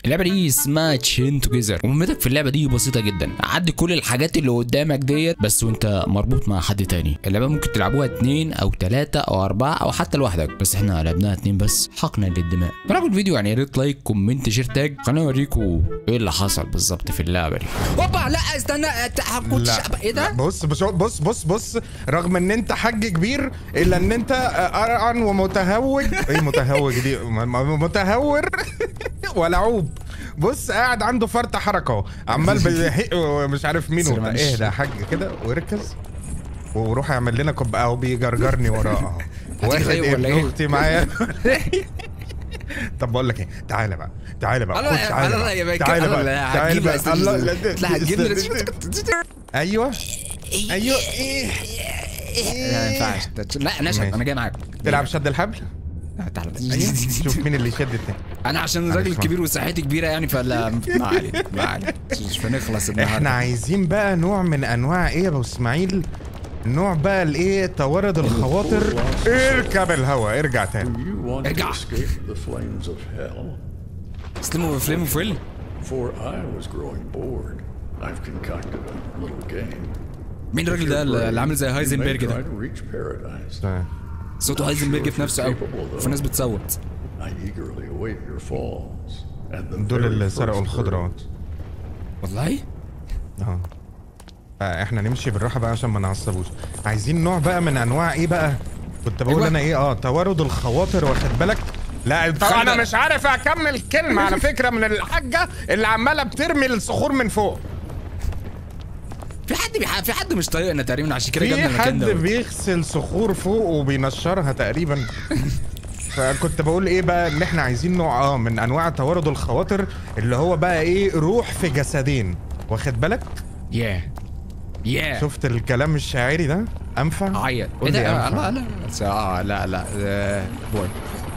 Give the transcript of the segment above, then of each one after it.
اللعبه دي اسمها تشين توجذر ومهمتك في اللعبه دي بسيطه جدا عدي كل الحاجات اللي قدامك ديت بس وانت مربوط مع حد تاني اللعبه ممكن تلعبوها اتنين او تلاته او اربعه او حتى لوحدك بس احنا لعبناها اتنين بس حقنا للدماء فلو الفيديو يعني يا ريت لايك كومنت شير تاج خليني اوريكم ايه اللي حصل بالظبط في اللعبه دي هوبا لا استنى كنتش لا ايه ده بص بص بص بص بص رغم ان انت حج كبير الا ان انت ارعن ومتهوج ايه متهوج دي م- م- متهور ولعوب بص قاعد عنده فرط حركه عمال بيحق ومش عارف مين سوري وبتاع. معلش. ايه ده حاج كده واركز وروح اعمل لنا كوب اهو بيجرجرني وراه اهو واخد غيب ولا ابن إيه؟ اختي معايا طب بقول لك ايه تعالى بقى تعالى بقى الله- خد تعالى الله يا بقى باشا، تعالى الله بقى لا تعالى هتجيب بقى أستاذ- الله لا لا هتجيب لي- ايوه ايوه ايه لا ما ينفعش لا نشأت ماشي. انا جاي معاك تلعب شد الحبل لا، تعالى ايوه شوف مين اللي يشد التاني انا عشان معلش راجل ما- كبير وصحتي كبيره يعني فلا ما عليك ما عليك مش هنخلص احنا النهارده عايزين بقى نوع من انواع ايه يا ابو اسماعيل نوع بقى الايه توارد الخواطر اركب الهوا ارجع تاني You want to Erga. escape the flames of hell? سلموا بفليم وفل For I was growing bored. I've concocted a little game. مين الراجل ده اللي عامل زي You may هايزنبرج try ده to reach paradise. صوته هايزنبرج في نفسه قوي وفي ناس بتصوت I eagerly await your falls. And the دول very اللي first سرقوا bird الخضروات والله اه آه، احنا نمشي بالراحه بقى عشان ما نعصبوش عايزين نوع بقى من انواع ايه بقى كنت بقول أيوة. انا ايه اه توارد الخواطر واخد بالك لا طبعا خلي انا بالك. مش عارف اكمل كلمه على فكره من الحاجه اللي عماله بترمي الصخور من فوق في حد بيح... في حد مش طايقنا تقريبا عشان كده في جابنا المكان حد ده بيغسل صخور فوق وبينشرها تقريبا فكنت بقول ايه بقى ان احنا عايزين نوع اه من انواع توارد الخواطر اللي هو بقى ايه روح في جسدين واخد بالك ياه ياه شفت الكلام الشاعري ده انفع عيط قول ايه لي ده أنفع. لا لا بس اه لا لا آه، بوي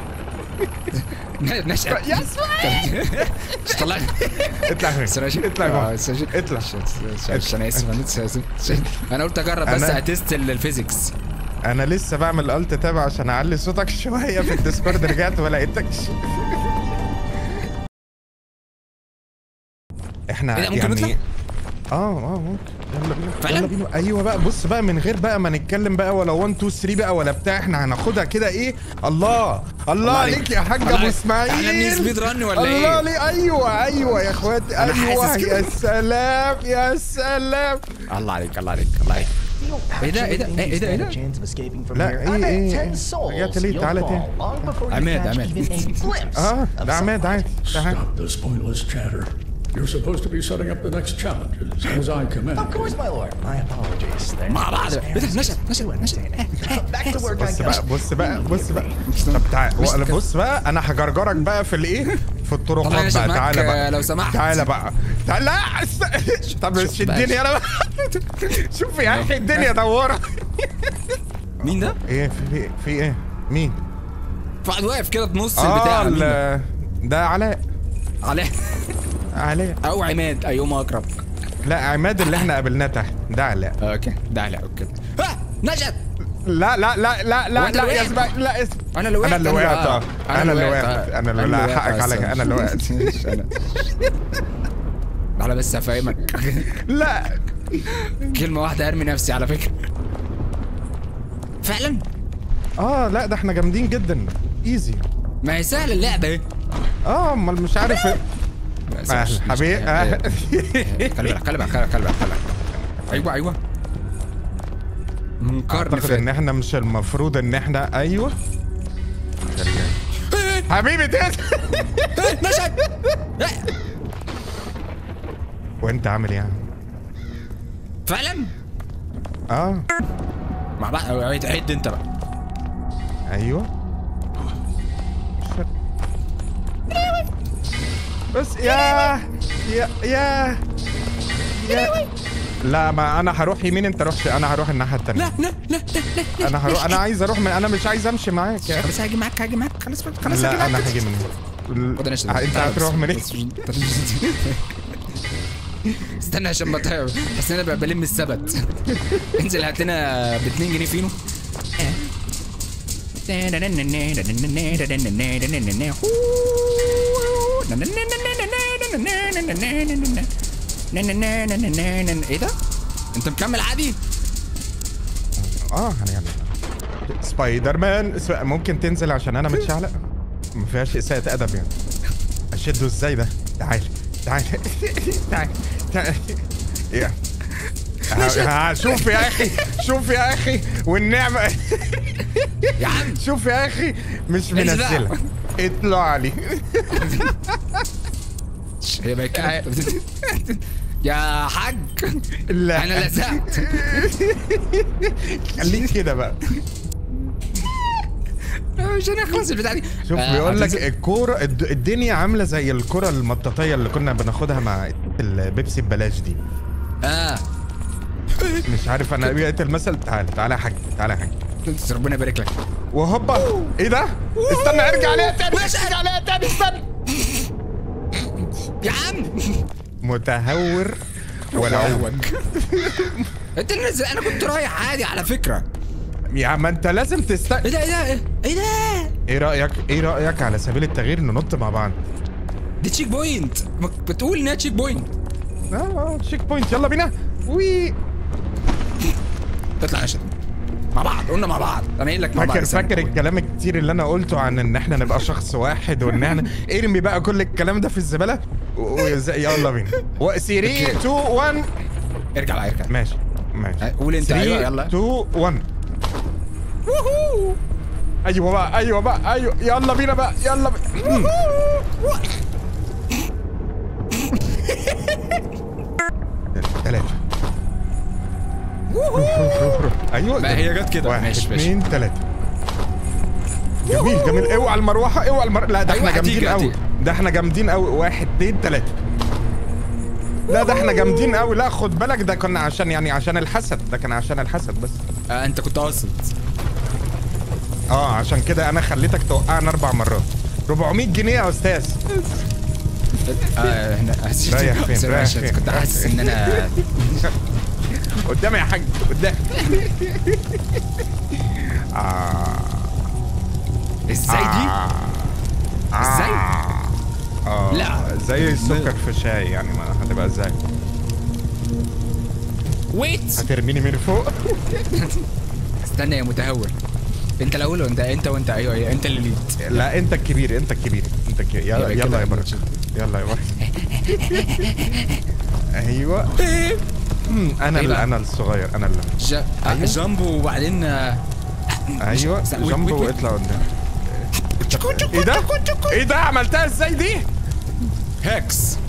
نشأت يا مش طلعني اطلع هنا سراج اطلع جوه. اطلع اطلع انا اسف انا اسف انا قلت اجرب بس أنا- اتست الفيزيكس انا لسه بعمل الت تابع عشان اعلي صوتك شويه في الديسكورد رجعت ما لقيتكش احنا إيه ده، ممكن يعني نطلع؟ اه اه ممكن يلا بينا فعلا؟ يلا بينا ايوه بقى بص بقى من غير بقى ما نتكلم بقى ولا 1 2 3 بقى ولا بتاع احنا هناخدها كده ايه الله الله عليك. عليك يا حاج الله ابو عليك. اسماعيل احنا بني سبيد رن ولا الله ايه؟ عليك ايوه ايوه يا اخواتي أنا ايوه حاسس كده. يا سلام يا سلام الله عليك الله عليك الله عليك ايه ده ايه ده ايه ايه ده ايه ده لا ايه ايه رجعت ليه تعالى تاني عماد عماد اه ده عماد عادي تعال Stop this pointless chatter. You're supposed to be setting up the next challenges as I command. Of course, my lord. My apologies. They're مع not بعض as ايه ده fancy نشأت as نشأت you نشأت understand. Back to work I بص go. بقى بص بقى بص بقى طب تعال وأنا بص بقى انا هجرجرك بقى في الايه في طلع الطرقات نشأت بقى معاك، تعالى بقى لو سمحت. تعالى بقى تعالى لا است- طب شوف شدني بقى. انا بقى شوف يا اخي الدنيا دوره مين ده؟ ايه في في ايه مين في واحد واقف كده في نص اه البتاع مين ده؟ ال- ده علاء عليه علاء او عماد ايهما اقرب لا عماد اللي احنا قابلناه تحت ده علاء اوكي ده على اوكي ها نشأت لا لا لا لا لا وأنت لا اللي يا وقعت. اسمع لا اسمع انا اللي وقعت انا اللي وقعت اه انا اللي وقعت آه. انا اللي لا حقك عليا انا اللي وقعت على بس افهمك لا كلمه واحده ارمي نفسي على فكره فعلا اه لا ده احنا جامدين جدا ايزي ما هي سهله اللعبه ايه اه امال مش عارف إيه. آه، حبيبي آه. خلي بالك خلي بالك خلي بالك خلي بالك خلي بالك ايوه ايوه منقرن اعتقد ان في احنا مش المفروض ان احنا ايوه حبيبي تيت نشأت وانت عامل ايه فعلا اه مع بعض عيد عد انت بقى ايوه بس يا يا يا يا لا ما انا هروح يمين انت روح ش- انا هروح الناحيه التانيه لا لا لا لا لا انا هروح انا عايز اروح من انا مش عايز امشي معاك يا بس هاجي معاك هاجي معاك خلاص خلاص لا هاجي انا معاك هاجي من خد انا اشتغل. انت تعال هتروح بس. منين بس- استنى عشان بطير بس انا بقى بلم السبت انزل هات لنا ب 2 جنيه فينو ايه ده؟ انت مكمل عادي؟ اه هنعمل سبايدر مان اس- ممكن تنزل عشان انا متشعلق ما فيهاش اساءة ادب يعني اشده ازاي ده تعال تعال تعال تعال يا ها- ها، شوف يا اخي شوف يا اخي والنعمة يا عم شوف يا اخي مش انزل بقى. منزلة اطلع لي هي بقت كده يا حاج لا انا لزقت خليك كده بقى مش هنخلص البتاع دي شوف آه، بيقول لك هتنزل- الكوره الد- الدنيا عامله زي الكره المطاطيه اللي كنا بناخدها مع البيبسي ببلاش دي اه مش عارف انا بقيت المثل تعال تعال يا حاج تعال يا حاج ربنا يبارك لك وهوبا ايه ده استنى ارجع عليها تاني ارجع عليها تاني استنى يا عم متهور ولعوج انت اللي نزل انا كنت رايح عادي على فكره يا عم انت لازم تست ايه ده ايه ده ايه ده ايه رايك ايه رايك على سبيل التغيير ننط مع بعض دي تشيك بوينت ما بتقول انها تشيك بوينت اه اه تشيك بوينت يلا بينا وي اطلع يا شد مع بعض قلنا مع بعض انا قايل لك مع بعض فاكر استنى. فاكر الكلام الكتير اللي انا قلته عن ان احنا نبقى شخص واحد وان احنا ارمي بقى كل الكلام ده في الزباله و- وز- يلا بينا 3 2 1 ارجع بقى ارجع ماشي ماشي أه، قول انت، 3 أيوة، يلا. 2 1 ايوه بقى ايوه بقى ايوه يلا بينا بقى يلا بينا ثلاثة روح روح روح روح ايوه بقى هي جت كده. واحد ماشي، ماشي. اثنين ثلاثة جميل جميل اوعى المروحة اوعى المر... لا ده أيوة، احنا هتيجي، جامدين قوي هتيجي. ده احنا جامدين قوي واحد اثنين ثلاثة لا ده احنا جامدين قوي لا خد بالك ده كنا عشان يعني عشان الحسد ده كان عشان الحسد بس آه انت كنت قاصد اه عشان كده انا خليتك توقعنا اربع مرات 400 جنيه يا استاذ اه احنا رايح فين؟ سوري، رايح عشان فين؟ كنت رايح حاسس فين؟ ان انا قدامي يا حاج قدام آه. ازاي دي آه. ازاي؟ اه لا. زي السكر في الشاي يعني ما هتبقى ازاي ويت هترميني من فوق استنى يا متهور انت الاول وانت انت وانت ايوه ايوه انت اللي ليد لا انت الكبير انت الكبير انت الكبير يلا يبقى يلا كده يا بركه يلا يا بركه ايوه مم، انا إيه اللي بقى؟ انا الصغير انا اللي جا... أيوة. جامبو وبعدين آه، ايوه استنى، ويت- جنبه ويت- واطلع قدام ايه ده؟ ايه ده عملتها ازاي دي؟ هاكس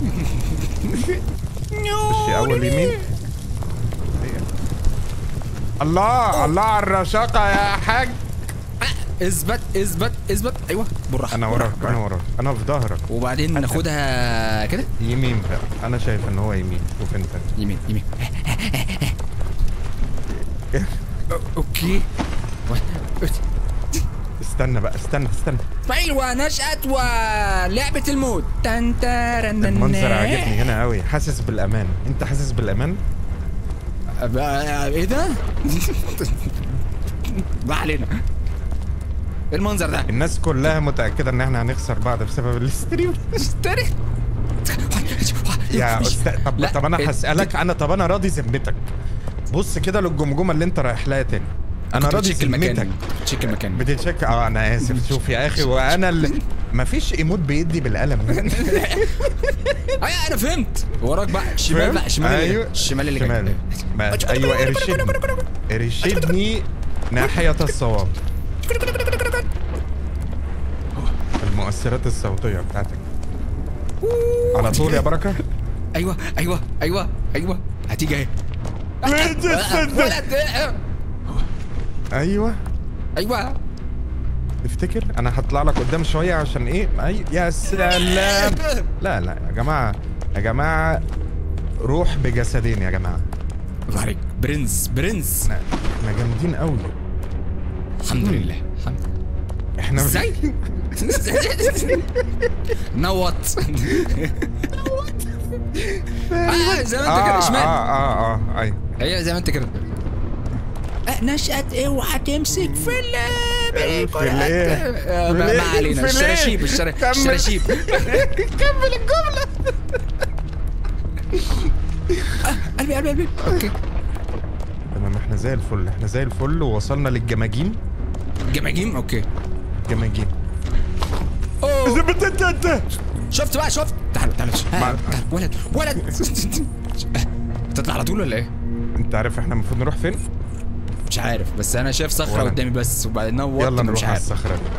في اول يمين الله الله على الرشاقة يا حاج اثبت اثبت اثبت ايوه بالراحه انا وراك انا وراك انا في ظهرك وبعدين ناخدها كده يمين بقى انا شايف ان هو يمين شوف انت يمين يمين اوكي استنى بقى استنى استنى ايوه نشأت ولعبة الموت تن ترن المنظر عاجبني هنا قوي حاسس بالامان انت حاسس بالامان بقى- ايه ده؟ ما علينا ايه المنظر ده؟ الناس كلها متأكدة ان احنا هنخسر بعض بسبب الاستريم اشتري يا استاذ طب لا، طب انا إيه- هسألك انا طب انا راضي ذمتك بص كده للجمجمة اللي انت رايح لها تاني انا كنت راضي بتشيك المكان ذمتك تشيك المكان بتتشك اه انا اسف شوف يا اخي وانا اللي مفيش ايموت بيدي بالقلم ايوه انا فهمت وراك بقى شمال فاهم؟ بقى شمال اللي- ايوه الشمال اللي شمال جاي ما- ايوه ارشدني ارشدني ناحية الصواب المؤثرات الصوتية بتاعتك على طول يا بركة ايوه ايوه ايوه ايوه هتيجي اهي ولد. ولد ايوه ايوه افتكر انا هطلع لك قدام شوية عشان ايه أي... يا سلام لا لا يا جماعة يا جماعة روح بجسدين يا جماعة الله عليك برنس برنس احنا احنا جامدين قوي الحمد لله الحمد لله احنا ازاي؟ نوط اه زي ما انت كده اه شمال اه اه اه ايوه ايوه زي ما انت كده نشأت اوعى تمسك في الليل في الايه آه، في ما الإيه؟ ما علينا في الإيه؟ الشراشيب الشرا- كمل. الشراشيب كمل الجمله قلبي قلبي قلبي اوكي تمام احنا زي الفل احنا زي الفل ووصلنا للجماجيم جماجيم اوكي جماجيم اوه بت- انت انت شفت بقى شفت تعال تعال مع- تعال ولد ولد تطلع على طول ولا ايه؟ انت عارف احنا المفروض نروح فين؟ مش عارف بس انا شايف صخره ولا. قدامي بس وبعدين نوت يلا أنا مش نروح على عارف الصخره دي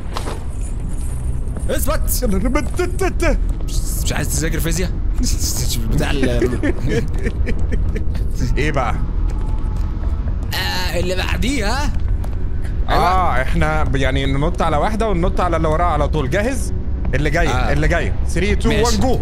اثبت يلا بت- انت انت مش عايز تذاكر فيزياء بتاع ال- ايه بقى؟ آه، اللي بعديها اه احنا ب- يعني ننط على واحده وننط على اللي وراها على طول جاهز؟ اللي جاي آه. اللي جاي 3 2 1 ماشي. جو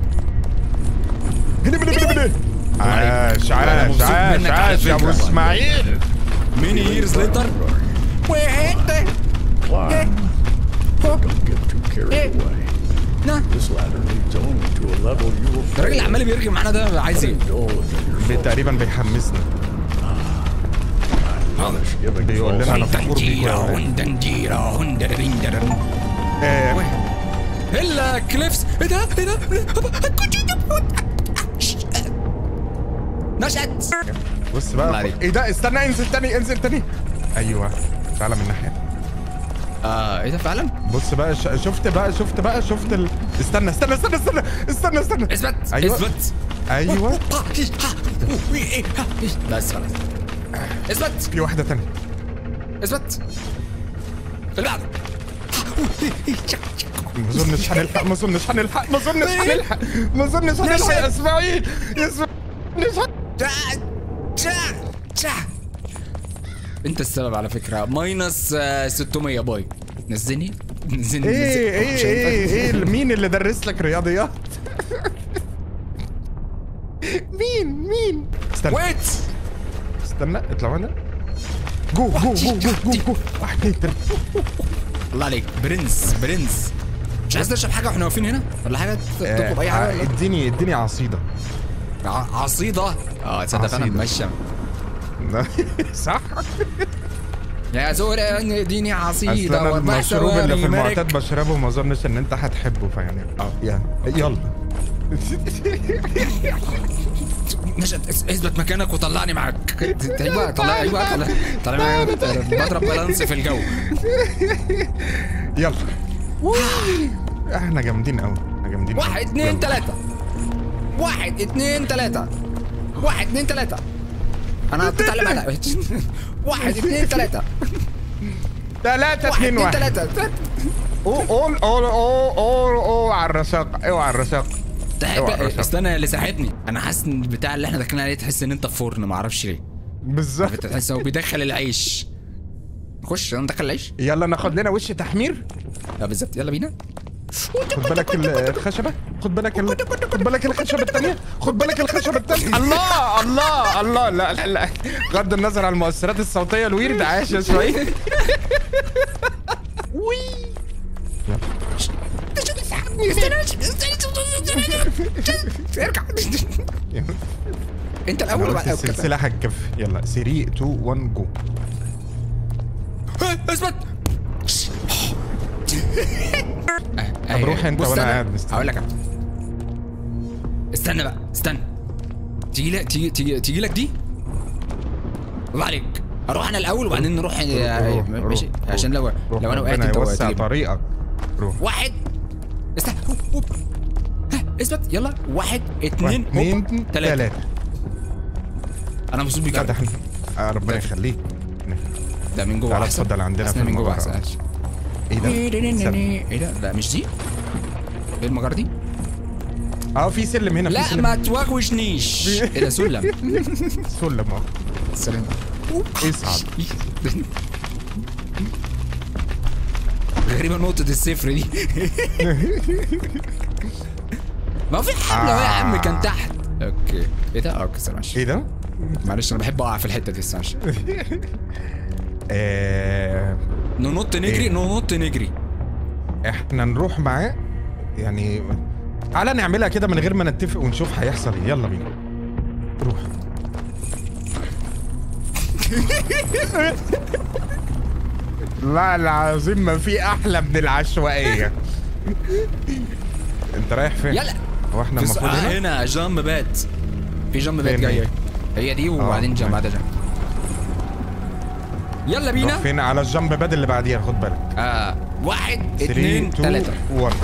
هنا هنا هنا هنا عاش أنا عاش مبسوط عاش منك على عاش يا ابو فكرة. اسماعيل ميني ييرز ليتر وحته Climb. Don't get too carried away. نا This ladder leads only to a level you will الراجل اللي عمال بيرغي معانا ده عايز ايه؟ indulge in your بي- تقريبا بيحمسنا foolish giving بيقول false لنا انا فخور بيكم يا دنديرا ولاد. هندنديرا هندريندرا آه، هلا كليفز ايه ده ايه ده نشأت بص الله بقى عليك. ايه ده استنى انزل تاني انزل تاني ايوه تعالى من ناحيه اه ايه ده فعلا؟ بص بقى ش- شفت بقى شفت بقى شفت ال... استنى استنى استنى استنى استنى استنى اثبت أيوة. اثبت ايوه بس خلاص اثبت في واحده تانية اثبت اللي بعده ما اظنش هنلحق ما اظنش هنلحق ما اظنش هنلحق ما اظنش هنلحق يا اسماعيل يا اسماعيل انت السبب على فكره ماينس آه، 600 باي نزلني نزلني ايه نزلني. ايه مش ايه هينفع. ايه مين اللي درس لك رياضيات مين مين استنى ويت استنى اطلع هنا جو جو جو جو جو جو واحد اتنين تلاته الله عليك برنس برنس مش عايز تشرب حاجه واحنا واقفين هنا ولا حاجه تطلب اي آه، حاجه ولا؟ اديني اديني عصيده ع- عصيده اه تصدق فعلا عصيدة. ماشيه صح يا زول اديني اصل عصيده انا واربع المشروب اللي في ثواني مرق. المعتاد بشربه ما اظنش ان انت هتحبه فيعني اه يلا يلا نشأت اس- اثبت مكانك وطلعني معاك ايوه طلع ايوه طلع طلع معايا بضرب بالانس في الجو يلا احنا جامدين قوي احنا جامدين قوي. واحد اتنين يلا. تلاته واحد اتنين تلاته واحد اتنين تلاته انا بتتعلم انا واحد اتنين تلاته تلاتة واحد اتنين اتنين واحد تلاته قول قول قول قول قول قول على الرشاق اوعى على الرشاق اوعى الرشاق. استنى اللي ساعدني انا حاسس ان البتاع اللي احنا داخلين عليه تحس ان انت في فرن ما اعرفش ليه بالظبط تحس انه بيدخل العيش نخش ندخل العيش يلا ناخد لنا وش تحمير اه بالظبط يلا بينا خد بالك الخشبة خد بالك ال... خد بالك الخشبة التانية خد بالك الخشبة التانية الله الله الله لا لا لا بغض النظر عن المؤثرات الصوتية الويرد عاش يا شوية وي ارجع انت انا الاول قلت بقى السلسلة هتكفي يلا 3 2 1 جو اثبت طب روح انت بص وانا أنا قاعد مستني. هقول لك أنا. استنى بقى استنى تيجي لك تيجي تيجي تيجي لك دي الله عليك اروح انا الاول وبعدين نروح روح، ماشي روح، عشان لو روح، لو انا وقعت ربنا انت يوسع وقعت طريقك روح واحد استنى هوب هوب ها اثبت يلا واحد اتنين واحد، هوب اتنين تلاته تلاتة انا مبسوط بيك لا ده أوي. احنا آه، ربنا يخليك ده من جوه تعالى احسن اتفضل عندنا حاسس في إن من جوه المجرة. احسن ايه ده؟ استنى. ايه ده لا مش دي ايه المجرة دي اه في سلم هنا في لا سلم ما توغوشنيش ايه ده سلم سلم اهو سلام اصعد غريبة نقطة الصفر دي ما في حبل اهو يا عم كان تحت اوكي ايه ده اوكي استنى معلش ايه ده؟ معلش انا بحب اقع في الحتة دي استنى معلش. آه ننط نجري إيه؟ ننط نجري احنا نروح معاه يعني تعالى نعملها كده من غير ما نتفق ونشوف هيحصل ايه يلا بينا روح لا العظيم ما في احلى من العشوائيه انت رايح فين يلا هو احنا في المفروض آه هنا هنا جامب بات في جامب بات فين جايه هي دي وبعدين جامب بعدها جامب يلا نروح بينا فين على الجنب باد اللي بعديها خد بالك آه واحد 3 اتنين 2 تلاتة 1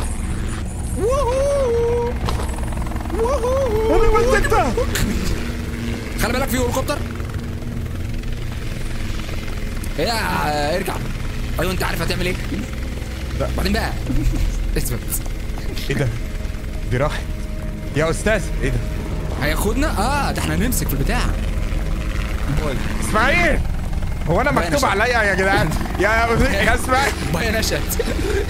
انا مسكتها خلي بالك في هليكوبتر يا آه، ارجع ايوه انت عارف هتعمل ايه لا. بعدين بقى اثبت ايه ده دي راحت يا استاذ ايه ده هياخدنا اه ده احنا هنمسك في البتاع اسماعيل هو انا باين مكتوب عشان- عليا يا جدعان يا يا اسماعيل بايا نشأت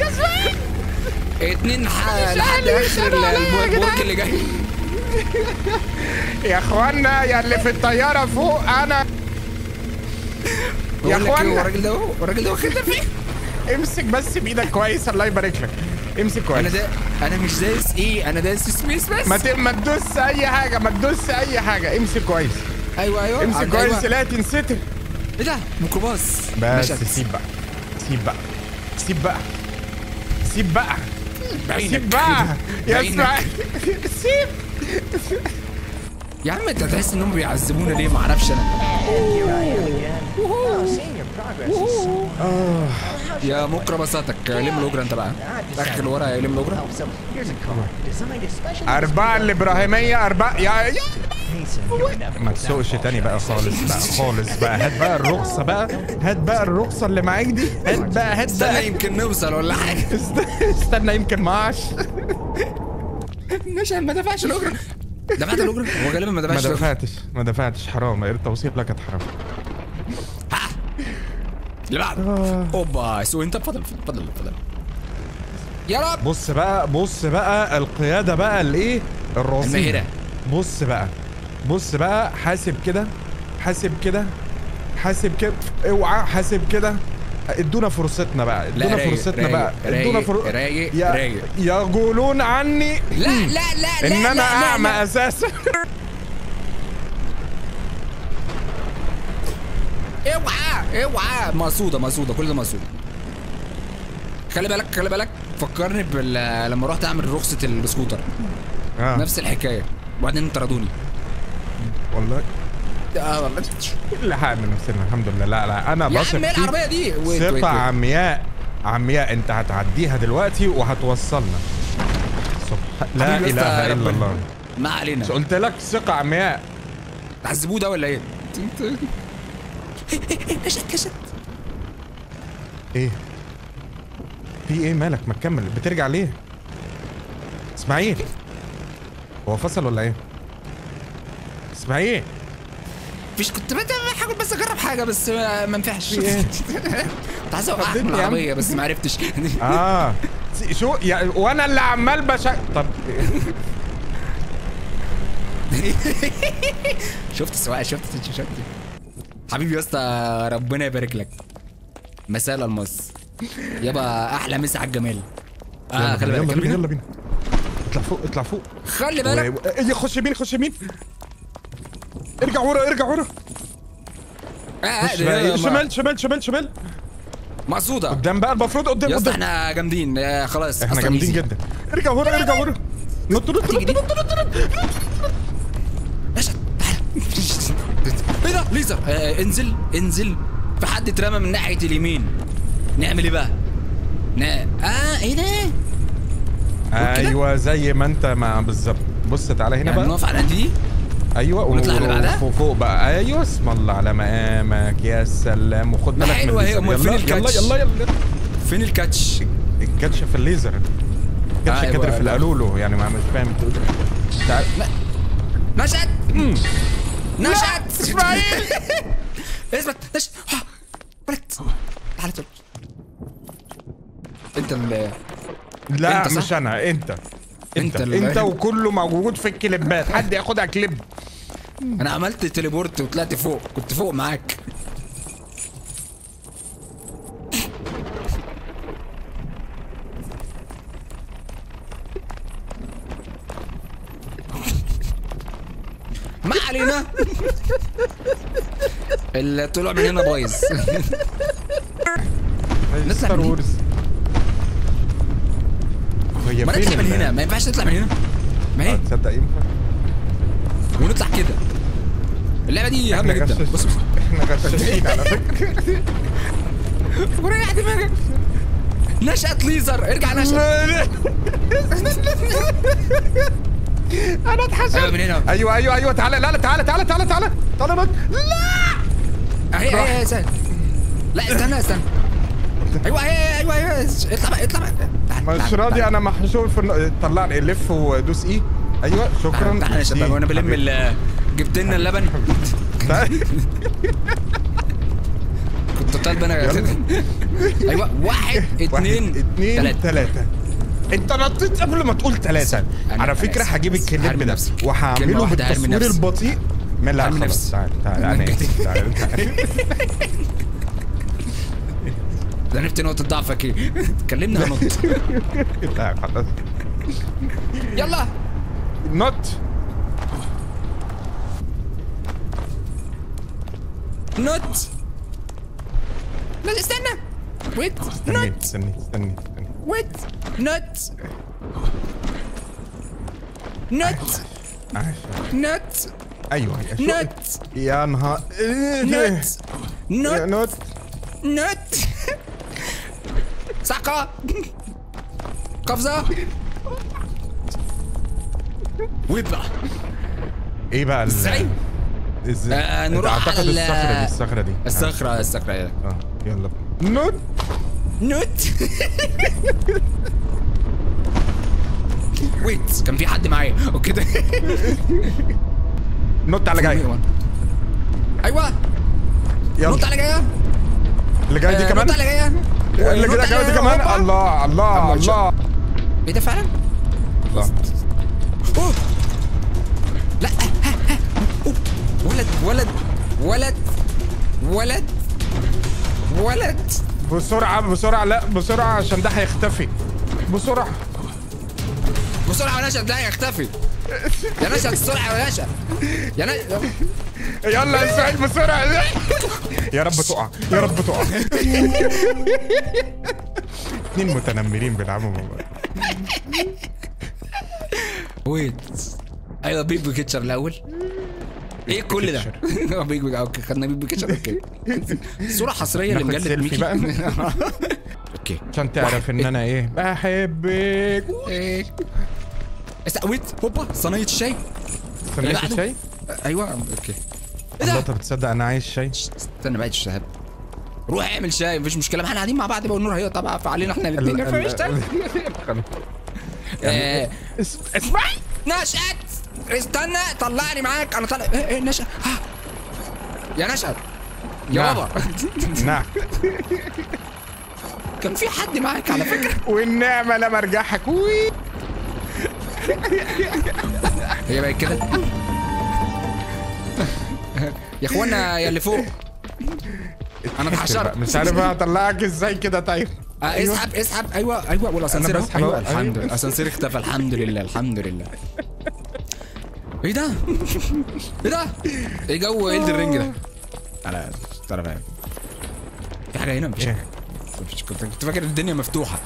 اتنين ح- لحد اخر ال- الب- البرج اللي جاي يا اخوانا يا اللي في الطياره فوق انا يا بقول لك ايه اخوانا الراجل ده هو الراجل ده واخدنا فيه امسك بس بايدك كويس الله يبارك لك امسك انا كويس ده انا مش دايس ايه انا دايس سبيس بس ما ت- ما تدوس اي حاجه ما تدوس اي حاجه امسك كويس ايوه ايوه امسك أيوة. كويس لا تنستر ايه ده ميكروباص بس نشأت. سيب بقى سيب بقى سيب بقى سيب بقى بعينك. سيب بقى يا بعينك. اسماعيل سيب يا عم انت تحس انهم بيعذبونا ليه ما اعرفش انا Here I am again. Oh, seeing your progress is so يا ميكروباصاتك لم الاجره انت بقى اخر اللي ورا لم الاجره Oh, so here's a car designed especially أربعة الإبراهيمية أربعة يا يا Hasten your inevitable ما تسوقش downfall, تاني بقى shall I خالص say. بقى خالص بقى هات بقى الرخصة بقى هات بقى الرخصة اللي معاك دي هات بقى هات استنى بقى يمكن نوصل ولا حاجه است- استنى يمكن معاش مش ما دفعش الاجره دفعت الاجره هو غالبا ما ما دفعش الأجرة. دفعتش ما دفعتش حرام التوصيل لك كانت حرام اللي بعد اوبا سو انت اتفضل اتفضل اتفضل يا رب بص بقى بص بقى القيادة بقى الايه الرصينة الماهرة. بص بقى بص بقى حاسب كده حاسب كده حاسب كده اوعى حاسب كده ادونا فرصتنا بقى ادونا رايق، فرصتنا رايق، بقى ادونا رايق، فر... رايق، يا- رايق. يقولون عني لا لا لا لا ان لا انا لا اعمى لا. اساسا اوعى اوعى مقصوده مقصوده كل ده مقصود خلي بالك خلي بالك فكرني بال لما رحت اعمل رخصه السكوتر آه. نفس الحكايه وبعدين طردوني والله اه والله لحقنا نفسنا الحمد لله لا لا انا يا بثق عم ايه فيك العربيه دي ويت ويت ثقة ويت. عمياء عمياء انت هتعديها دلوقتي وهتوصلنا سبحان لا حبيبي بس اله الا ربنا. الله ما علينا مش قلت لك ثقة عمياء تعذبوه ده ولا ايه؟ نشت نشت ايه في ايه مالك ما تكمل بترجع ليه اسماعيل هو فصل ولا ايه اسماعيل مفيش كنت بت- بحاول بس اجرب حاجه بس ما ما نفعش في إيه؟ كنت عايز اوقعك خضتني من يا عم. العربيه بس ما عرفتش اه س- شو يا وانا اللي عمال بشا طب شفت السواقه شفت شفت حبيبي يا اسطى ربنا يبارك لك مساء الالماس يابا احلى مسا على الجمال اه خلي يلا بالك بينا يلا يلا بينا اطلع فوق اطلع فوق خلي بالك و- ايه خش يمين خش يمين ارجع ورا ارجع ورا آه، آه، خش ده بقى. ما- شمال شمال شمال شمال مقصوده قدام بقى المفروض قدام يا اسطى قدام احنا جامدين آه، خلاص احنا أصلاً جامدين easy. جدا ارجع ورا ارجع ورا نط نط تيجي نط دي. نط نط نط ماشي تعالى ايه ده ليزر آه انزل انزل في حد اترمى من ناحيه اليمين نعمل ايه بقى؟ نا... اه ايه ده؟ كده؟ ايوه زي ما انت ما بالظبط بص تعالى هنا يعني بقى نقف على قد دي ايوه ونطلع اللي بعدها؟ فوق, فوق بقى ايوه اسم الله على مقامك يا سلام وخد بالك من حلوة هي، الليزر. أمال فين يلا يلا الكاتش؟ يلا يلا فين الكاتش؟ الكاتش في الليزر الكاتش آه، كتر يبقى- في القالولو يعني ما مش فاهم تقول إيه. تعال نشأت نشأت اسماعيل اثبت نشأت آه، ولد تعالى تعالى انت ال لا أنت صح؟ مش انا انت انت أنت انت, اللي- انت وكله موجود في الكليبات حد ياخدها كليب انا عملت تليبورت وطلعت فوق كنت فوق معاك ما علينا اللي طلع من هنا بايظ نطلع ستار من هنا. وورز هي ما فين نطلع من ال- هنا ما ينفعش نطلع من هنا ما آه، هي تصدق ينفع ونطلع كده اللعبه دي هبله احنا جدا غشاش- بص بص احنا غشاشين على فكره وريح دماغك نشأة ليزر ارجع نشأة انا اتحشرت ايوه من هنا ايوه ايوه ايوه تعالى لا لا تعالى تعالى تعالى تعالى تعالى نط لا اهي اهي اهي استنى لا استنى استنى ايوه اهي ايوه ايوه اطلع بقى اطلع بقى تعال، مش تعال، راضي تعال. انا محشور في الن- طلعني لف ودوس ايه ايوه شكرا تعال تعال يا شباب وانا بلم ال جبت لنا اللبن تعال. كنت طالب انا يلا. ايوه واحد اثنين واحد اتنين ثلاثة تلاتة انت نطيت قبل ما تقول ثلاثة أنا على فكرة آسف. هجيب الكليب هرمي ده نفسي. كلمة وهعمله واحدة هرمي بالتصوير نفسي. البطيء من لا هرمي خلاص نفسي. تعال تعال انا اسف تعال تعال ده عرفت نقطة ضعفك ايه كلمنا هنط لا خلاص يلا نط نط لا استنى ويت استني نط استني استني استني ويت نط نط عاش. نط ايوه يا شو- نط يا نهار نط يا نط نط نط ساقة قفزة ويطلع ايه بقى ال- ازاي؟ ازاي آه، نروح اعتقد على ال- الصخرة دي الصخرة دي الصخرة الصخرة اه يلا نط نوت ويت كان في حد معايا اوكي ده نط على جاي ايوه نط يلا على جايه اللي جاي دي آه، كمان نط على جايه اللي نط كده على جاي دي جاية. كمان هوبا. الله الله أما الله ايه ده فعلا؟ الله أوه. لا ها ها أوه. ولد ولد ولد ولد ولد بسرعة بسرعة لا بسرعة عشان ده هيختفي بسرعة بسرعه يا نشأ ده يختفي يا نشأ بسرعه يا نشأ يا نشأ يلا يا سعيد بسرعة يا رب تقع يا رب تقع اتنين متنمرين بيلعبوا مع بعض ويت ايوه بيج بيكتشر الاول ايه كل ده؟ اه بيج بيج اوكي خدنا بيج بيكتشر اوكي صورة حصرية ناخد لمجلة سيلفي ميكي بقى. اوكي عشان تعرف ان انا ايه بحبك ايه است- ويت هوبا صينية الشاي اللي استنيت بعده. الشاي ايوه اوكي ايه الله ده؟ طب تصدق انا عايز شاي استنى بقى الشهاب روح اعمل شاي مفيش مشكلة ما احنا قاعدين مع بعض بقى والنور هي طبعا فعلينا احنا الاثنين ال- مفيش ال- شاي. آه، اس- اسمعي نشأت استنى طلعني معاك انا طالع ايه ايه نشأت ها. يا نشأت يا نعم. بابا نعم كان في حد معاك على فكرة والنعمة لا مرجحك وي هي بقت كده يا اخوانا يا اللي فوق انا اتحشرت مش عارف هطلعك ازاي كده طيب آه، اسحب اسحب ايوه ايوه والاسانسير أنا أهو. بسحب ايوه أهو. الحمد أيوة. لله الاسانسير اختفى الحمد لله الحمد لله ايه ده؟ ايه ده؟ ايه جو ايلد الرينج ده؟ انا انا فاهم في حاجه هنا مفيش إيه؟ حاجه مفيش كنت كنت فاكر الدنيا مفتوحه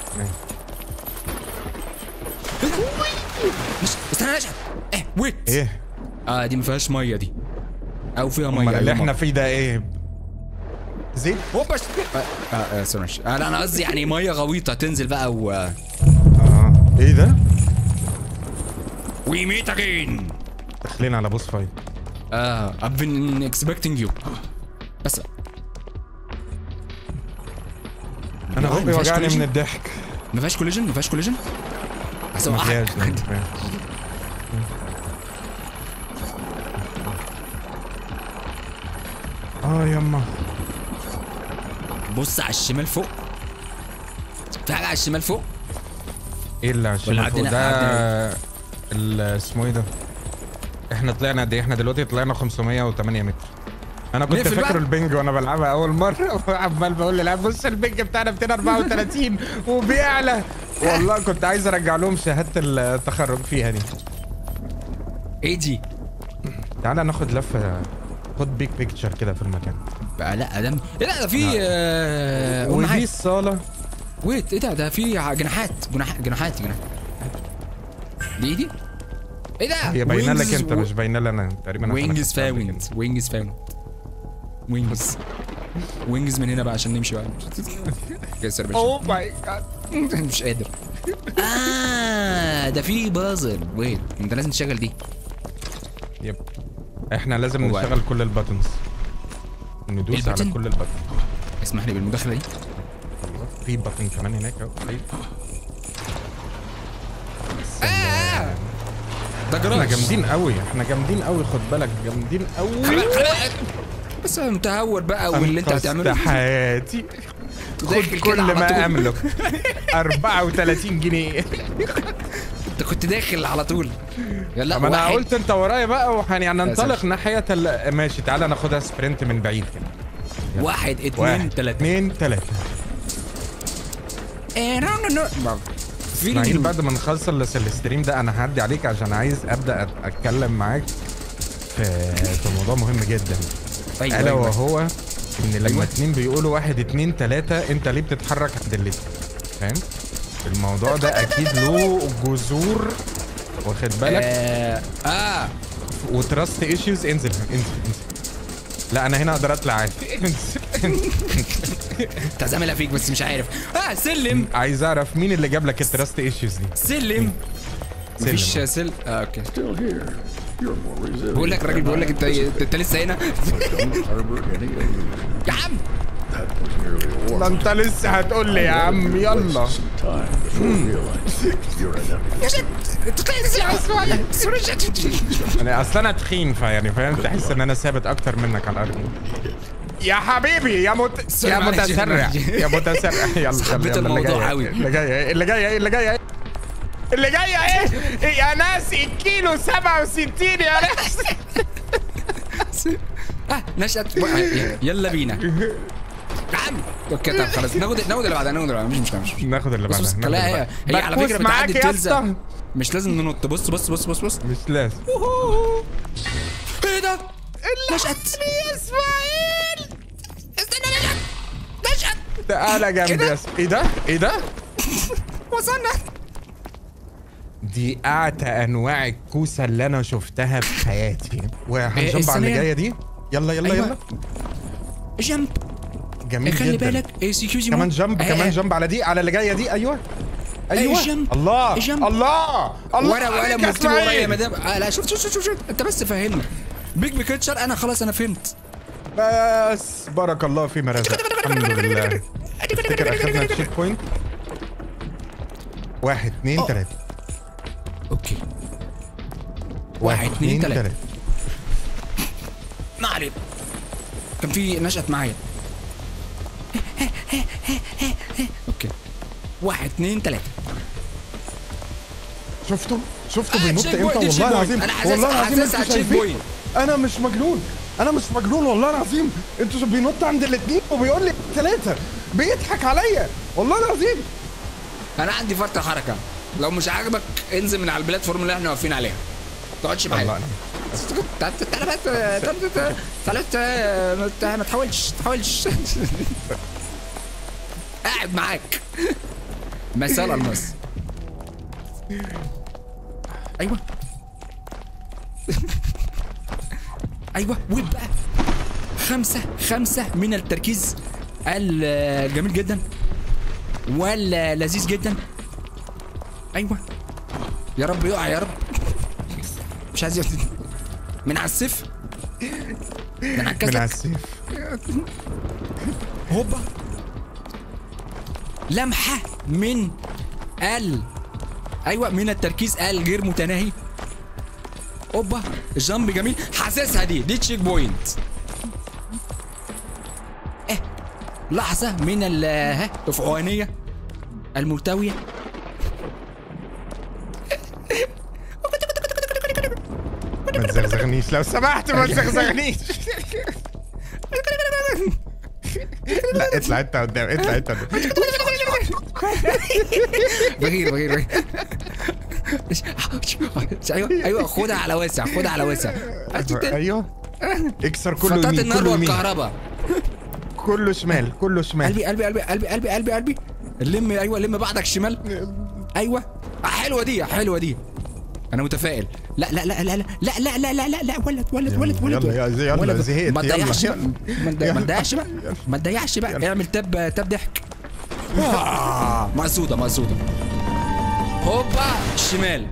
مش استنى اشهد ايه ويت ايه اه دي ما فيهاش ميه دي او فيها امال ميه اللي أيوة، احنا مية. فيه ده ايه زيت هوبا ش- اه اه سوري معلش. آه، لا انا قصدي يعني ميه غويطه تنزل بقى و اه ايه ده وي ميت اجين داخلين على بوس فايت اه I've been expecting you بس انا آه، بقي مفيهاش وجعني collision؟ من الضحك ما فيهاش كوليجن ما فيهاش كوليجن ما فيهاش لا، ما فيهاش. اه يما بص على الشمال فوق في حاجه على الشمال فوق ايه اللي ولا عشان فوق عدينا- ده ال- اسمه ايه ده احنا طلعنا قد ايه احنا دلوقتي طلعنا 508 متر انا كنت نقفل فاكر بقى. البنج وانا بلعبها اول مره وعمال بقول للعيال بص البنج بتاعنا 234 وبيعلى والله كنت عايز ارجع لهم شهاده التخرج فيها دي ايه دي تعالى ناخد لفه خد بيك بيكتشر كده في المكان بقى لا ده ايه لا ده في آه، قول ودي معايا. الصاله ويت ايه ده ده في ع- جناحات جناح جناحات جناحات دي ايدي ايه ده هي باينه لك Wings انت و- مش باينه لي انا تقريبا أنا وينجز خدتها قبل فاوند وينجز فاوند وينجز وينجز من هنا بقى عشان نمشي بقى كسر كده. باشا اوه ماي جاد مش قادر اه ده في بازل ويت انت لازم تشغل دي يب احنا لازم هو- نشغل كل الباتنز ندوس على البتن؟ كل الباتنز اسمح لي بالمداخله دي في باتن كمان هناك اهو طيب ده احنا جراج جامدين قوي احنا جامدين قوي خد بالك جامدين قوي خلي بالك- خلي بالك. بس انا متهور بقى واللي انت أنقذت هتعمله حياتي داخل خد كده كل على ما طول. املك 34 جنيه انت كنت داخل على طول يلا طب انا واحد. قلت انت ورايا بقى وهن يعني ننطلق سلام. ناحيه ال... ماشي تعالى ناخدها سبرنت من بعيد كده واحد اتنين واحد تلاته اتنين تلاته إيه، نو نو نو في اسماعيل بعد ما نخلص ال- الستريم ده انا هعدي عليك عشان عايز ابدا أت- اتكلم معاك في في موضوع مهم جدا أيوة، الا أيوة. وهو ان لما أيوة. اتنين بيقولوا واحد اتنين تلاته انت ليه بتتحرك عند الاتنين فاهم الموضوع ده اكيد له جذور واخد بالك اه, آه. وتراست ايشوز انزل انزل انزل لا انا هنا اقدر اطلع عادي انزل انزل. كنت هزعملها فيك بس مش عارف اه سلم عايز اعرف مين اللي جاب لك التراست ايشوز دي سلم مفيش سل اه اوكي Still here. You're more resilient. بقول لك راجل بقول لك انت انت لسه هنا Don't harbor any illusions. يا عم That was merely a ده warning. انت لسه هتقول لي يا عم يلا Some time before you realize you're an enemy. يا شت انت طلعت ازاي على السؤال سوري شت يعني اصل انا تخين فيعني فاهم تحس ان انا ثابت اكتر منك على الارض يا حبيبي يا مت... سوري يا معلش. متسرع يا متسرع يلا حبيت يلا، اللي الموضوع جاي أوي. إيه؟ اللي جاي ايه اللي جاي ايه اللي جاي ايه اللي جاي ايه يا ناس الكيلو 67 يا ناس اه نشأت يلا بينا يا عم اوكي طب خلاص ناخد ناخد اللي بعدها ناخد اللي بعدها مش مشكله مش مشكله ناخد اللي بص بعدها بص ناخد لا اللي هي بعدها. هي على بكوس فكره معاك بتعدي يا بتلزق اسطى. مش لازم ننط بص بص بص بص بص مش لازم ايه ده؟ نشأت يا اسماعيل استنى نشأت نشأت تعالى جنبي كده؟ يا اسماعيل ايه ده ايه ده وصلنا دي اعتى انواع الكوسه اللي انا شفتها في حياتي وهنجنب على اللي الثانية؟ جايه دي يلا يلا أيوة. يلا جنب جميل خلي جدا بالك اي سي كيو كمان جنب كمان جنب على دي على اللي جايه دي ايوه ايوه جنب. الله جنب. الله الله ورا ولا عليك يا مكتوب ورايا يا إسماعيل. مدام آه لا شوف شوف شوف شوف انت بس فهمنا بيج بيكتشر انا خلاص انا فهمت بس بارك الله فيما رزق الحمد لله تفتكر اخذنا التشيك بوينت واحد اثنين أوه. ثلاثة اوكي واحد اتنين تلاته ما علينا كان في نشأت معايا اوكي واحد اتنين تلاته شفتوا شفتوا آه، بينط تشيك امتى بوينت، تشيك والله بوينت. العظيم أنا حاسس- والله العظيم حاسسها انتوا تشيك شايفين بوينت. انا مش مجنون انا مش مجنون والله العظيم انتوا بينط عند الاثنين وبيقول لي ثلاثة بيضحك عليا والله العظيم انا عندي فرط حركه لو مش عاجبك انزل من على البلاتفورم اللي احنا واقفين عليها ما تقعدش معايا الله تعال تعال بس تعال تعال تعال تعال ما تحاولش ما تحاولش قاعد معاك مساء الماس ايوه ايوه ويبقى خمسة خمسة من التركيز الجميل جدا واللذيذ جدا ايوه يا رب يقع يا رب مش عايز يقع. من على السيف من على من على الكسلك السيف هوبا لمحة من ال ايوه من التركيز الغير متناهي اوبا جامب جميل حاسسها دي دي تشيك بوينت اه لحظة من ال ها الافعوانية الملتوية ما تزغزغنيش لو سمحت ما تزغزغنيش لا اطلع انت قدام اطلع انت قدام بغير بغير بغير ايوه ايوه خدها على واسع خدها على واسع ايوه اكسر كله فتات يمين النار كله يمين والكهرباء كله شمال كله شمال قلبي قلبي قلبي قلبي قلبي قلبي قلبي لم ايوه لم بعضك شمال ايوه آه، حلوه دي حلوه دي انا متفائل لا لا لا لا لا لا لا لا لا لا ولد ولد ولد ولد يلا، يلا، يلا، ولد. زهقت، ما يلا، تضيعش يلا. بقى ما تضيع- ما يلا. تضيعش بقى ما تضيعش بقى اعمل تاب تاب ضحك آه، مقصوده مقصوده هوبا الشمال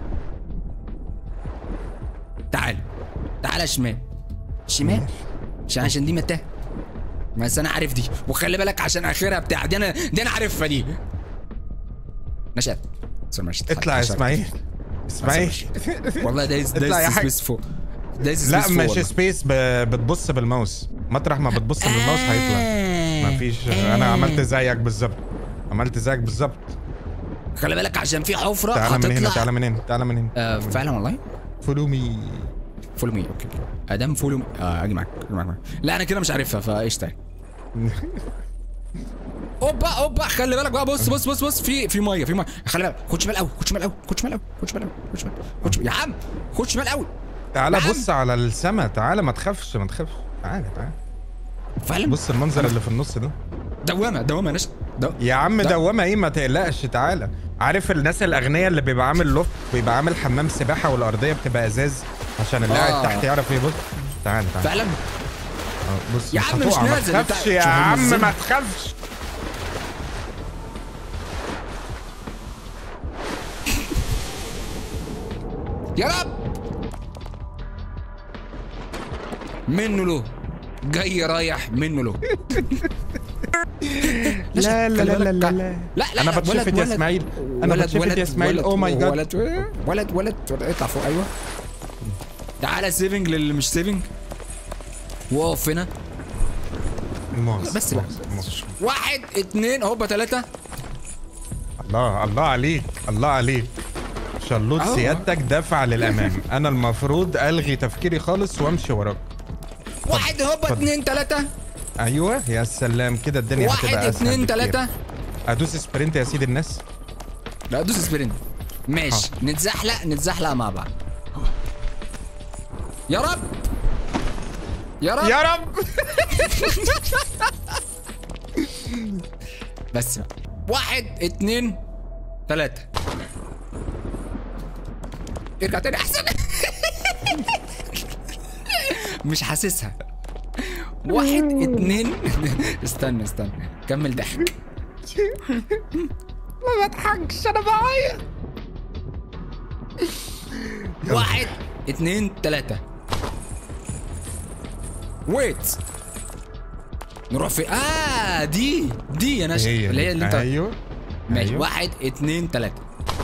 تعال تعال شمال شمال عشان عشان دي متاهه بس انا عارف دي وخلي بالك عشان اخرها بتاع دي انا دي انا عارفها دي نشأت سوري، ماشي. اطلع يا عشان- اسماعيل اسماعيل والله دايس اطلع يا دايس حاج. سبيس فوق دايس لا سبيس فوق مش والله. سبيس ب... بتبص بالماوس مطرح ما بتبص بالماوس هيطلع آه. مفيش انا عملت زيك بالظبط عملت زيك بالظبط خلي بالك عشان في حفره تعالى من هنا هتطلع تعالى من هنا تعالى من هنا آه فعلا والله فولو مي فولو مي اوكي ادام فولو اه اجي معاك اجي معاك لا انا كده مش عارفها فايش تاني اوبا اوبا خلي بالك بقى بص بص بص بص في في ميه في ميه خلي بالك خد شمال قوي خد شمال قوي خد شمال قوي خد شمال قوي خد شمال خد شمال يا عم خد شمال قوي تعالى نعم. بص على السما تعالى ما تخافش ما تخافش تعالى تعالى فعلا بص المنظر اللي في النص ده دوامه دوامه يا نشا دو... يا عم لا. دوامه ايه ما تقلقش تعالى عارف الناس الاغنياء اللي بيبقى عامل لوفت بيبقى عامل حمام سباحه والارضيه بتبقى ازاز عشان اللي قاعد آه. تحت يعرف يبص تعالى تعالى فعلا آه، بص يا مش عم مش هتقع، ما نازل، تخافش انت- يا شوف عم منزل. ما تخافش يا رب منه له جاي رايح منه له لا لا لا لا لا لا لا لا انا لا، بتشفت ولد- يا ولد- اسماعيل انا ولد- بتشفت ولد- يا اسماعيل ولد- او ماي جاد ولد ولد ولد ولد اطلع فوق ايوه تعالى سيفنج للي مش سيفنج وقف هنا الماوس بس بقى. الماوس. واحد اتنين هوبا تلاتة الله الله عليك الله عليك شلوت أهو. سيادتك دفع للامام انا المفروض الغي تفكيري خالص وامشي وراك واحد هوبا اتفضل. اتنين تلاتة ايوه يا سلام كده الدنيا واحد هتبقى اسهل اتنين بكتير. تلاتة ادوس سبرنت يا سيدي الناس لا دوس سبرنت ماشي نتزحلق نتزحلق مع بعض يا رب يا رب يا رب بس بقى واحد اتنين تلاتة ارجع تاني احسن مش حاسسها واحد اتنين استنى استنى كمل ضحك ما بضحكش انا بعيط واحد اتنين تلاتة ويت نروح في اه دي دي يا نشا اللي هي اللي انت ايوه ماشي أيوه. واحد اتنين تلاتة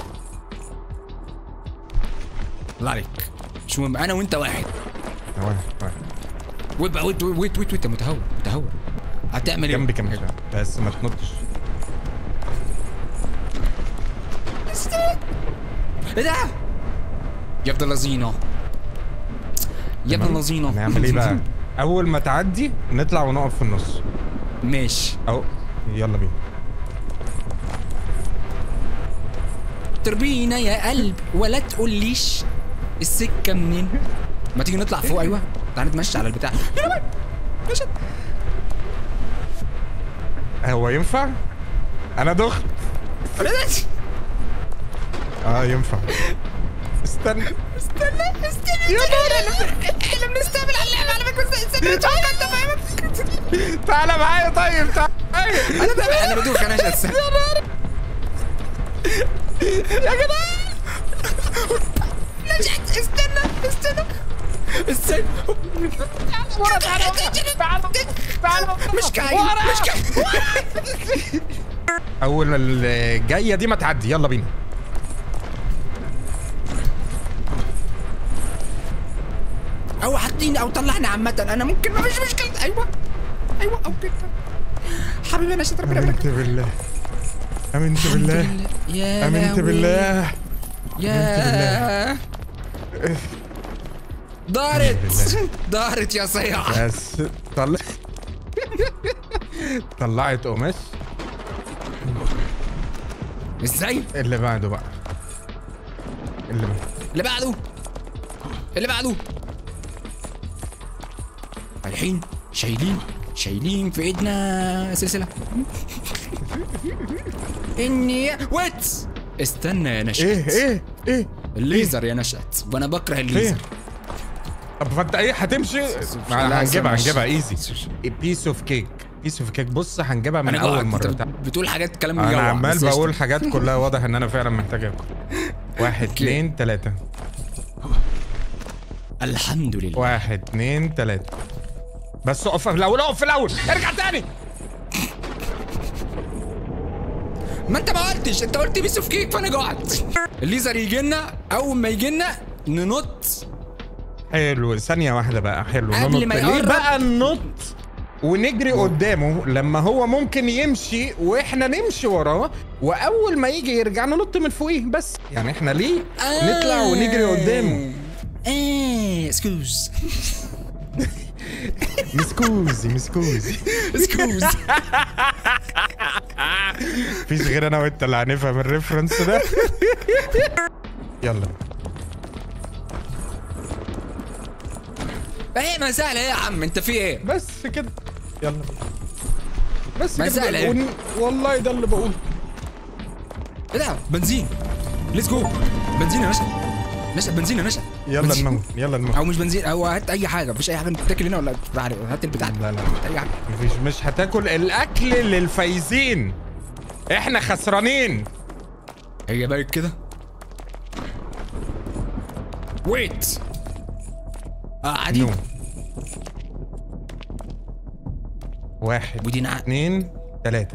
الله عليك مش مهم انا وانت واحد واحد واحد ويت بقى ويت ويت ويت ويت متهور متهور هتعمل ايه؟ جنبي كمان بس ما تنطش ايه ده؟ يا ابن اللذينه يا ابن اللذينه نعمل ايه بقى اول ما تعدي نطلع ونقف في النص ماشي او يلا بينا تربينا يا قلب ولا تقوليش السكه منين ما تيجي نطلع فوق ايوه تعالى نتمشى على البتاع ماشي هو ينفع انا دخت اه ينفع استنى استنى استنى يا احنا بنستقبل على اللعبه على فكره استنى انت فاهمك تعالى معايا طيب تعالى انا بقى انا بدوخ انا عشان استنى يا جدعان نجحت استنى استنى استنى ورا تعالى تعالى تعالى مش جاي مش جاي اول ما الجايه دي ما تعدي يلا بينا او حاطيني او طلعني عامة انا ممكن ما فيش مشكلة ايوه ايوه او كده حبيبي انا شاطر ربنا امنت يبارك بالله امنت بالله يا امنت لهوي. بالله يا دارت دارت يا صياح بس طلع طلعت قماش ازاي اللي بعده بقى اللي بعده اللي بعده اللي بعده رايحين شايلين شايلين في ايدنا سلسله اني وات استنى يا نشأت ايه ايه ايه الليزر يا نشأت وانا بكره الليزر فين طب فانت ايه هتمشي لا، ما هنجيبها مش- هنجيبها ايزي بيس اوف كيك بيس اوف كيك بص هنجيبها من انا اول جوعت مره انت بتقول حاجات كلام انا مجوع عمال بس قشطة. بقول حاجات كلها واضح ان انا فعلا محتاج اكل واحد اتنين تلاتة الحمد لله واحد اتنين تلاتة بس اقف في الاول اقف في الاول ارجع تاني ما انت ما قلتش انت قلت بيس اوف كيك فانا جوعت الليزر يجي لنا اول ما يجي لنا ننط حلو ثانية واحدة بقى حلو قبل ننط ما ليه يقرب. بقى ننط ونجري قدامه لما هو ممكن يمشي واحنا نمشي وراه واول ما يجي يرجع ننط من فوقيه بس يعني احنا ليه نطلع ونجري قدامه ايه سكوز مسكوزي مسكوزي سكوز مفيش غير انا وانت اللي هنفهم الريفرنس ده يلا ايه ما سهله ايه يا عم انت في ايه بس كده يلا بس ما كده سهلة ايه؟ ون- والله ده اللي بقوله ايه ده بنزين ليتس جو بنزين يا باشا باشا بنزين يا باشا يلا بنزين. نموت يلا نموت او مش بنزين او هات اي حاجه مفيش اي حاجه بتتاكل هنا ولا بتاع هات البتاع لا لا اي حاجه مفيش مش هتاكل الاكل للفايزين احنا خسرانين هي بالك كده ويت اه عادي نو واحد ودي نع... اتنين تلاتة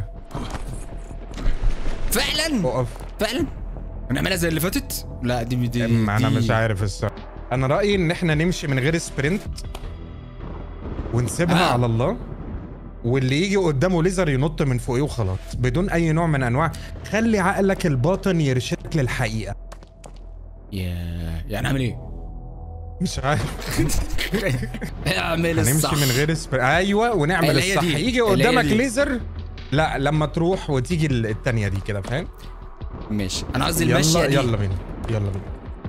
فعلا اقف فعلا هنعملها زي اللي فاتت لا دي دي, أم انا دي- مش عارف الصراحة انا رأيي ان احنا نمشي من غير سبرنت ونسيبها آه. على الله واللي يجي قدامه ليزر ينط من فوقيه وخلاص بدون اي نوع من انواع خلي عقلك الباطن يرشدك للحقيقة يا يعني اعمل ايه؟ مش عارف اعمل هنمشي الصح من غير سبرنت ايوه ونعمل اللي هي الصح دي. يجي اللي هي قدامك دي. ليزر لا لما تروح وتيجي التانية دي كده فاهم ماشي انا قصدي يلا المشيه دي يلا بينا يلا بينا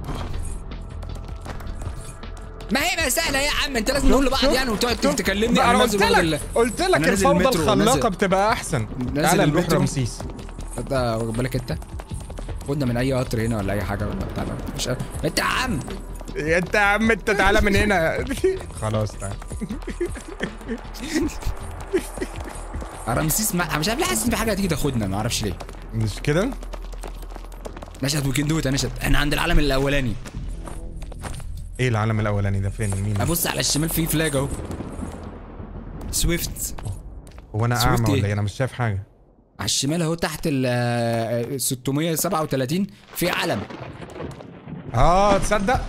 ما هي ما سهله يا عم انت لازم نقول لبعض شوف- يعني وتقعد شوف. تكلمني بقى انا انا نازل قلت برضه لك ال- قلت لك أنا نازل الفوضى المترو، الخلاقه نازل- بتبقى احسن نازل تعالى نروح المترو. رمسيس ده واخد بالك انت خدنا من اي قطر هنا ولا اي حاجه ولا بتاع ده. مش انت يا عم انت يا عم انت تعالى من هنا خلاص تعالى رمسيس ما مش عارف ليه حاسس ان في حاجه هتيجي تاخدنا ما اعرفش ليه مش كده نشأت ويكند دوت يا نشأت احنا عند العالم الاولاني ايه العالم الاولاني ده فين مين ابص على الشمال في فلاج اهو سويفت هو انا سويفت اعمى ايه؟ ولا ايه انا مش شايف حاجه على الشمال اهو تحت ال آه، 637 في علم اه تصدق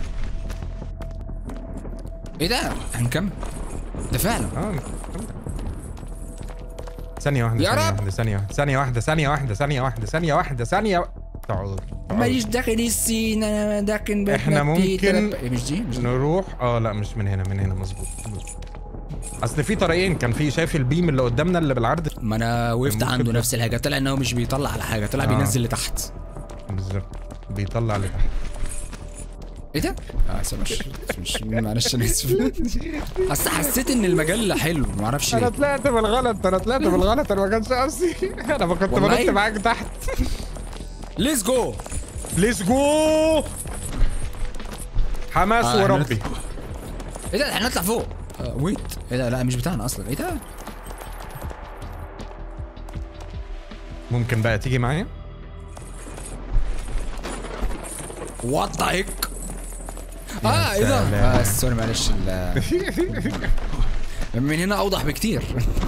ايه ده هنكمل ده فعلا اه ثانية واحدة يا ثانية رب. واحدة ثانية واحدة ثانية واحدة ثانية واحدة ثانية واحدة ثانية واحدة ثانية تعال ماليش داخل السين انا داخل إحنا ممكن إيه مش دي مش دي نروح اه لا مش من هنا من هنا مظبوط مظبوط. اصل في طريقين كان في شايف البيم اللي قدامنا اللي بالعرض ما انا وقفت ممكن عنده ده. نفس الحاجه طلع ان هو مش بيطلع على حاجه طلع آه. بينزل لتحت بالظبط بيطلع لتحت ايه ده؟ اه اسف مش مش معلش انا اسف اصل حسيت ان المجال حلو ما اعرفش انا ليه طلعت بالغلط انا طلعت بالغلط انا ما كانش قصدي انا ما كنت والله؟ بنط معاك تحت ليتس جو ليتس جو حماس آه، إحنا وربي ايه ده احنا نطلع فوق آه ويت ايه ده لا مش بتاعنا اصلا ايه ده؟ ممكن بقى تيجي معايا وات ذا هيك اه ايه ده؟ سلام. اه سوري معلش ال- من هنا اوضح بكتير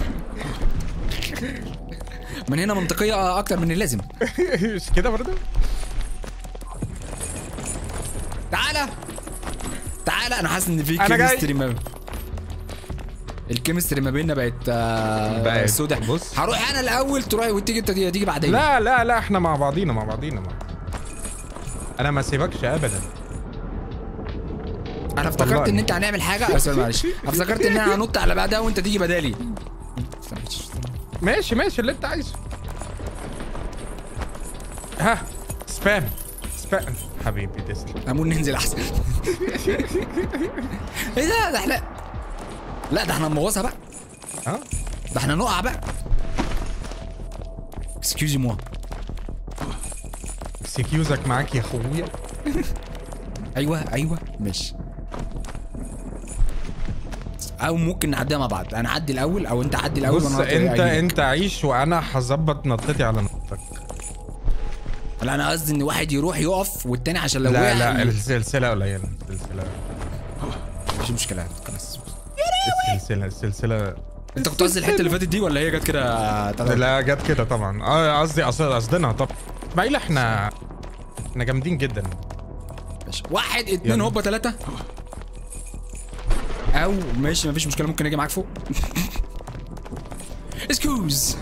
من هنا منطقيه اكتر من اللازم مش كده برضه تعالى تعالى انا حاسس ان في أنا جاي. كيمستري ما الكيمستري ما بيننا بقت آه بقت- سودة بص. هروح انا الاول تروح وتيجي انت تيجي تيجي بعدين لا لا لا احنا مع بعضينا مع بعضينا مع انا ما سيبكش ابدا انا افتكرت والله. ان انت هنعمل حاجه بس معلش أنا افتكرت ان انا هنط على بعدها وانت تيجي بدالي ماشي ماشي اللي انت عايزه ها سبام سبام حبيبي تسلم همون ننزل احسن ايه ده ده احنا لا ده احنا نبوظها بقى ها ده احنا نقع بقى اكسكيوزي موا اكسكيوزك معاك يا اخويا ايوه ايوه ماشي او ممكن نعديها مع بعض انا اعدي الاول او انت عدي الاول بص وأنا أعطي انت أجيبك. انت عيش وانا هظبط نطتي على نطتك لا انا قصدي ان واحد يروح يقف والتاني عشان لو وقع لا لا ي- السلسله قليله السلسله مش مشكله خلاص السلسله السلسله انت كنت قصدي الحته اللي فاتت دي ولا هي جت كده تمام؟ لا جت كده طبعا اه قصدي قصد- قصدنا طب اسماعيل احنا احنا جامدين جدا ماشي. واحد اتنين يلا. هوبا تلاتة او ماشي مفيش مشكله ممكن اجي معاك فوق اسكوز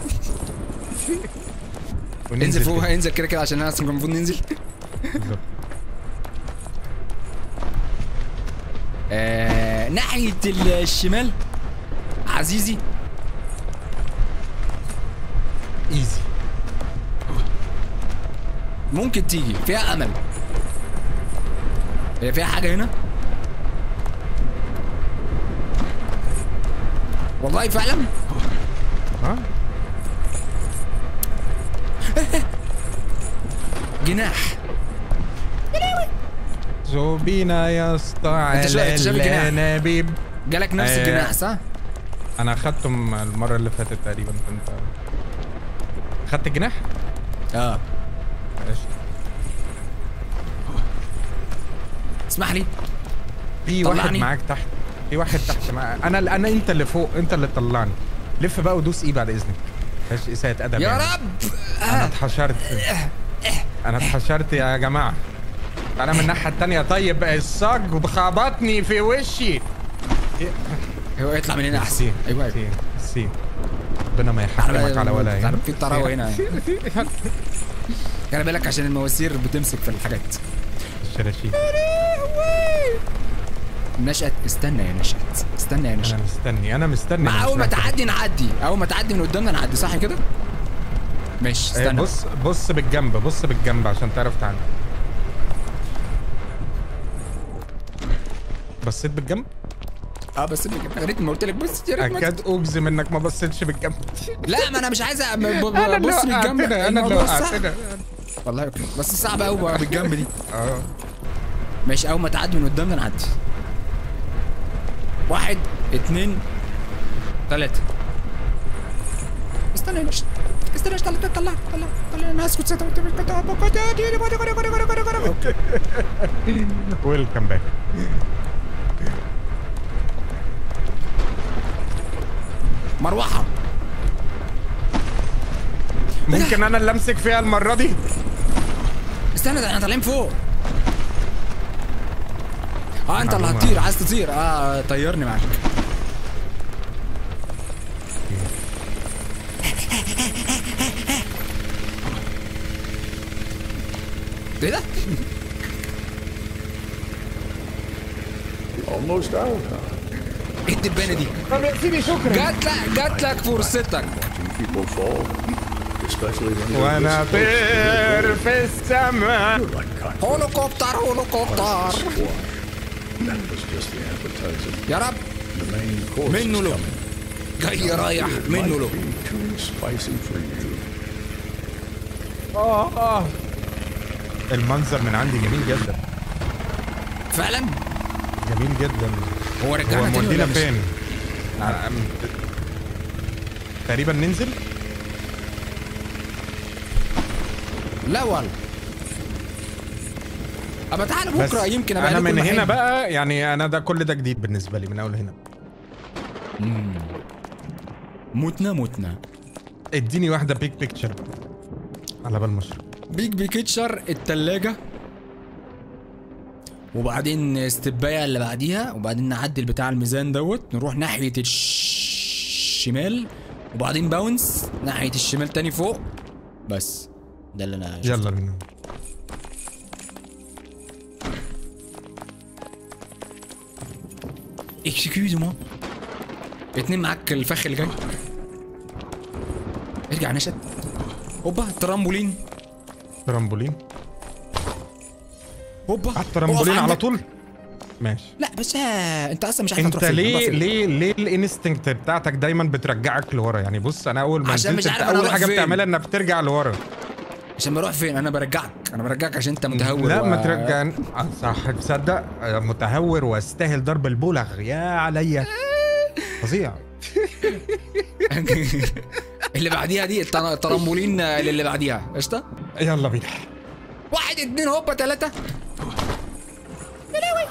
وننزل انزل فوق كده. انزل كده كده عشان انا اصلا كان المفروض ننزل بالظبط. آه ناحيه الشمال عزيزي ايزي ممكن تيجي فيها امل هي فيها حاجه هنا والله فعلا ها جناح زوبينا يا اسطى انت شا- على انت شايف الجناح؟ الانابيب جالك نفس آه. الجناح صح؟ انا اخدته م- المره اللي فاتت تقريبا كنت خدت الجناح اه ماشي. اسمح لي في واحد طلعني. معاك تحت في واحد تحت معاك انا انا انت اللي فوق انت اللي تطلعني لف بقى ودوس ايه بعد اذنك ماشي اساءة ادب يا يعني. رب انا اتحشرت انا اتحشرت يا جماعه انا من الناحيه التانية طيب الصاج خبطني في وشي هو يطلع من هنا احسن سي ايوه سي سي ربنا ما يحرمك على ولا تعرف عين في طراوه هنا خلي بالك عشان المواسير بتمسك في الحاجات الشراشيب نشأت استنى يا نشأت استنى يا انا نشأت مستني انا مستني مع أنا اول ما مش رايح. تعدي نعدي اول ما تعدي من قدامنا نعدي صح كده ماشي إيه، استنى بص بص بالجنب بص بالجنب عشان تعرف تعدي بصيت بالجنب اه بس يا ريت ما قلت لك بص يا ريت ما اكاد اجزم انك ما بصيتش بالجنب لا ما انا مش عايز أ- ب- ب- انا اللي ببص بالجنب وقعتنا انا اللي الموضوع صعب. وقعتنا والله اوكي بس صعب قوي بقى بالجنب دي اه ماشي اول ما تعدي من قدامنا نعدي واحد اتنين تلاتة استنى يا نشأت استنى طلع طلع طلع طلع انا اسكت ستة ويلكم باك مروحة ممكن انا اللي امسك فيها المره دي استنى ده احنا طالعين فوق اه انت اللي معلومة. هتطير عايز تطير اه طيرني معاك ايه ده؟ Almost out, huh? ايه الدبانه دي؟ طب يا سيدي شكرا جات لك جات لك فرصتك Watching people fall, especially when they're وانا this close to their طير في السماء goal. Like cotton هولوكوبتر هولوكوبتر squad. That was just the appetizer. يا رب The main course is منه له coming. جاي رايح It منه might له be too spicy for you. اه اه المنظر من عندي جميل جدا فعلا جميل جدا هو هو رجعنا تاني مودينا ولا مش؟ فين؟ ع- م- تقريبا ننزل لا والله ابقى تعالى بس بكره يمكن ابقى انا لكم من هنا محل. بقى يعني انا ده كل ده جديد بالنسبه لي من اول هنا متنا متنا اديني واحده بيك بيكتشر على بال مشرب بيج بيكتشر التلاجة وبعدين استباية اللي بعديها وبعدين نعدل بتاع الميزان دوت نروح ناحية الشمال وبعدين باونس ناحية الشمال تاني فوق بس ده اللي انا شفته. يلا بينا اكسكيوز مو اتنين معاك الفخ اللي جاي ارجع نشد هوبا الترامبولين ترامبولين هوبا على الترامبولين اقف على عندك. طول ماشي لا بس آه انت اصلا مش عارف انت هتروح فين، ليه هتروح فين. ليه ليه الانستنكت بتاعتك دايما بترجعك لورا يعني بص انا اول ما عشان نزلت مش انت عارف أنا اول أروح حاجه فين. بتعملها انك بترجع لورا عشان بروح فين انا برجعك انا برجعك عشان انت متهور لا و- ما ترجع آه، صح تصدق آه، متهور واستاهل ضرب البلغ يا عليا فظيع اللي بعديها دي التن- الترمبولين اللي بعديها قشطه يلا بينا واحد اتنين هوبا تلاتة يا لهوي.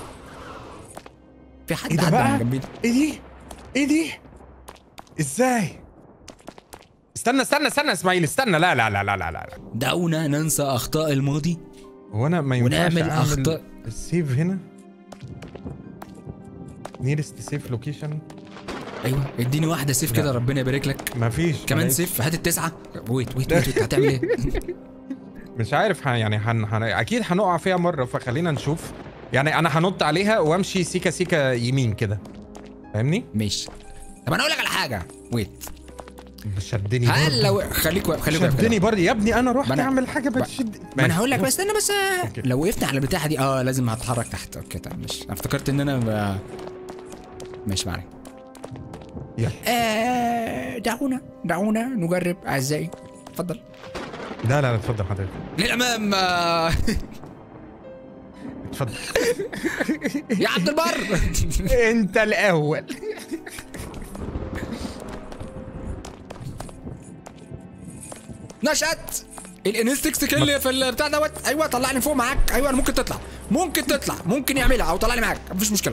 في حد ايه ده عدى من بقى جنبينا ايه دي ايه دي ازاي استنى استنى استنى اسماعيل استنى لا لا لا لا لا لا دعونا ننسى اخطاء الماضي هو انا ما ينفعش ونعمل اعمل أخطاء. السيف هنا نيرست سيف لوكيشن ايوه اديني واحده سيف كده ربنا يبارك لك ما فيش كمان ما سيف هات التسعه ويت ويت ويت, ويت. هتعمل ايه مش عارف ه- يعني هن... هن... اكيد هنقع فيها مره فخلينا نشوف يعني انا هنط عليها وامشي سيكا سيكا يمين كده فاهمني ماشي طب انا اقول لك على حاجه ويت شدني هل برضه. لو خليك واقف خليك واقف كده. شدني برضه يا ابني انا رحت ما أنا- اعمل حاجه ما- بتشد ما انا هقول لك ماشي. بس استنى بس أوكي. لو وقفنا على البتاعه دي اه لازم هتحرك تحت اوكي طب ماشي انا افتكرت ان انا ب... ماشي معاك يلا آه دعونا دعونا نجرب اعزائي اتفضل لا لا لا اتفضل حضرتك للامام آه، اتفضل يا عبد البر انت الاول نشأت الانستكس كل في البتاع دوت ايوه طلعني فوق معاك ايوه انا ممكن تطلع ممكن تطلع ممكن يعملها او طلعني معاك مفيش مشكله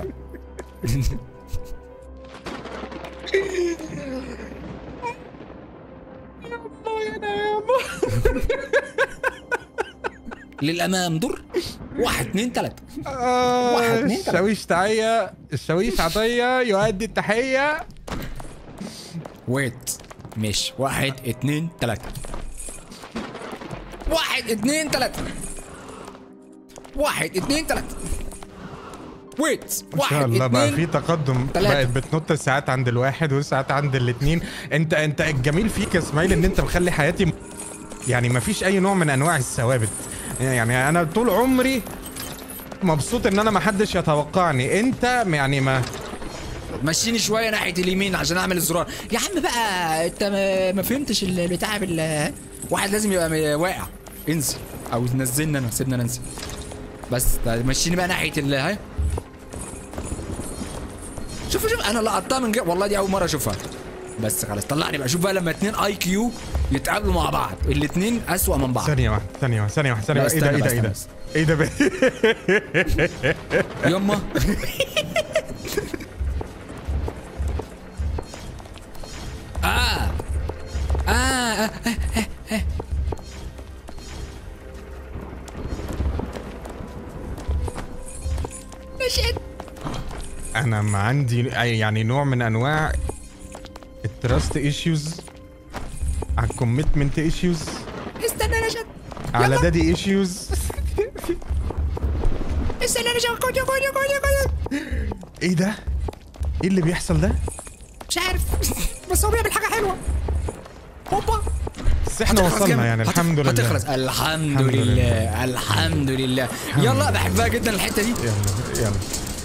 للامام دور واحد اتنين تلاته واحد، اتنين، تلاتة. الشاويش تعية الشاويش عطية يؤدي التحية ويت ماشي واحد اتنين تلاتة واحد اتنين تلاتة واحد اتنين تلاتة ويت ان واحد شاء الله بقى في اتنين تقدم تلاتة. بقت بتنط ساعات عند الواحد وساعات عند الاثنين انت انت الجميل فيك يا اسماعيل ان انت مخلي حياتي م- يعني ما فيش اي نوع من انواع الثوابت يعني انا طول عمري مبسوط ان انا ما حدش يتوقعني انت يعني ما مشيني شوية ناحية اليمين عشان اعمل الزرار يا عم بقى انت ما, ما فهمتش البتاع بال واحد لازم يبقى م- واقع انزل او نزلنا انا سيبنا ننزل بس ده مشيني بقى ناحية ال هاي شوف شوف انا لقطتها من جد والله دي اول مرة اشوفها بس خلاص طلعني بقى شوف بقى لما اتنين اي كيو يتقابلوا مع بعض الاتنين اسوأ من بعض ثانية واحدة ثانية واحدة ثانية واحدة ثانية لا، واحدة. ايه ده ايه استنى ده ايه بقى، ده ايه ده ب- يما آه. آه. آه. آه. آه. نشأت انا ما عندي أي- يعني نوع من انواع التراست ايشوز على الكوميتمنت ايشوز استنى نشأت على دادي ايشوز استنى نشأت كود كود كود كود ايه ده ايه اللي بيحصل ده مش عارف بس هو بيعمل حاجة حلوة هوبا بس احنا هتخلص وصلنا جامد. يعني هت- الحمد لله هتخلص الحمد الحمد لله الحمد لله يلا بحبها جدا الحتة دي يلا يلا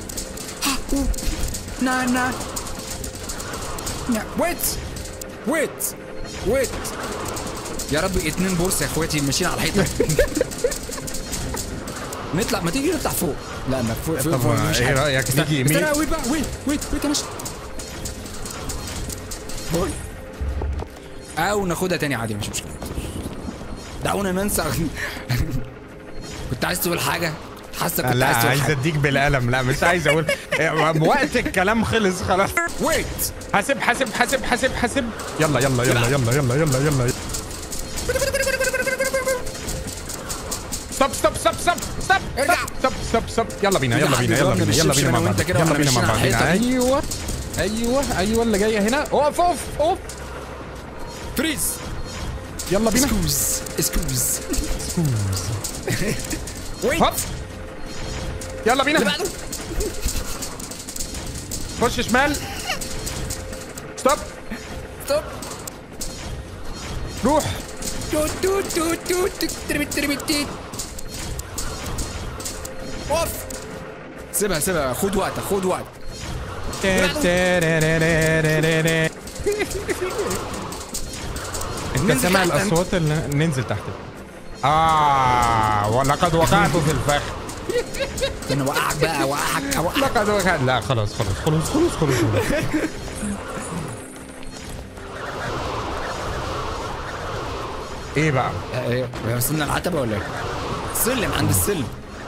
نا نا نا ويت ويت ويت يا رب اتنين بورس يا اخواتي ماشيين على الحيطه نطلع ما تيجي نطلع فوق لا ما فوق فوق, طب فوق مش ايه حاجة. رايك استنى نيجي يمين استنى ويت بقى ويت ويت ويت يا ماشي بوي. او ناخدها تاني عادي مش مشكله دعونا ننسى كنت عايز تقول حاجه حاسك كنت لا عايز تقول عايز حاجه اديك بالقلم لا مش عايز اقول وقت الكلام خلص خلاص ويت حاسب حاسب حاسب حاسب حاسب يلا يلا يلا يلا يلا يلا يلا ستوب ستوب ستوب ستوب ستوب ارجع. ستوب ستوب ستوب يلا بينا في يلا حد بينا يلا ضربني بينا يلا بالشبشب بينا أنا مع وأنت بعض كده يلا وإحنا بينا مع ماشيين على بعض الحيطة دي. ايوه ايوه ايوه اللي جايه هنا اقف اقف اقف فريز يلا بينا اسكوز اسكوز ويت هوب يلا اللي بينا بعده خش شمال ستوب ستوب روح توت توت توت توت توت تربت تربت تيت اوف سيبها سيبها خد وقتك خد وقت انت ننزل سامع تحت، الاصوات اللي ننزل تحت اه ولقد وقعت في الفخ انا اوقعك بقى اوقعك اوقعك لقد وقعت لا خلاص خلاص خلاص خلاص خلاص خلاص. ايه بقى ايه وصلنا العتبه ولا ايه؟ سلم عند السلم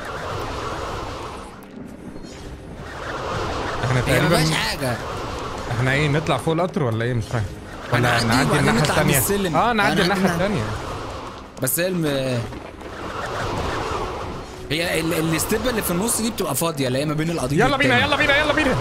احنا هي ما فيهاش تقريبا حاجه احنا ايه نطلع فوق القطر ولا ايه مش فاهم ولا هنعدي نعدي وبعدين الناحيه نطلع الثانيه بالسلم. اه نعدي هنعدي الناحيه الناحية- الثانيه بس هي الم... هي ال- الاستبه اللي في النص دي بتبقى فاضيه اللي هي ما بين القضيب يلا بينا والتاني. يلا بينا يلا بينا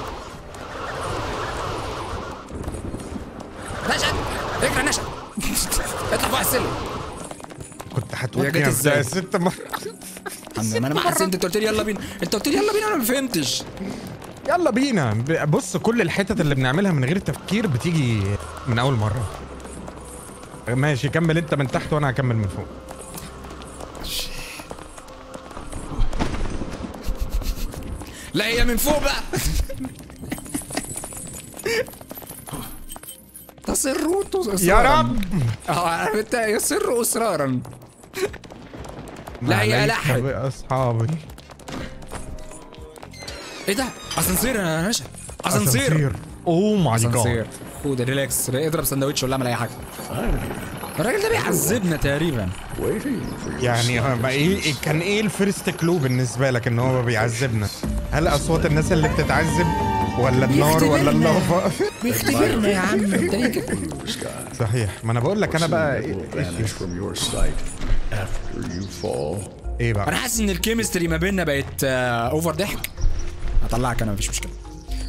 نشأت اجري نشأت اطلع فوق السلم كنت هي هتوقع جت يا ازاي؟ ست مرات الحمد لله، ما انا ما حسيت انت قلت لي يلا بينا انت قلت لي يلا بينا انا ما فهمتش يلا بينا ب- بص كل الحتت اللي بنعملها من غير تفكير بتيجي من اول مره ماشي كمل انت من تحت وانا هكمل من فوق لا هي من فوق بقى تصر يا رب اه عارف انت يسر اسرارا لا هي عليك لحق باصحابي ايه ده اسانسير انا نشأ اسانسير اوه ماي اسانسير جاد خد ريلاكس اضرب سندوتش ولا اعمل اي حاجه الراجل ده بيعذبنا تقريبا Waiting for you. يعني هو بقى ايه كان ايه الفيرست كلو بالنسبه لك ان هو بيعذبنا هل اصوات الناس اللي بتتعذب ولا النار ولا بيختبرنا. اللافا بيختبرنا يا عم انت ليه كده Blue sky. صحيح ما انا بقول لك انا بقى It ايه, will إيه, vanish from your sight after you fall. إيه انا بقى حاسس ان الكيمستري ما بيننا بقت آه، اوفر ضحك هطلعك انا مفيش مشكله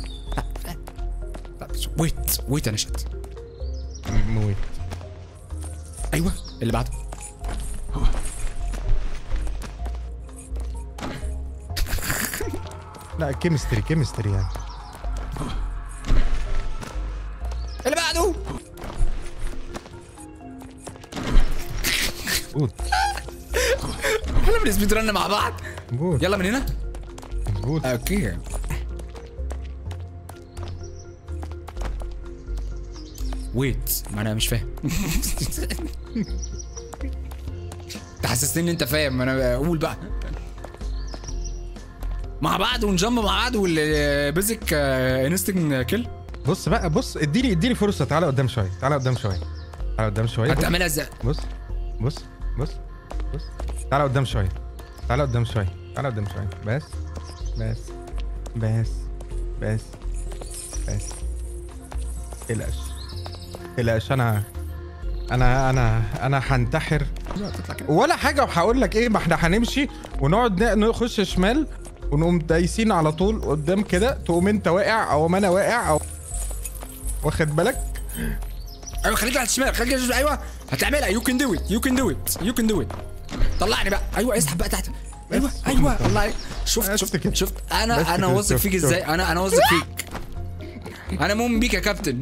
ويت ويت يا نشأت موت ايوه اللي بعده لا كيمستري كيمستري يعني اللي بعده مظبوط احنا بنسبيد رن مع بعض مظبوط يلا من هنا مظبوط اوكي ويت ما انا مش فاهم تحسسني ان انت فاهم انا بقول بقى مع بعض ونجمع مع بعض والبيزك انستنج كيل بص بقى بص اديني اديني فرصه تعالى قدام شويه تعالى قدام شويه تعالى قدام شويه بص هتعملها ازاي بص بص بص بص تعالى قدام شويه تعالى قدام شويه تعالى قدام شويه بس بس بس بس بس تقلقش تقلقش انا انا انا انا هنتحر ولا حاجه وهقول لك ايه ما احنا هنمشي ونقعد ن- نخش شمال ونقوم دايسين على طول قدام كده تقوم انت واقع او ما انا واقع او واخد بالك ايوه خليك على الشمال خليك على الشمال ايوه هتعملها يو كان دو ات يو كان دو ات يو كان دو ات طلعني بقى ايوه اسحب بقى تحت ايوه بس. ايوه الله عليك شفت بس شفت كده. شفت بس انا انا كده. واثق شفت، فيك شفت. ازاي انا انا واثق فيك انا مؤمن بيك يا كابتن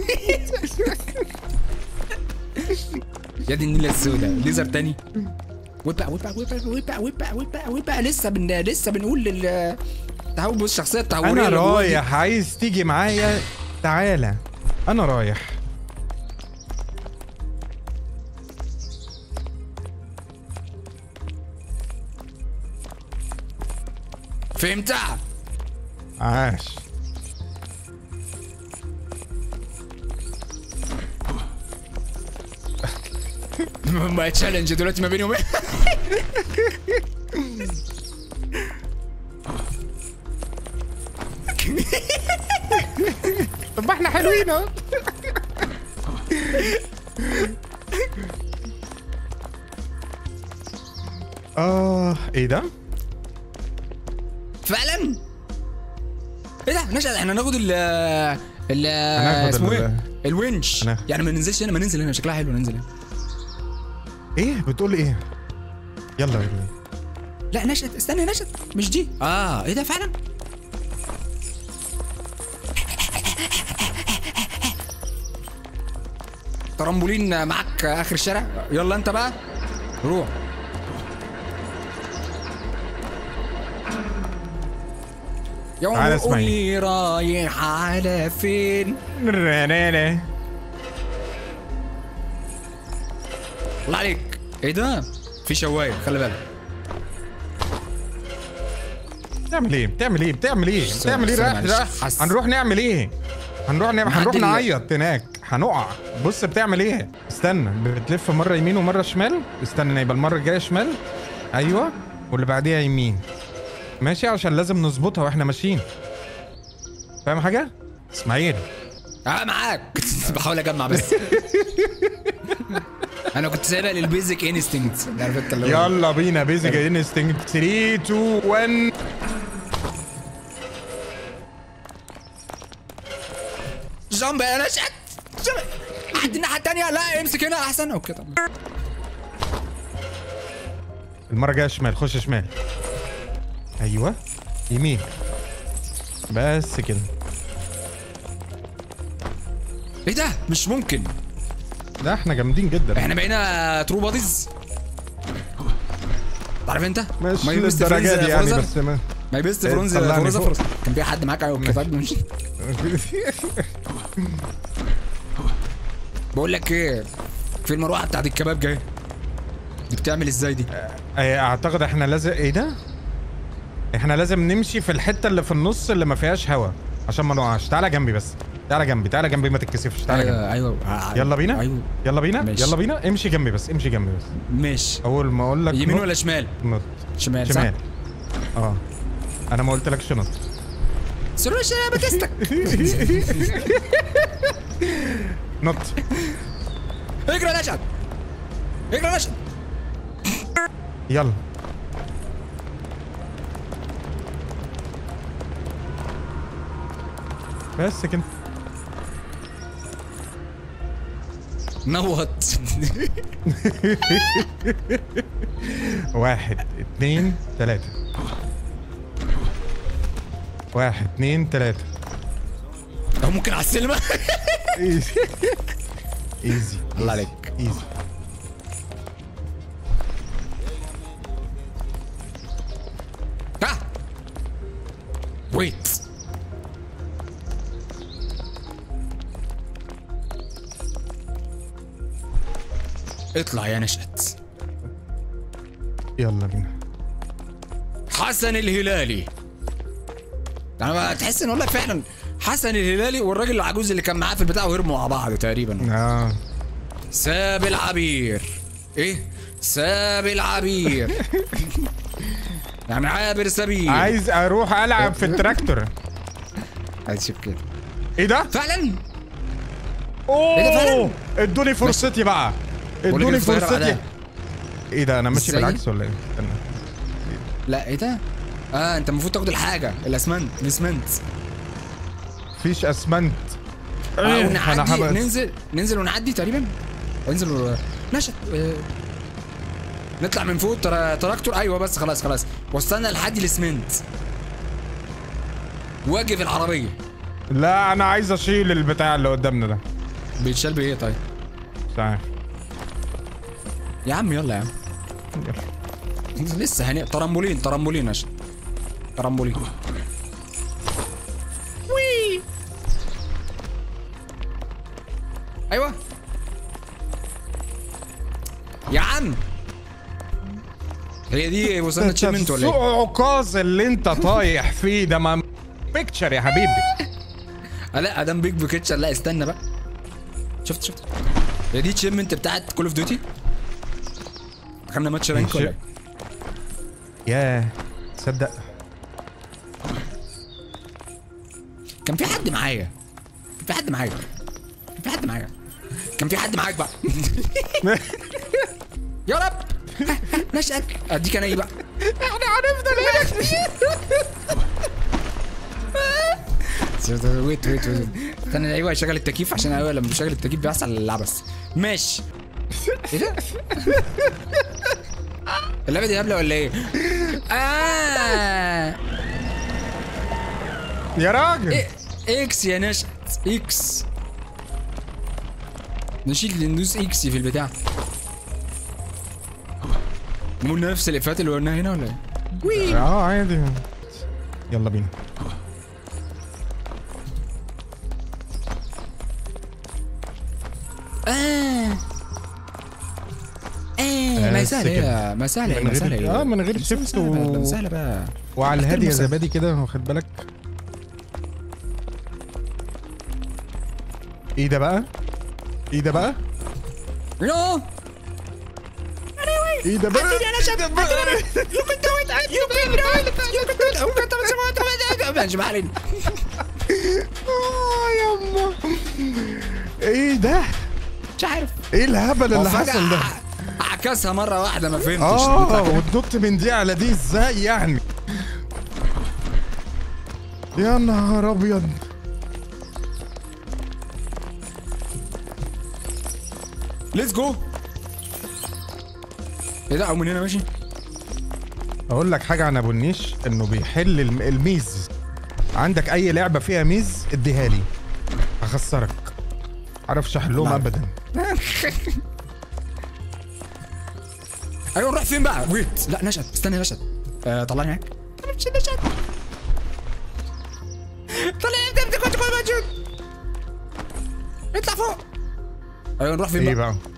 يا دي النيله السوداء ليزر تاني ويبقى ويبقى ويبقى ويبقى ويبقى ويبقى ويبقى لسه بن لسه بنقول لل تهور بص الشخصيه التهوريه انا اللي جوه دي. رايح عايز تيجي معايا تعالى انا رايح فهمتها عاش ما تشالنج دلوقتي ما بيني وبين طب ما احنا حلوين اهو اه ايه ده؟ فعلا ايه ده نشأ احنا ناخد ال ال هناخد اسمه ال- ايه الونش هناخد. يعني ما ننزلش هنا ما ننزل هنا شكلها حلو ننزل هنا ايه بتقول ايه؟ يلا يلا لا نشأت استنى نشأت مش دي اه ايه ده فعلا ترامبولين معاك اخر الشارع يلا انت بقى روح يوم تعال اسمعي. قولي رايح على فين رنانة. الله عليك ايه ده في شوايه خلي بالك بتعمل ايه بتعمل ايه بتعمل ايه استنى- بتعمل ايه استنى رايح معلش. رايح حس- هنروح نعمل ايه هنروح نعمل هنروح نعدل- نعيط هناك هنقع بص بتعمل ايه استنى بتلف مره يمين ومره شمال استنى يبقى المره الجايه شمال ايوه واللي بعديها يمين ماشي عشان لازم نظبطها واحنا ماشيين فاهم حاجه اسماعيل اه معاك كنت بحاول اجمع بس انا كنت سايبها للبيزك انستنكت عارف انت اللي هو يلا بينا بيزك انستنكت 3 2 1 جامب يا نشأت جامب حد الناحيه الثانيه لا امسك هنا احسن اوكي طب المره الجايه شمال خش شمال ايوه يمين بس كده ايه ده مش ممكن لا احنا جامدين جدا احنا بقينا ترو باديز عارف انت مش My best للدرجه friends دي يعني forever. بس ما ماي بيست إيه، فرونز طلعني فرونز فوق. فرونز كان في حد معاك اوكي طيب مش بقول لك ايه في المروحه بتاعت الكباب جايه دي بتعمل ازاي دي ايه، اعتقد احنا لازم ايه ده احنا لازم نمشي في الحته اللي في النص اللي ما فيهاش هوا عشان ما نقعش تعالى جنبي بس تعالى جنبي تعالى جنبي ما تتكسفش تعالى جنبي ايوه ايوه يلا بينا ايوه يلا بينا ماشي. يلا بينا امشي جنبي بس امشي جنبي بس ماشي اول ما اقول لك يمين نط، ولا شمال نط شمال صح شمال اه انا ما قلتلكش نط سروش انا بتستك نط اجري يا نشأت اجري يا نشأت يلا بس كده نوت واحد اتنين تلاتة واحد اتنين تلاتة او ممكن على السينما ايزي ايزي الله عليك. ايزي ها ويت اطلع يا نشأت يلا بينا حسن الهلالي انا تحس ان اقول لك فعلا حسن الهلالي والراجل العجوز اللي كان معاه في البتاع وهرموا مع بعض تقريبا اه ساب العبير ايه ساب العبير يعني عابر سبيل عايز اروح العب في التراكتور عايز تشوف كده ايه ده؟ فعلا اوه ده فعلا؟ ادوني فرصتي بقى بقول لك ادوني الفاير فرصتي بعدها. ايه ده انا ماشي إزاي؟ بالعكس ولا ايه؟ استنى لا ايه ده اه انت المفروض تاخد الحاجه الاسمنت الاسمنت مفيش اسمنت آه إيه، ونعدي أنا هبقى- ننزل ننزل ونعدي تقريبا ننزل و... نشط آه. نطلع من فوق ترا... تراكتور ايوه بس خلاص خلاص وصلنا لحد الاسمنت واقف العربيه لا انا عايز اشيل البتاع اللي قدامنا ده بيتشال بايه طيب مش عارف يا عم يلا يا عم يلا. لسه هني ترامبولين ترامبولين عشان ترامبولين وي ايوه يا عم هي دي وصلنا تشيمنت ولا سوق ايه؟ عكاظ اللي انت طايح فيه ده ما بيكتشر يا حبيبي آه لا ادم بيج بكيتشر لا استنى بقى شفت شفت هي دي تشيمنت بتاعت كول اوف ديوتي دخلنا ماتش رانك ولا إيه؟ ياه تصدق كان في حد معايا كان في حد معايا كان في حد معايا كان في حد معاك بقى يا رب نشأت اديك انا ايه بقى احنا هنفضل هنا كتير ويت ويت ويت استنى ايوه اشغل التكييف عشان ايوه لما بشغل التكييف بيحصل العبث ماشي ايه ده؟ اللعبه دي هبله ولا ايه؟ اه يا راجل إيه اكس يا نشأت اكس نشيل ندوس اكس في البتاع نقول نفس الافات اللي قلناها هنا ولا ايه؟ وي اه عادي يلا بينا اه ايه ما هي بس سهله كده. هي ما سهله من ما غير- سهله آه، من غير سهلة شيفت بقى، و- سهله بقى وعلى الهادي يا المسا- زبادي كده واخد بالك ايه ده بقى ايه ده بقى نو ايه ده بقى ماشي ما علينا آه يما ايه ده مش عارف ايه الهبل اللي هو فجأة حصل ده ع- عكسها مره واحده ما فهمتش اه وتنط من دي على دي ازاي يعني يا نهار ابيض ليتس جو ايه ده او من هنا ماشي اقول لك حاجه عن ابو النيش انه بيحل الم- الميز عندك اي لعبه فيها ميز اديها لي هخسرك معرفش احلهم نعم. ابدا ايوه نروح فين بقى ويت لا نشأت استنى نشأت آه طلعني معاك مش نشأت طلعني انت انت كنت كنت موجود اطلع فوق ايوه نروح فين ايه بقى بقى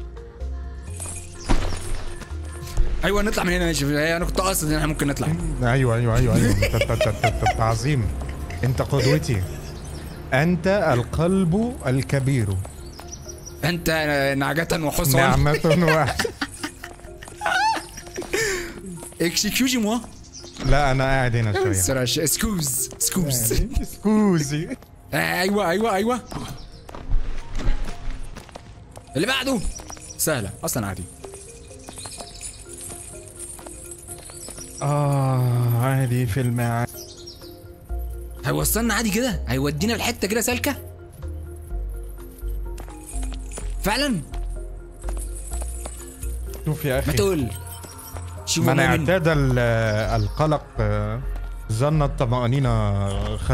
ايوه نطلع من هنا ماشي هي انا كنت قاصد ان احنا ممكن نطلع ايوه ايوه ايوه ايوه انت انت انت انت انت عظيم انت قدوتي انت القلب الكبير انت نعجة وحصان نعمة واحدة اكسكيوزي موا لا انا قاعد هنا شوية سراش اسكوز سكوز سكوزي ايوه ايوه ايوه اللي بعده سهلة اصلا عادي اه عادي في الماء هيوصلنا عادي كده هيودينا لحته كده سالكه فعلا شوف يا ما اخي تقول شوف من والله من- اعتاد ال- القلق آه، ظن الطمأنينة خد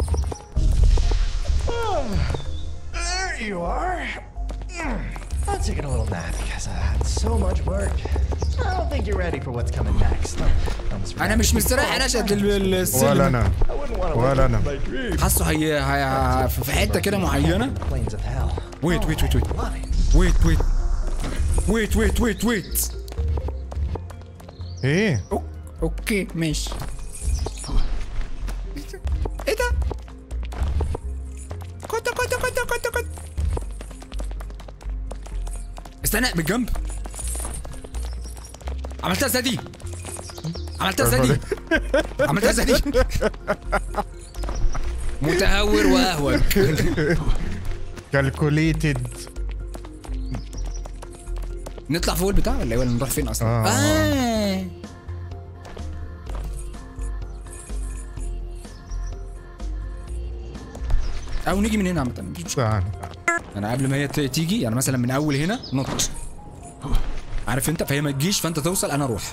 There you are. I'm taking a little nap because I had so much work. I don't think you're ready for what's coming next. Almost انا مش مستريح يا نشأت لل- ولا للسلم انا I wouldn't want to ولا wake up أنا. in my dreams. حاسه هي هي في حته كده معينه Plains of hell. Wait, wait, wait, wait. Love it. ويت ويت ويت ويت ويت ويت ايه اوكي ماشي ايه ده كنت كنت كنت كنت كنت استنى بالجنب عملتها ازاي دي عملتها ازاي دي عملتها ازاي دي متهور واهوج كالكوليتد نطلع فوق البتاع ولا ايه ولا نروح فين اصلا آه. آه. او نيجي من هنا عامه مفيش مشكله انا قبل ما هي ت- تيجي يعني مثلا من اول هنا نط عارف انت فهي ما تجيش فانت توصل انا اروح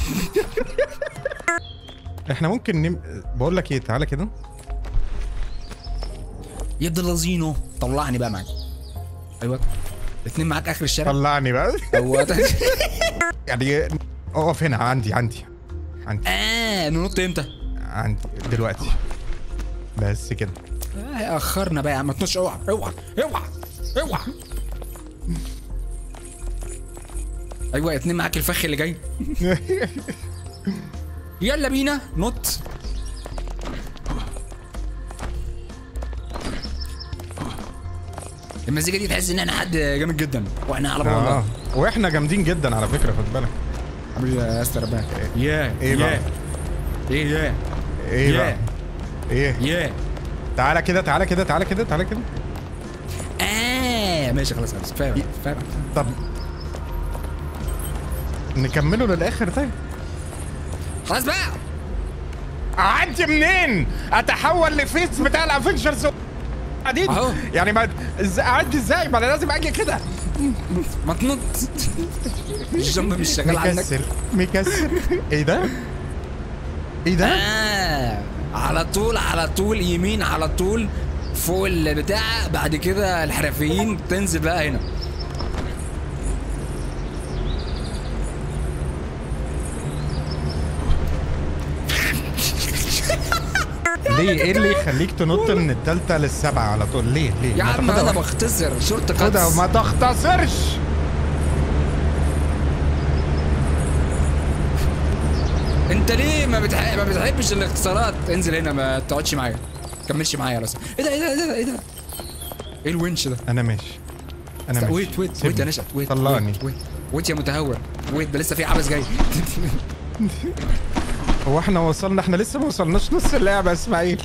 احنا ممكن نم... بقول لك ايه تعالى كده يبدا لازينو طلعني بقى معاك ايوه اتنين معاك اخر الشارع طلعني بقى او يعني اقف هنا عندي عندي عندي اه ننط امتى؟ عندي دلوقتي بس كده آه اخرنا بقى يا عم ما تنطش اوعى اوعى اوعى اوعى ايوه اتنين معاك الفخ اللي جاي يلا بينا نط المزيكا دي تحس ان انا حد جامد جدا واحنا على اه بعض واحنا جامدين جدا على فكره خد بالك حبيبي يا استر ربنا يا إيه بقى؟ يا ايه يا ايه يا. بقى ايه يا تعالى كده تعالى كده تعالى كده تعالى كده اه ماشي خلاص خلاص كفايه بقى، كفايه بقى. طب نكمله للاخر طيب خلاص بقى اعدي منين اتحول لفيس بتاع الافنجرز قاعدين أهو. يعني ما إز- اعدي ازاي ما انا لازم اجي كده ما تنط الجنب مش شغال عندك مكسر مكسر ايه ده ايه ده آه على طول على طول يمين على طول فوق البتاع بعد كده الحرفيين تنزل بقى هنا ليه ايه اللي يخليك تنط من التالتة للسبعة على طول ليه ليه يا ما عم تاخدها انا واحدة. بختصر شورت خدها كاتس وما تختصرش انت ليه ما بتح... ما بتحبش الاختصارات انزل هنا ما تقعدش معايا كملش معايا ولا ايه ده ايه ده ايه ده ايه ده ايه الونش ده انا ماشي انا ماشي ويت ويت سيبني. ويت يا نشأت ويت طلعني ويت ويت, ويت يا متهور ويت ده لسه في عبث جاي هو احنا وصلنا احنا لسه ما وصلناش نص اللعبة يا اسماعيل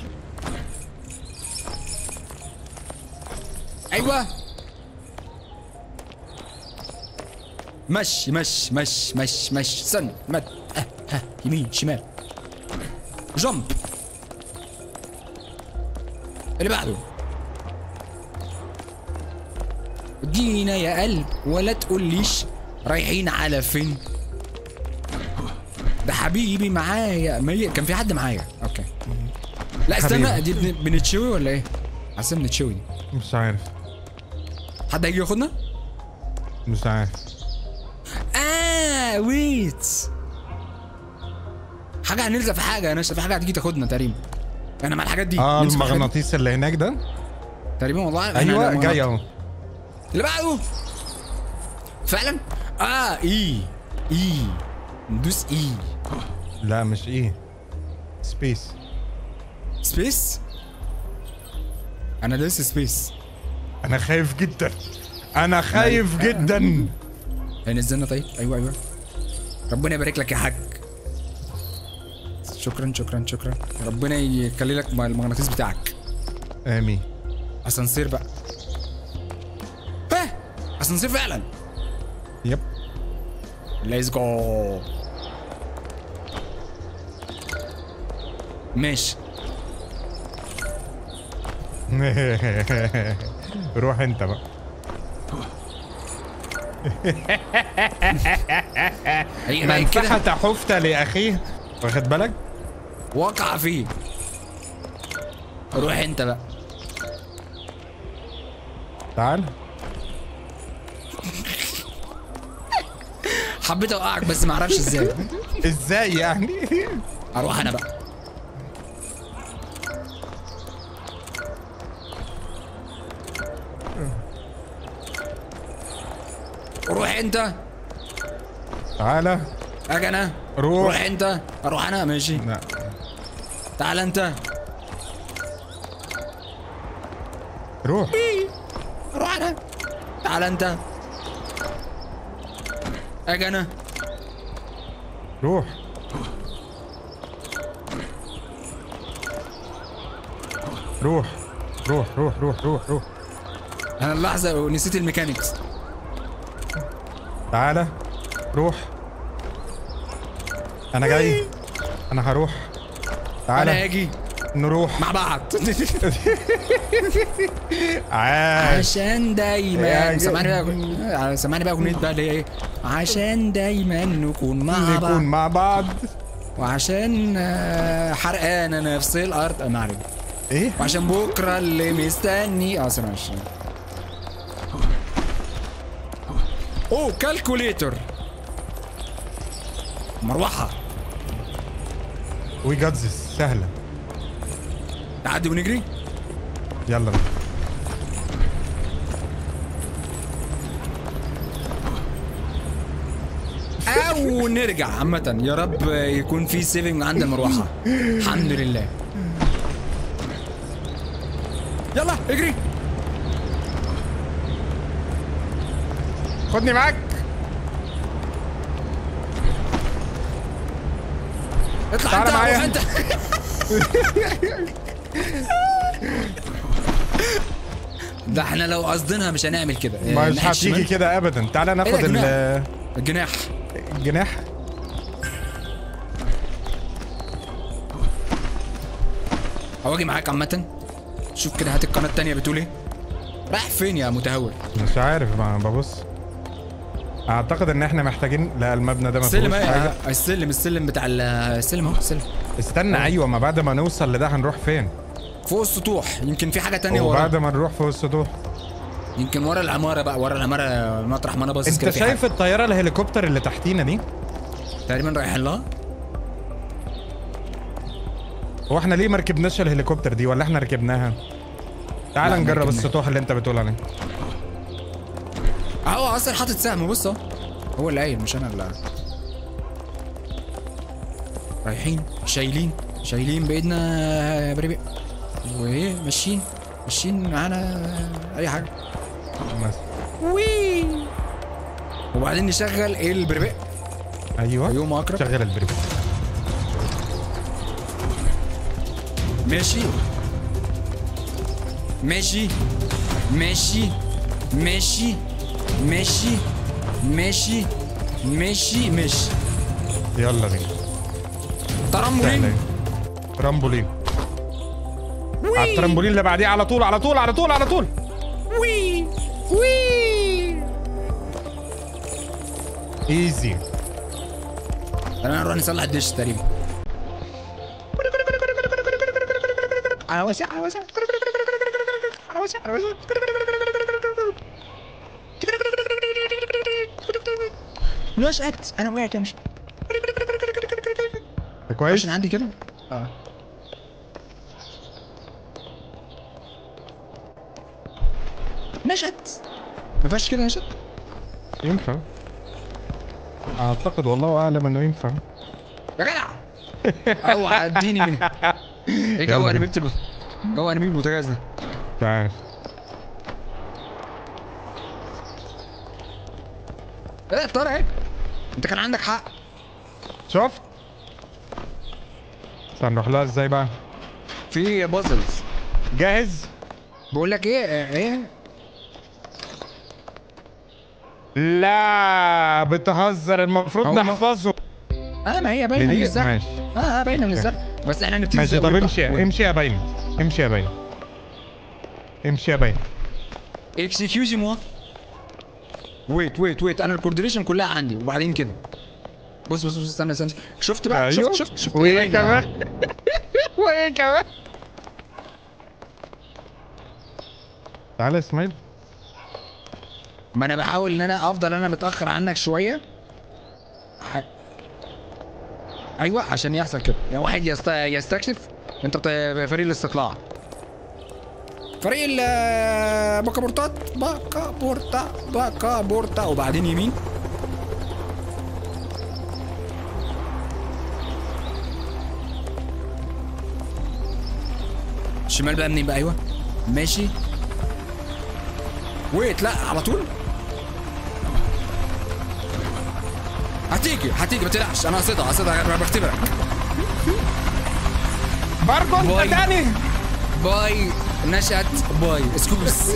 ايوه مشي مشي مشي مشي مشي استنى مد اه ها يمين شمال جمب اللي بعده ادينا يا قلب ولا تقوليش رايحين على فين ده حبيبي معايا مي... كان في حد معايا اوكي لا استنى حبيبي. دي بن- بنتشوي ولا ايه؟ حاسس بنتشوي دي مش عارف حد هيجي ياخدنا؟ مش عارف اه ويت حاجه هنلزق في حاجه يا نشا في حاجه هتيجي تاخدنا تقريبا انا مع الحاجات دي اه نمسك الحاجات دي. المغناطيس اللي هناك ده تقريبا والله أنا- ايوه أنا- جاي اهو اللي بعده فعلا اه اي اي ندوس اي لا مش ايه سبيس سبيس انا دايس سبيس انا خايف جدا انا خايف جدا هينزلنا طيب ايوه ايوه ربنا يبارك لك يا حاج شكرا شكرا شكرا ربنا يخلي لك المغناطيس بتاعك امين اسانسير بقى ها اسانسير فعلا يب ليتس جو ماشي روح انت بقى هي من بقى كده فحت حفت لاخيه واخد بالك وقع فيه روح انت بقى تعال حبيت اوقعك بس ما اعرفش ازاي ازاي يعني اروح انا بقى روح انت تعالى اجي انا روح. روح انت اروح انا ماشي لا تعال انت روح روح انا تعال انت اجي انا روح روح روح روح روح روح روح انا اللحظه نسيت الميكانيكس تعالى روح انا جاي انا هروح انا تعالى اجي نروح مع بعض عاش عشان يا دايما جد. سامعني بقى سامعني بقى اغنيه بقى اللي هي ايه عشان دايما نكون مع نكون بعض مع بعض وعشان آه، حرقانه نفس الارض آه، ما علينا ايه وعشان بكره اللي مستني اه سامع ماشي اوه كالكوليتر مروحه وي جات ذس سهله نعدي ونجري يلا بينا او نرجع عامة يا رب يكون في سيفنج عند المروحة الحمد لله يلا اجري خدني معاك اطلع تعالى انت معايا. روح انت ده احنا لو قصدنا مش هنعمل كده مش ناحية هتيجي الشمال. كده ابدا تعالى ناخد إيه ده ال- الجناح الجناح او اجي معاك عامة شوف كده هات القناة التانية بتقول ايه رايح فين يا متهور مش عارف ما ببص اعتقد ان احنا محتاجين لا المبنى ده ما السلم فيهوش حاجه ايه السلم السلم بتاع ال- السلم اهو السلم استنى ايوه ما بعد ما نوصل لده هنروح فين فوق السطوح يمكن في حاجة تانية وبعد ورا ما نروح فوق السطوح يمكن ورا العمارة بقى ورا العمارة مطرح ما انا باصص انت كده في شايف حاجة. الطياره الهليكوبتر اللي تحتينا دي تقريبا رايحين لها هو احنا ليه ما ركبناش الهليكوبتر دي ولا احنا ركبناها تعال لا، ما نجرب ركبناش. السطوح اللي انت بتقول عليه هو اصلا حاطط سهم بص اهو هو اللي قايل مش انا اللي رايحين شايلين شايلين بايدنا يا بريبي وايه ماشيين ماشيين معانا اي حاجه مثلا. وي وبعدين نشغل ايه البريبي ايوه يوم اقرب شغل البريك ماشي ماشي ماشي ماشي ماشي ماشي ماشي ماشي يلا بينا ترامبولين سهلة. ترامبولين على الترامبولين اللي بعديه على طول على طول على طول على طول وي وي ايزي انا نروح نصلح الدش تقريبا على وسع على وسع على وسع على وسع نشأت انا وقعت امشي كويس عشان عندي كده اه نشأت ما فيهاش كده نشأت ينفع اعتقد والله اعلم انه ينفع يا جدع اوعى اديني منها ايه يلا جوه بينا. انابيب البوت جوه انابيب البوتاجاز ده تعال ايه طارق ايه انت كان عندك حق شفت بس هنروح لها ازاي بقى في بازلز جاهز بقول لك ايه ايه لا بتهزر المفروض هو ما- نحفظه اه ما هي باينه من ليه؟ الزرع ماشي اه اه باينه من الزرع بس احنا نبتدي ماشي طب نزود امشي بقى. امشي يا باين امشي يا باين امشي يا باين اكسكيوزي موا ويت ويت ويت انا الكوردينيشن كلها عندي وبعدين كده بص بص بص استنى استنى شفت بقى شفت شفت شفت وايه كمان وايه كمان تعالى يا اسماعيل ما انا بحاول ان انا افضل انا متاخر عنك شويه ح... ايوه عشان يحصل كده يعني واحد يست... يستكشف انت بت... فريق الاستطلاع فريق ال بكابورتات بكابورتا بكابورتا وبعدين يمين شمال بقى منين بقى ايوه ماشي ويت لا على طول هتيجي هتيجي ما تقلقش انا قصدها قصدها انا بختبرك برضه باي. انت تاني باي نشأت باي اسكوبس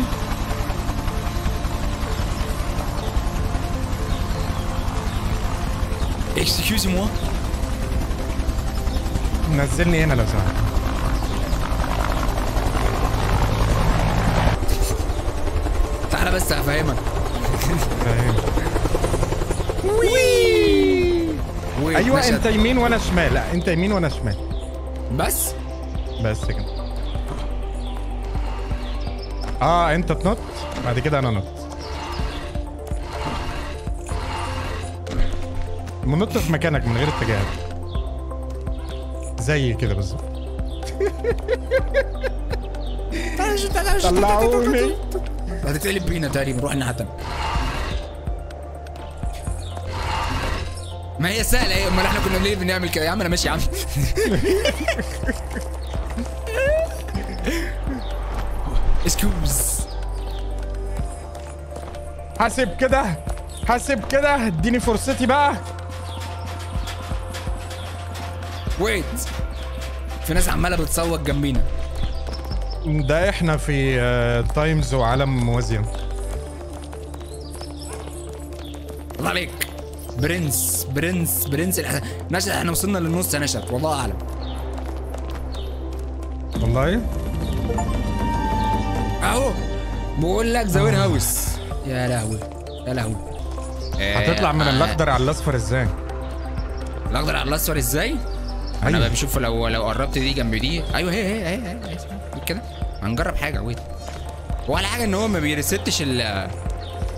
اكسكيوز موا نزلني هنا لو سمحت تعالى بس هفهمك فاهم. ويت، ايوه نشأت. انت يمين وانا شمال لا انت يمين وانا شمال بس بس كده اه انت تنط بعد كده انا نط منط في مكانك من غير اتجاه زي كده بالظبط طلعوني هتتقلب بينا تقريبا نروح الناحيه التانيه ما هي سهله ايه امال احنا كنا ليه بنعمل كده يا عم انا ماشي يا عم اسكوز حاسب كده حاسب كده اديني فرصتي بقى ويت في ناس عماله بتصوت جنبينا ده احنا في آه، تايمز وعالم موازية الله عليك برنس برنس برنس الح... نشأت احنا وصلنا للنص يا نشأت والله اعلم والله اهو بقول لك زوير هاوس يا لهوي يا لهوي هتطلع من آه، الاخضر على الاصفر ازاي الاخضر على الاصفر ازاي؟ انا أيوة. بقى بشوف لو لو قربت دي جنب دي ايوه هي هي هي, هي, هي. كده هنجرب حاجه ويت ولا حاجه ان هو ما بيرستش ال اه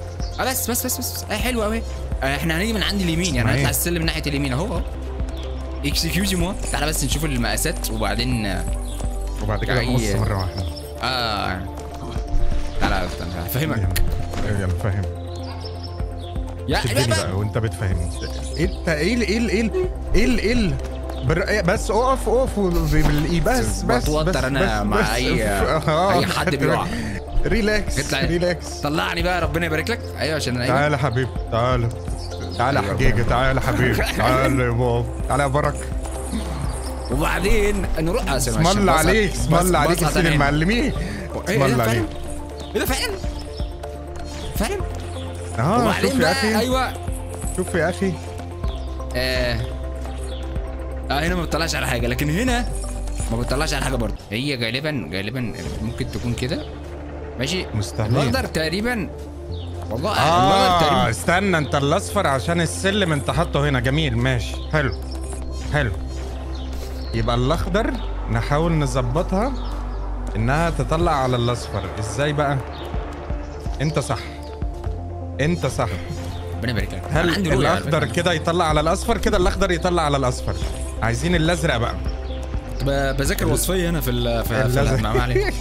بس بس بس بس آه حلو قوي آه احنا هنيجي من عند اليمين يعني اسمها هنطلع إيه؟ السلم ناحيه اليمين اهو اهو اكسكيوزي موا تعالى بس نشوف المقاسات وبعدين وبعد كده أي- نقص مره واحده اه تعالى استنى هفهمك يلا يلا فاهم يا شدني لا بقى وانت بتفهمني انت ايه ال- ايه ال- ايه ال- ايه ال- ايه ال- بر... إيه بس اقف اقف وب- بالاي بس بس بتوتر بس أنا بس مع بس أي- آه. أي حد بيقع. ريلاكس اطلع ريلاكس طلعني بقى ربنا يبارك لك ايوه عشان انا ايوه تعالى يا حبيبي تعالى تعالى يا أيوة، حجيجة ربنا تعالى يا حبيبي تعالى يا بابا تعالى يا برك وبعدين نروح آه، اسم الله عليك اسم الله عليك يا سيدي المعلمين اسم الله عليك ايه ده فعلا فعلا اه شوف وبعدين يا بقى اخي ايوه شوف يا اخي آه. اه هنا ما بتطلعش على حاجه لكن هنا ما بتطلعش على حاجه برضه هي غالبا غالبا ممكن تكون كده ماشي مستحيل. الاخضر تقريبا والله الاخضر اه تقريبا استنى انت الاصفر عشان السلم انت حاطه هنا جميل ماشي حلو حلو يبقى الاخضر نحاول نظبطها انها تطلع على الاصفر ازاي بقى انت صح انت صح ربنا يبارك لك أنا هل عندي رؤية على الاخضر فكرة. كده يطلع على الاصفر كده الاخضر يطلع على الاصفر عايزين الازرق بقى ب- بذاكر وصفيه هنا في ال في, في الأزرق. ما عليك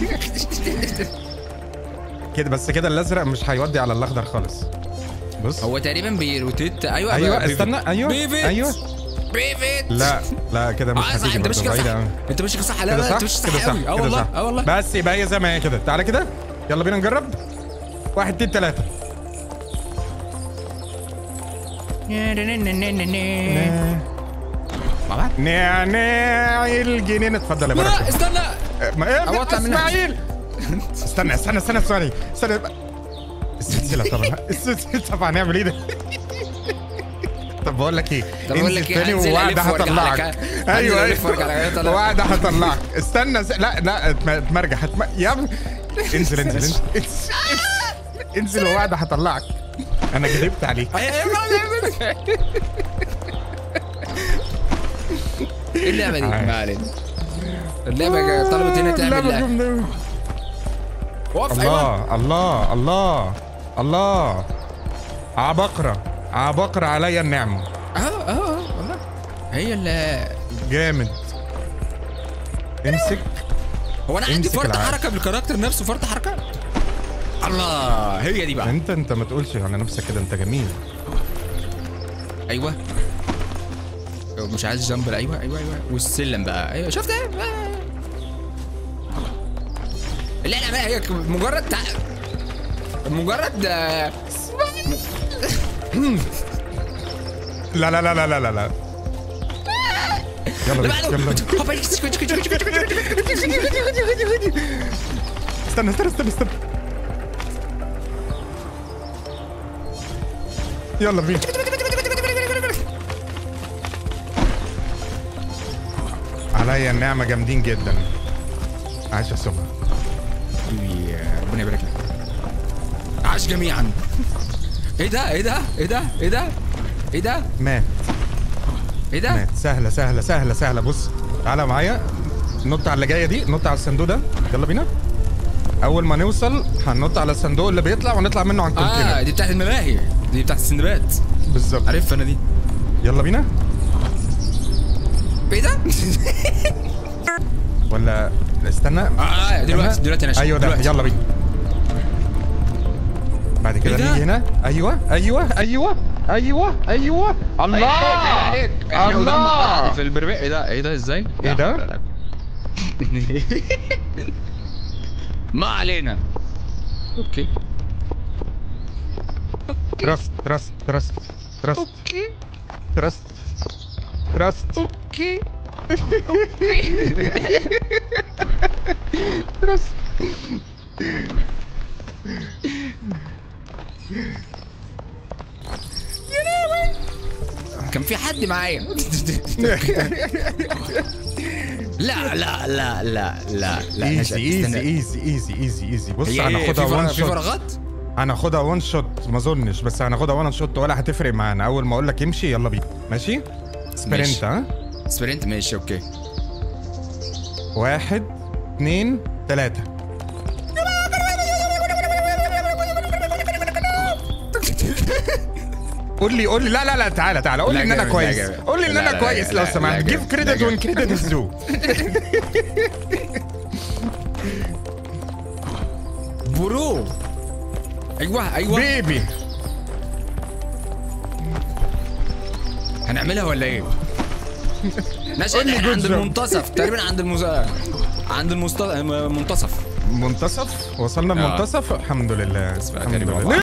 كده بس كده الازرق مش هيودي على الاخضر خالص بص هو تقريبا بيروتيت ايوه ايوه بيفيت. استنى ايوه بيفيت. ايوه بيفيت لا لا كده مش اه صح هتيجي انت ماشي برضه كده بعيدة صح أوي. انت ماشي كده صح لا كده لا صح انت ماشي كده صح صح قوي اه كده والله صح اه والله بس يبقى هي زي ما هي كده تعالى كده يلا بينا نجرب واحد اتنين تلاته مع بعض نعناع الجنين اتفضل يا لا بركه استنى ما ايه أو أطلع منها. اسماعيل استنى استنى استنى استنى استنى السلسله طبعا السلسله طبعا هنعمل ايه ده طب بقول لك ايه طب بقول لك انزل إيه، تاني هنزل وواحده ألف وأرجع هطلعك لك. هنزل ايوه ألف وأرجع لك. ايوه طلع. واحده هطلعك استنى س- لا لا اتم- اتمرجع هتم... يا ابني انزل انزل انزل انزل, انزل وواحده هطلعك انا كذبت عليك ايه اللعبه دي؟ عارف. ما علينا اللعبه طلبت هنا تعمل لعبة لا جامدة أوي. وقف ايوه الله الله الله الله عبقرة عبقرة عليا النعمة اه اه اه والله هي اللي جامد امسك هو انا عندي امسك فرط العقل. حركه بالكاركتر نفسه فرط حركه الله هي دي بقى انت انت ما تقولش على نفسك كده انت جميل ايوه مش عايز جنب ايوه ايوه ايوه والسلم بقى ايوه شفت ايه آه. لا لا بقى هي مجرد تع... مجرد آه، لا لا لا لا لا لا لا يلا اللي بينا، بعده يلا هوبا، يكس- كوتش- كوتش- كوتش- كوتش- كوتش- استنى استنى استنى استنى يلا بينا عليا النعمة جامدين جدا عايش يا سمعة حبيبي، ربنا يبارك لك عاش جميعا ايه ده ايه ده ايه ده ايه ده ايه ده مات ايه ده مات سهلة سهلة سهلة سهلة بص تعالى معايا نط على اللي جاية دي نط على الصندوق ده يلا بينا أول ما نوصل هننط على الصندوق اللي بيطلع ونطلع منه عن اه كونتينر دي بتاعت الملاهي دي بتاعت السندباد بالظبط عارف انا دي يلا بينا ايه ده ولا استنى اه دلوقتي استنى. دلوقتي انا ايوه ده دلوقتي. يلا بينا بعد كده إيه ده؟ نيجي هنا ايوه ايوه ايوه ايوه ايوه الله الله في البربق ايه ده ايه ده ازاي إيه ده؟ ما علينا اوكي تراست تراست تراست تراست اوكي تراست تراست اوكي تراست كان في حد معايا لا لا لا لا لا لا ايزي ايزي استنى. ايزي ايزي ايزي ايزي بص هي ايه في هناخدها فراغ- وان في شوت فراغات هناخدها وان شوت ما اظنش بس هناخدها وان شوت ولا هتفرق معانا اول ما اقول لك امشي يلا بينا ماشي سبرنت ماشي. ها سبرنت ماشي اوكي واحد اتنين تلاتة قول لي قول لي لا لا لا تعالى تعالى قول لي لا ان انا جامد، كويس لا جامد. قول لي ان لا، انا لا، كويس لا، لو لا، سمحت لا، جيف جامد، كريدت لا، وين جامد. كريدت از دو برو ايوه ايوه بيبي هنعملها ولا ايه؟ نشأ قول لي احنا good عند job. المنتصف تقريبا عند المز... عند المست... المنتصف منتصف وصلنا آه. المنتصف الحمد لله بس بقى الحمد تقريبا لله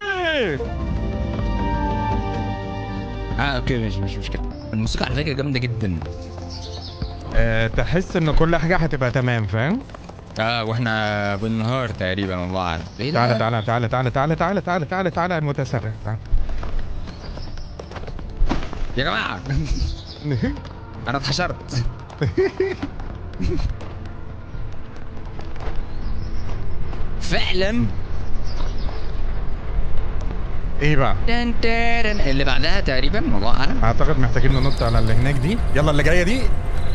اه اوكي مش مش مشكله الموسيقى على فكره جامده جدا آه، تحس ان كل حاجه هتبقى تمام فاهم اه واحنا بالنهار تقريبا والله اعلم ايه ده؟ تعالى تعالى تعالى تعالى تعالى تعالى تعالى تعالى تعالى المتسرع تعالى يا جماعه انا اتحشرت فعلا ايه بقى تن ترن. اللي بعدها تقريبا والله اعلم اعتقد محتاجين ننط على اللي هناك دي يلا اللي جايه دي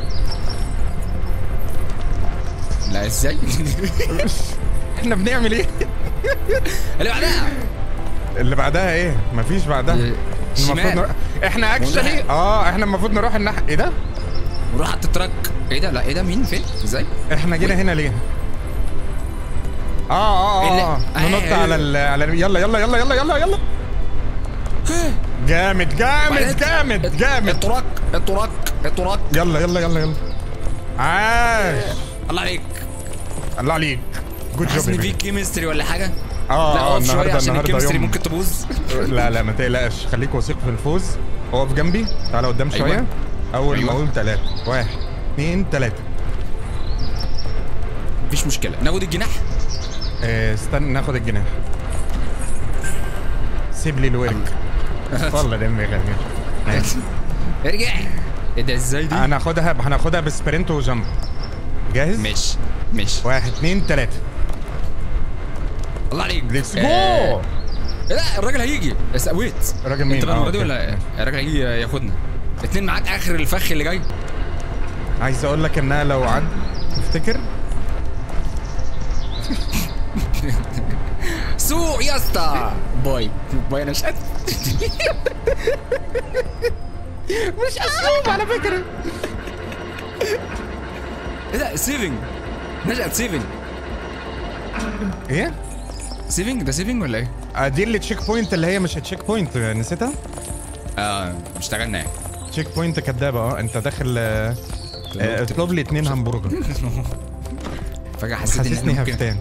لا ازاي احنا بنعمل ايه اللي بعدها اللي بعدها ايه مفيش بعدها المفروض شمال نروح احنا اكشلي ونروح- اه احنا المفروض نروح الناحيه ايه ده وروح على التراك ايه ده لا ايه ده مين فين ازاي احنا جينا هنا ليه اه اه اللي- اه, آه. ننط آه. على ال... على ال- يلا يلا يلا يلا يلا يلا جامد جامد بعدين- جامد جامد التراك التراك التراك يلا يلا يلا يلا عاش الله عليك الله عليك جود حاسس ان في جوب كيمستري ولا حاجه اه لا اه اقف شويه النهارده عشان النهارده الكيمستري يوم ممكن تبوظ لا لا ما تقلقش خليك واثق في الفوز اقف جنبي تعالى قدام أيوة. شويه اول ما أيوة. اقول ثلاثة واحد اثنين ثلاثة مفيش مشكله ناخد الجناح آه، استنى ناخد الجناح سيب لي الورك والله دمي خفيف ارجع ايه ده ازاي دي انا هاخدها هناخدها بسبرنت وجمب جاهز ماشي ماشي واحد اثنين ثلاثة الله عليك ليتس آه، جو لا الراجل هيجي بس ويت الراجل مين؟ انت بقى آه، المره دي أوكي. ولا الراجل هيجي ياخدنا اتنين معاك اخر الفخ اللي جاي عايز اقول لك انها لو عد تفتكر سوق يا اسطى باي باي انا شقت مش اسلوب على فكرة ايه ده سيفنج نشأت سيفنج ايه؟ سيفنج ده سيفنج ولا ايه؟ آه، دي اللي تشيك بوينت اللي هي مش تشيك بوينت آه، نسيتها؟ اه اشتغلنا يعني تشيك بوينت كدابة اه انت داخل آه، آه، اطلب لي اتنين همبرجر فجأة حسيت ان حاسسني احنا ممكن هفتان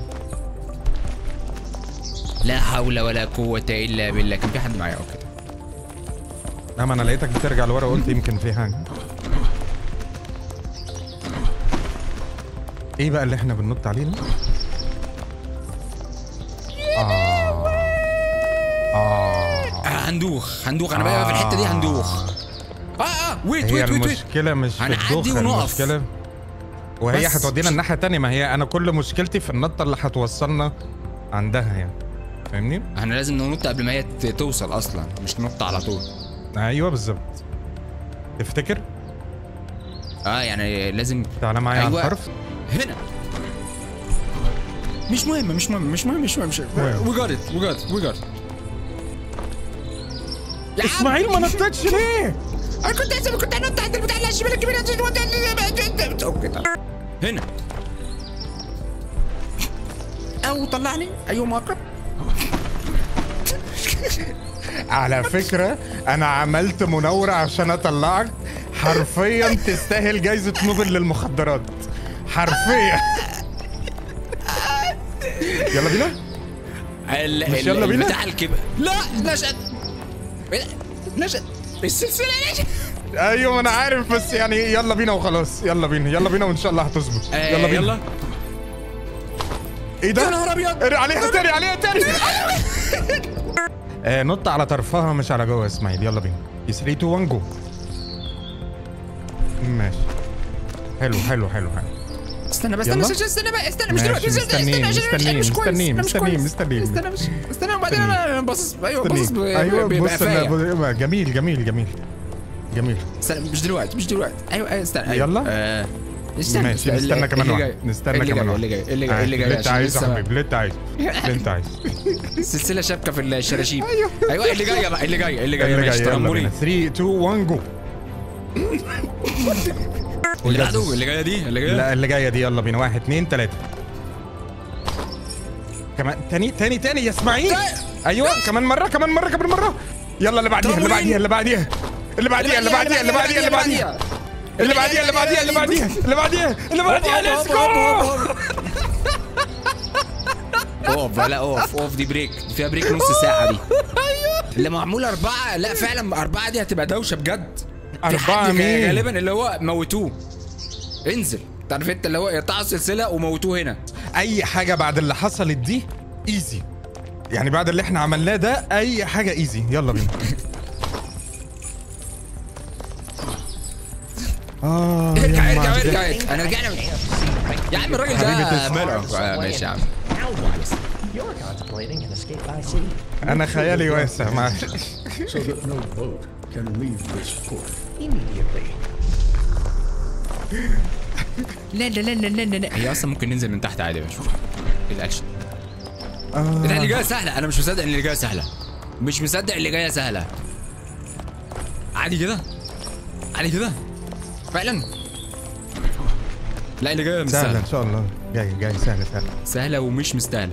لا حول ولا قوة الا بالله كان في حد معايا اوكي لا ما انا لقيتك بترجع لورا قلت يمكن في حاجة ايه بقى اللي احنا بننط عليه ده؟ اه اه آه هندوخ هندوخ انا بقى في الحتة دي هندوخ اه اه ويت هي ويت ويت ويت المشكلة مش في هنعدي الدوخة ونقف. المشكلة وهي بس هتودينا مش- الناحية التانية ما هي أنا كل مشكلتي في النطة اللي هتوصلنا عندها يعني فاهمني؟ احنا لازم ننط قبل ما هي ت- توصل اصلا مش ننط على طول أيوه بالظبط تفتكر؟ اه يعني لازم تعالى معايا على أيوة. الحرف هنا مش مهم مش مهم مش مهم مش مهم مش مهم. وي جات ات وي جات وي جات يا عم إسماعيل ما نطتش ليه؟ انا كنت لازم كنت هنط عند البتاع اللي على الشمال الكبير اوكي طيب. هنا او طلعني ايهما اقرب على فكرة أنا عملت مناورة عشان أطلعك حرفيا تستاهل جايزة نوبل للمخدرات حرفيا يلا بينا ال- مش ال- يلا بينا؟ البتاع الكبير لا نشأت إيه ده؟ نشأت السلسلة نشأت ايوه ما انا عارف بس يعني يلا بينا وخلاص يلا بينا يلا بينا وان شاء الله هتظبط آه، يلا بينا يلا ايه ده؟ يا نهار أبيض. اري عليها تاني عليها تاني آه نط على طرفها مش على جوه يا اسماعيل يلا بينا 3 2 1 جو ماشي حلو حلو حلو حلو استنى بس يلا. استنى استنى بقى استنى مش ماشي، دلوقتي استنى مستنيين، استنى عشان مستنيين، مش كويس مستنيين، أنا مش مستنيين، كويس. مستنيين. استنى مش استنى وبعدين انا باصص ايوه باصص ب- ايوه ب- بص بقفاية. أنا- جميل جميل جميل جميل استنى مش دلوقتي مش دلوقتي ايوه ايوه استنى أيوة. يلا. آه استنى ماشي اللي- نستنى كمان اللي واحد جاي. نستنى اللي كمان جاي، واحد اللي جاي اللي جاي اللي جاي اللي انت عشان عايزه يا لسه- حبيبي اللي انت عايزه اللي انت عايزه السلسله شابكه في الشراشيب ايوه اللي جايه بقى اللي جايه اللي جايه اللي ماشي جاي يلا ترمبولين بينا 3 2 1 جو اللي بعده اللي جايه دي اللي جايه لا اللي جايه دي يلا بينا واحد اثنين ثلاثة كمان تاني تاني تاني يا اسماعيل ايوه كمان مرة كمان مرة كمان مرة يلا اللي بعديها اللي بعديها اللي بعديها اللي بعديها اللي بعديها اللي بعديها اللي بعديها اللي بعديها اللي بعديها اللي بعديها اللي بعديها اللي بعديها ليتس جو اوف لا اوف اوف دي بريك دي فيها بريك نص ساعه دي اللي معموله اربعه لا فعلا اربعه دي هتبقى دوشه بجد في أربعة حد مين؟ غالبا اللي هو موتوه انزل تعرف انت اللي هو يقطعوا السلسله وموتوه هنا اي حاجة بعد اللي حصلت دي ايزي يعني بعد اللي احنا عملناه ده اي حاجة ايزي يلا بينا اه يا ارجع ارجع معجب. ارجع انا رجعنا يا عم الراجل حبيبة ده اسماعيل. ماله آه، ماشي يا عم You're contemplating an escape by sea انا خيالي واسع معلش so that no boat can leave this port. immediately. لا لا لا لا لا لا هي اصلا ممكن ننزل من تحت عادي يا باشا ايه الاكشن آه. إيه ده اللي جايه سهله انا مش مصدق ان اللي جايه سهله مش مصدق اللي جايه سهله عادي كده عادي كده فعلا لا اللي جايه مش سهلة سهله ان شاء الله جاي جاي سهلة سهلة سهله ومش مستاهله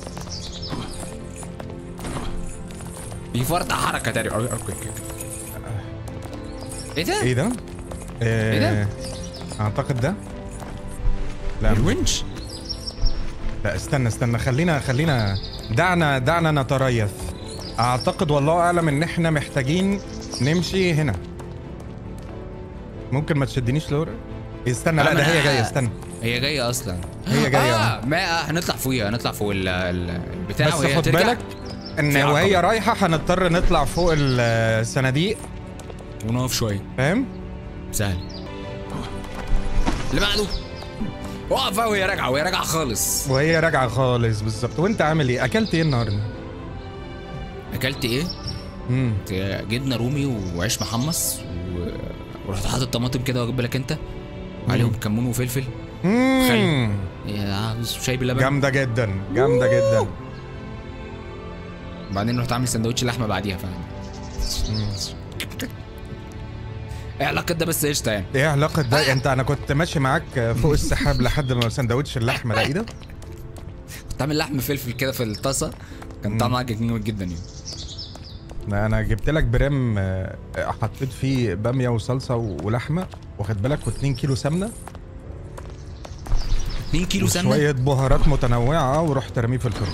في فرط حركه تاني اوكي اوكي أوكي. ايه ده؟ ايه ده؟ إيه ده؟ اعتقد ده لا الونش لا استنى استنى خلينا خلينا دعنا دعنا نتريث اعتقد والله اعلم ان احنا محتاجين نمشي هنا ممكن ما تشدنيش لورا استنى لا آه، ده ما هي أنا- جايه استنى هي جايه اصلا هي جاية. اه ما آه، هنطلع فوقيها هنطلع فوق ال- ال- البتاع بس وهي خد ترجع بالك ان في وهي عقبة. رايحه هنضطر نطلع فوق الصناديق ونقف شويه فاهم سهل اللي بعده وقف وهي راجعه وهي راجعه خالص وهي راجعه خالص بالظبط وانت عامل ايه اكلت ايه النهارده اكلت ايه؟ امم جبنه رومي وعيش محمص و... ورحت حاطط طماطم كده واجيب بالك انت وعليهم كمون وفلفل امم يا شاي باللبن جامده جدا جامده جدا بعدين رحت عامل سندوتش لحمه بعديها فاهم ايه علاقه ده بس قشطه يعني ايه علاقة ده انت انا كنت ماشي معاك فوق السحاب لحد ما سندوتش اللحمة ده ايه ده؟ كنت عامل لحم فلفل كده في الطاسه كان طعمها جميل جدا يعني ما انا جبت لك برام آه، حطيت فيه بامية وصلصة ولحمة واخد بالك و2 كيلو سمنة 2 كيلو سمنه شوية بهارات متنوعة ورحت رميه في الفرن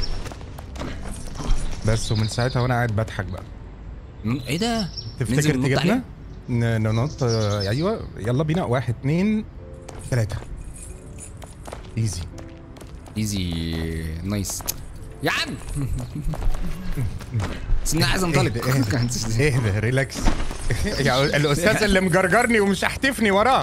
بس ومن ساعتها وانا قاعد بضحك بقى مم، ايه ده تفتكر ننزل ننط تجيبنا؟ عليه؟ ن- ننط آه، ايوه يلا بينا واحد اتنين تلاتة ايزي ايزي نايس يا عم بس انا عايز انطلق اهدى اهدى اهدى ريلاكس يا الاستاذ اللي مجرجرني ومش هحتفني وراه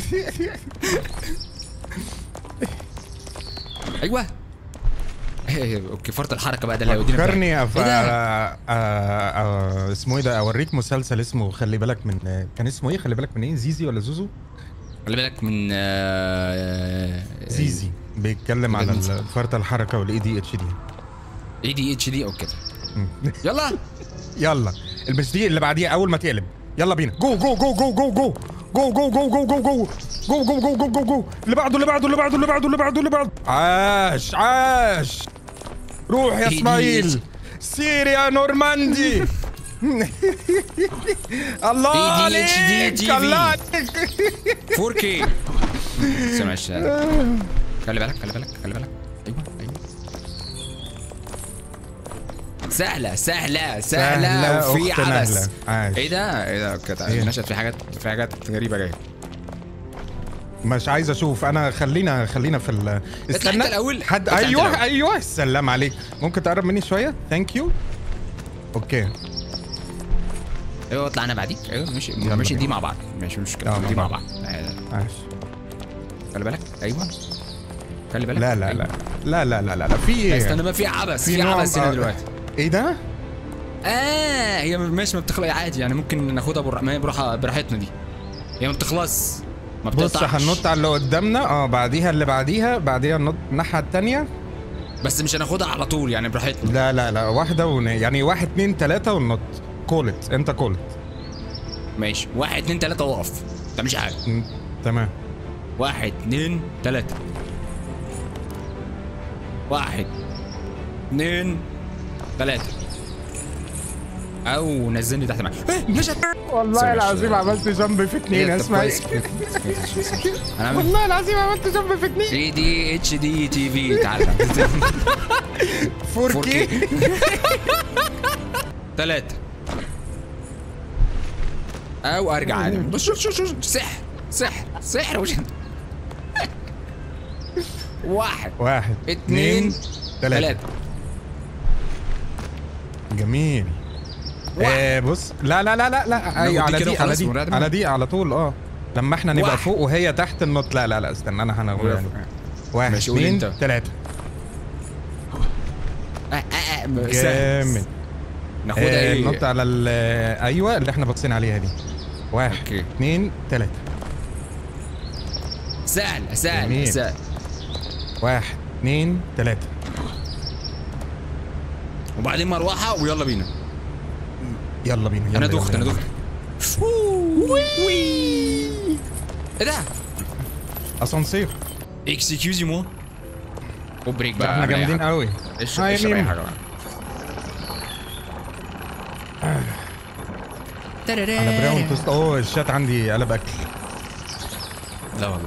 ايوه إيه، اوكي فرط الحركه بقى ده اللي هيودينا في فكرني أف... إيه ده؟ آه، آه، آه، اسمه ايه ده اوريك مسلسل اسمه خلي بالك من كان اسمه ايه خلي بالك من ايه زيزي ولا زوزو خلي بالك من آه، زيزي بيتكلم على زيزي. ال- فرط الحركه والاي دي اتش دي اي دي اتش دي اوكي يلا يلا المش دي اللي بعديها اول ما تقلب يلا بينا جو جو جو جو جو جو جو جو جو جو جو جو جو جو جو جو جو جو اللي بعده اللي بعده اللي بعده اللي بعده اللي بعده اللي بعده عاش عاش روح يا ADHD. اسماعيل سير يا نورماندي الله ADHD عليك TV. الله عليك 4K سمع الشارع خلي بالك خلي بالك خلي بالك ايوه ايوه سهلة سهلة سهلة سهلة، وفي أخت عبث نهلة. عاش. ايه ده ايه ده كده إيه؟ نشأت في حاجات في حاجات غريبة جاية مش عايز اشوف انا خلينا خلينا في ال اطلع انت الأول. حد اطلع انت ايوه الأول. ايوه السلام عليك ممكن تقرب مني شويه ثانك يو اوكي ايوه اطلع انا بعديك ايوه ماشي يلا ماشي بينا. دي مع بعض ماشي مشكلة آه، مع دي مع بعض. بعض لا، لا، لا. عاش خلي بالك ايوه خلي بالك لا لا أيوة. لا لا لا لا لا لا في لا، ايه استنى بقى في عبث في, نوع- عبث هنا آه، دلوقتي ايه ده اه هي ماشي ما بتخلق عادي يعني ممكن ناخدها بر... ما هي براحة براحتنا دي هي ما بتخلص ما بص بتقطعش هننط على اللي قدامنا اه بعديها اللي بعديها بعديها ننط الناحيه التانيه بس مش هناخدها على طول يعني براحتنا لا لا لا واحده ون... يعني واحد اتنين تلاته وننط كولت انت كولت ماشي واحد اتنين تلاته وقف انت مش حاجه م، تمام واحد اتنين تلاته واحد اتنين تلاته او نزلني تحت معاك إيه، مشت والله سوري، العظيم سوري. عملت جنب في اتنين إيه، طب اسمع كويس. انا عامل والله العظيم عملت جنب في اتنين 3 دي اتش دي تي في تعالى 4 كي ثلاثة او ارجع عادي بص شوف شوف شوف سحر سحر سحر وش واحد واحد اتنين تلاته ثلاثة جميل واحد. آه بص لا لا لا لا لا أي ناخد على دي كده دي على وخلاص دي ونرقد على منها. دي على طول اه لما احنا نبقى واحد. فوق وهي تحت النط لا لا لا استنى انا هنقول يعني واحد ماشي، قول اتنين انت. تلاته آه، آه، آه، سهل. جامد ناخدها آه ايه نط على ال ايوه اللي احنا باصين عليها دي واحد اوكي. اتنين تلاته سهل سهل جميل. سهل واحد اتنين تلاته وبعدين مروحة ويلا بينا يلا بينا يلا انا يلا دخت انا يلا. دخت ايه ده؟ اسانسير اكسكيوزي مو وبريك بقى احنا اعمل أي جامدين حاجة. قوي اشرب هاي اشرب اي ميم. حاجة بقى على براون توست اوه الشات عندي قلب اكل لا والله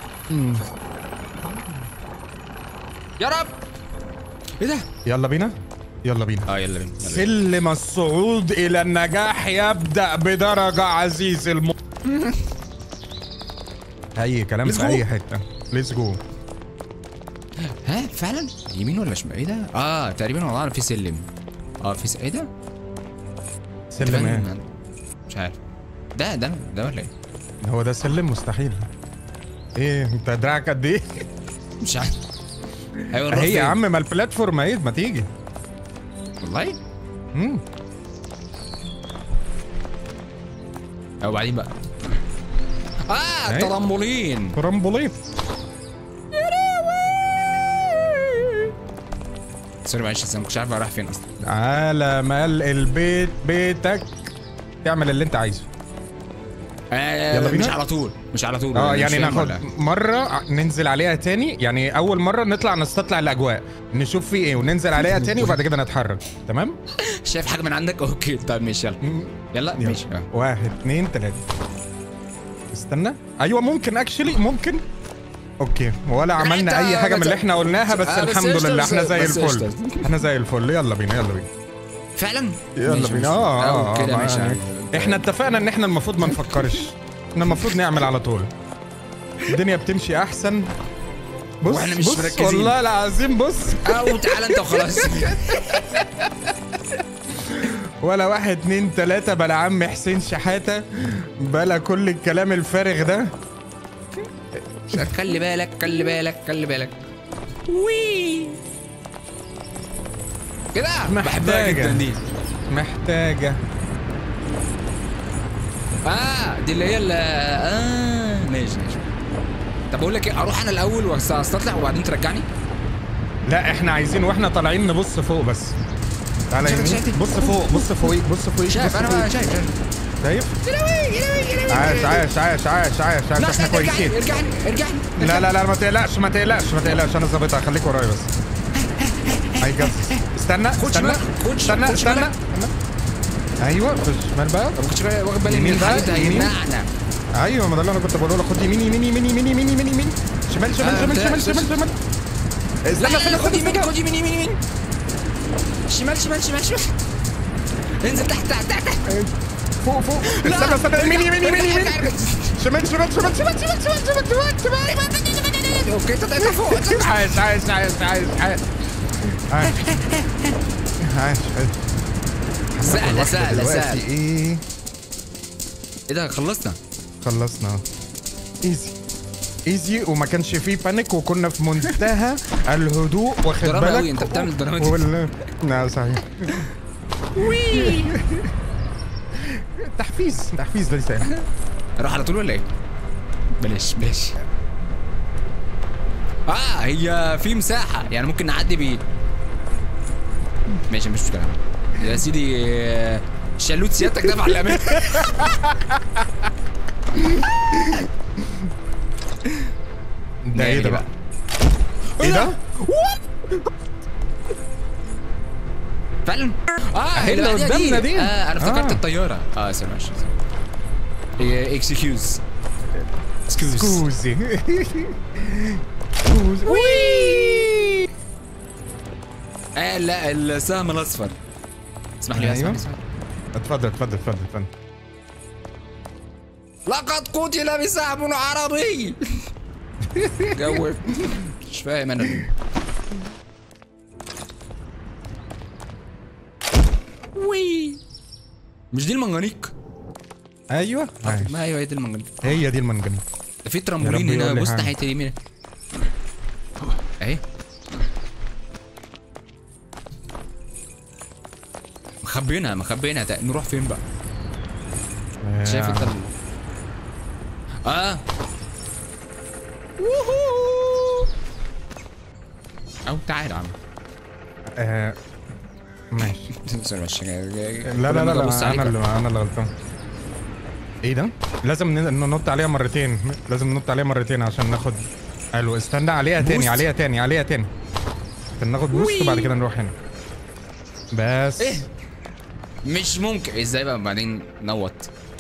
يا رب ايه ده؟ يلا بينا يلا بينا اه يلا بينا يلا بينا. سلم الصعود الى النجاح يبدا بدرجه عزيز الم اي كلام Let's في go. اي حته ليتس جو ها فعلا يمين ولا شمال ايه ده؟ اه تقريبا والله في سلم اه في س... ايه ده؟ سلم ايه تقريباً- مش عارف ده ده ده ولا ايه؟ هو ده سلم مستحيل ايه انت دراعك قد ايه مش عارف ايوه نروح هي يا فين؟ عم ما البلاتفورم اهي ما تيجي والله امم او بعدين بقى اه أيوة. ترامبولين ترامبولين سوري معلش بس أنا ما كنتش عارف اروح فين اصلا على مال البيت بيتك تعمل اللي انت عايزه آه يلا بينا؟ مش على طول مش على طول اه مش يعني فاهم ناخد ولا- مره ننزل عليها تاني يعني اول مره نطلع نستطلع الاجواء نشوف في ايه وننزل عليها تاني وبعد كده نتحرك تمام شايف حاجه من عندك اوكي طيب ماشي يلا يلا يلا. ماشي آه. واحد اتنين تلاته استنى ايوه ممكن اكشلي ممكن اوكي ولا عملنا اي حاجه من اللي احنا قلناها بس آه، بس الحمد قشطة، احنا بس- زي بس الفل قشطة. احنا زي الفل يلا بينا يلا بينا فعلا يلا ماشي، بينا ماشي. اه اه أو كده آه، ماشي آه. احنا اتفقنا ان احنا المفروض ما نفكرش احنا المفروض نعمل على طول الدنيا بتمشي احسن بص وإحنا مش بص مركزين. والله العظيم بص او تعالى انت وخلاص ولا واحد اتنين تلاتة بلا عم حسين شحاتة بلا كل الكلام الفارغ ده خلي بالك خلي بالك خلي بالك وي كده بحبها محتاجة. جدا دي محتاجة اه دي اللي هي اللي اه ماشي ماشي طب اقول لك ايه اروح انا الاول واستطلع وبعدين ترجعني لا احنا عايزين واحنا طالعين نبص فوق بس تعالى شايف- يمين شايف؟ بص فوق بص فوقيك بص فوقيك شايف بص انا فوقيك. شايف شايف شايف عاش عاش عاش عاش عاش عاش لا احنا استنى، كويسين ارجعني ارجعني ارجعني لا لا لا ما تقلقش ما تقلقش ما تقلقش انا ظابطها خليك ورايا بس اي جاز استنى خد استنى شمال، خد استنى شمال، خد استنى شمال. ايوه خش شمال بقى ما كنتش واخد بالي يمين من بقى، الحديد ده يمين. هيمنعنا ايوه ما ده اللي انا كنت بقوله لك خد يمين يمين يمين يمين يمين يمين يمين شمال شمال آه، شمال بتاع- شمال شمال شمال لا استنى لا استنى لا خد استنى يمين استنى. خد يمين يمين يمين شمال شمال شمال شمال انزل تحت تحت تحت تحت فوق فوق استنى استنى يمين يمين يمين يمين شمال شمال شمال شمال شمال شمال شمال شمال شمال اوكي تطلع فوق عايش عايش عايش عايش عايش عايش عايش سهلة سهلة دلوقتي سهلة ايه ايه ده خلصنا خلصنا ايزي ايزي وما كانش فيه بانيك وكنا في منتهى الهدوء واخد دراما بالك أوي، أنت بتعمل دراما دي. وال... لا صحيح تحفيز تحفيز ليس يعني. اروح على طول ولا ايه؟ بلاش بلاش اه هي في مساحه يعني ممكن نعدي بيه ماشي مش مشكله يا سيدي آه، شالوت سيادتك ده مع الامان ده ايه ده نعمل بقى ايه ده فعلا اه أهي اللي اللي بعديها قدامنا دي. اه انا افتكرت آه. الطياره اه استنى ماشي هي اكسكيوز سكوز سكوزي سكوزي وي آه لا السهم الاصفر اسمح لي اسمح أيوة. لي اسمح لي اتفضل اتفضل اتفضل اتفضل لقد قتل بسهم عربي جو مش فاهم انا وي مش دي المنجنيق ايوه ماشي. ما ايوه هي دي المنجنيق هي دي المنجنيق ده في يا ترامبولين رب هنا يقول لي بص حاجة. ناحيه اليمين اهي مخبينها مخبينها تا- نروح فين بقى شايف انت ال... اه ووهو. او تعال يا عم آه، ماشي سوري ماشي لا لا لا, لا انا اللي انا اللي غلطان ايه ده؟ لازم ن- ننط عليها مرتين لازم ننط عليها مرتين عشان ناخد حلو استنى عليها تاني بوست. عليها تاني عليها تاني عشان ناخد بوست وي. وبعد كده نروح هنا بس ايه مش ممكن ازاي بقى بعدين نوت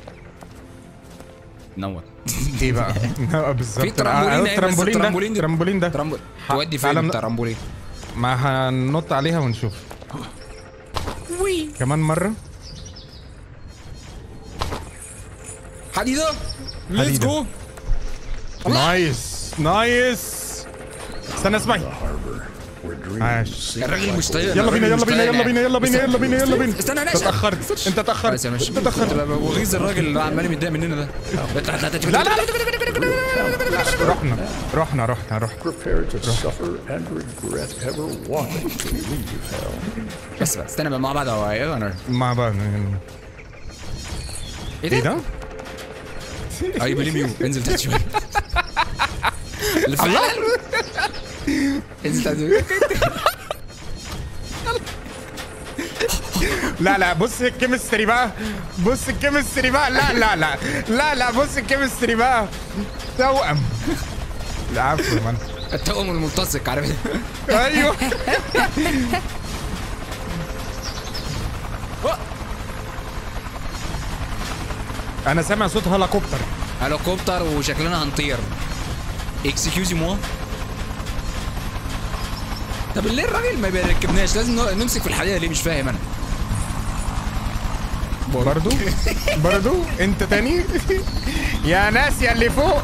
نوت ايه بقى؟ بالظبط في ترامبولين آه، اهي، بس الترامبولين ده الترامبولين دي- الترامبولين ده ترامبو ح- تودي تعالى فين ن- الترامبولين ما هننط عليها ونشوف وي كمان مرة حديده ليتس حديدة. جو نايس نايس استنى اسمعي Harbor, where dreams عاش seem الراجل like مش طايق يلا بينا يلا بينا يلا بينا يلا بينا يلا بينا يلا بينا استنى انا انت اتأخرت انت اتأخرت بس يا ماشي انت اتأخرت وغيظ الراجل اللي عمال متضايق مننا ده لا لا لا رحنا رحنا رحنا رحنا prepared to suffer and regret ever wanting to leave hell. بس بس استنى بقى مع بعض اهو ايوه انا مع بعض ايه ايه ده؟ ده؟ اي بليم يو انزل تحت شويه فعلا انزل تحت شوية. لا لا بص الكيمستري بقى بص الكيمستري بقى لا لا لا لا لا بص الكيمستري بقى توأم لا عفوا يا مان التوأم الملتصق عارف ايوه انا سامع صوت هليكوبتر هليكوبتر وشكلنا هنطير اكسكيوزي موا طب ليه الراجل ما بيركبناش لازم ن- نمسك في الحديده ليه مش فاهم انا برضو برضو انت تاني يا ناس يا اللي فوق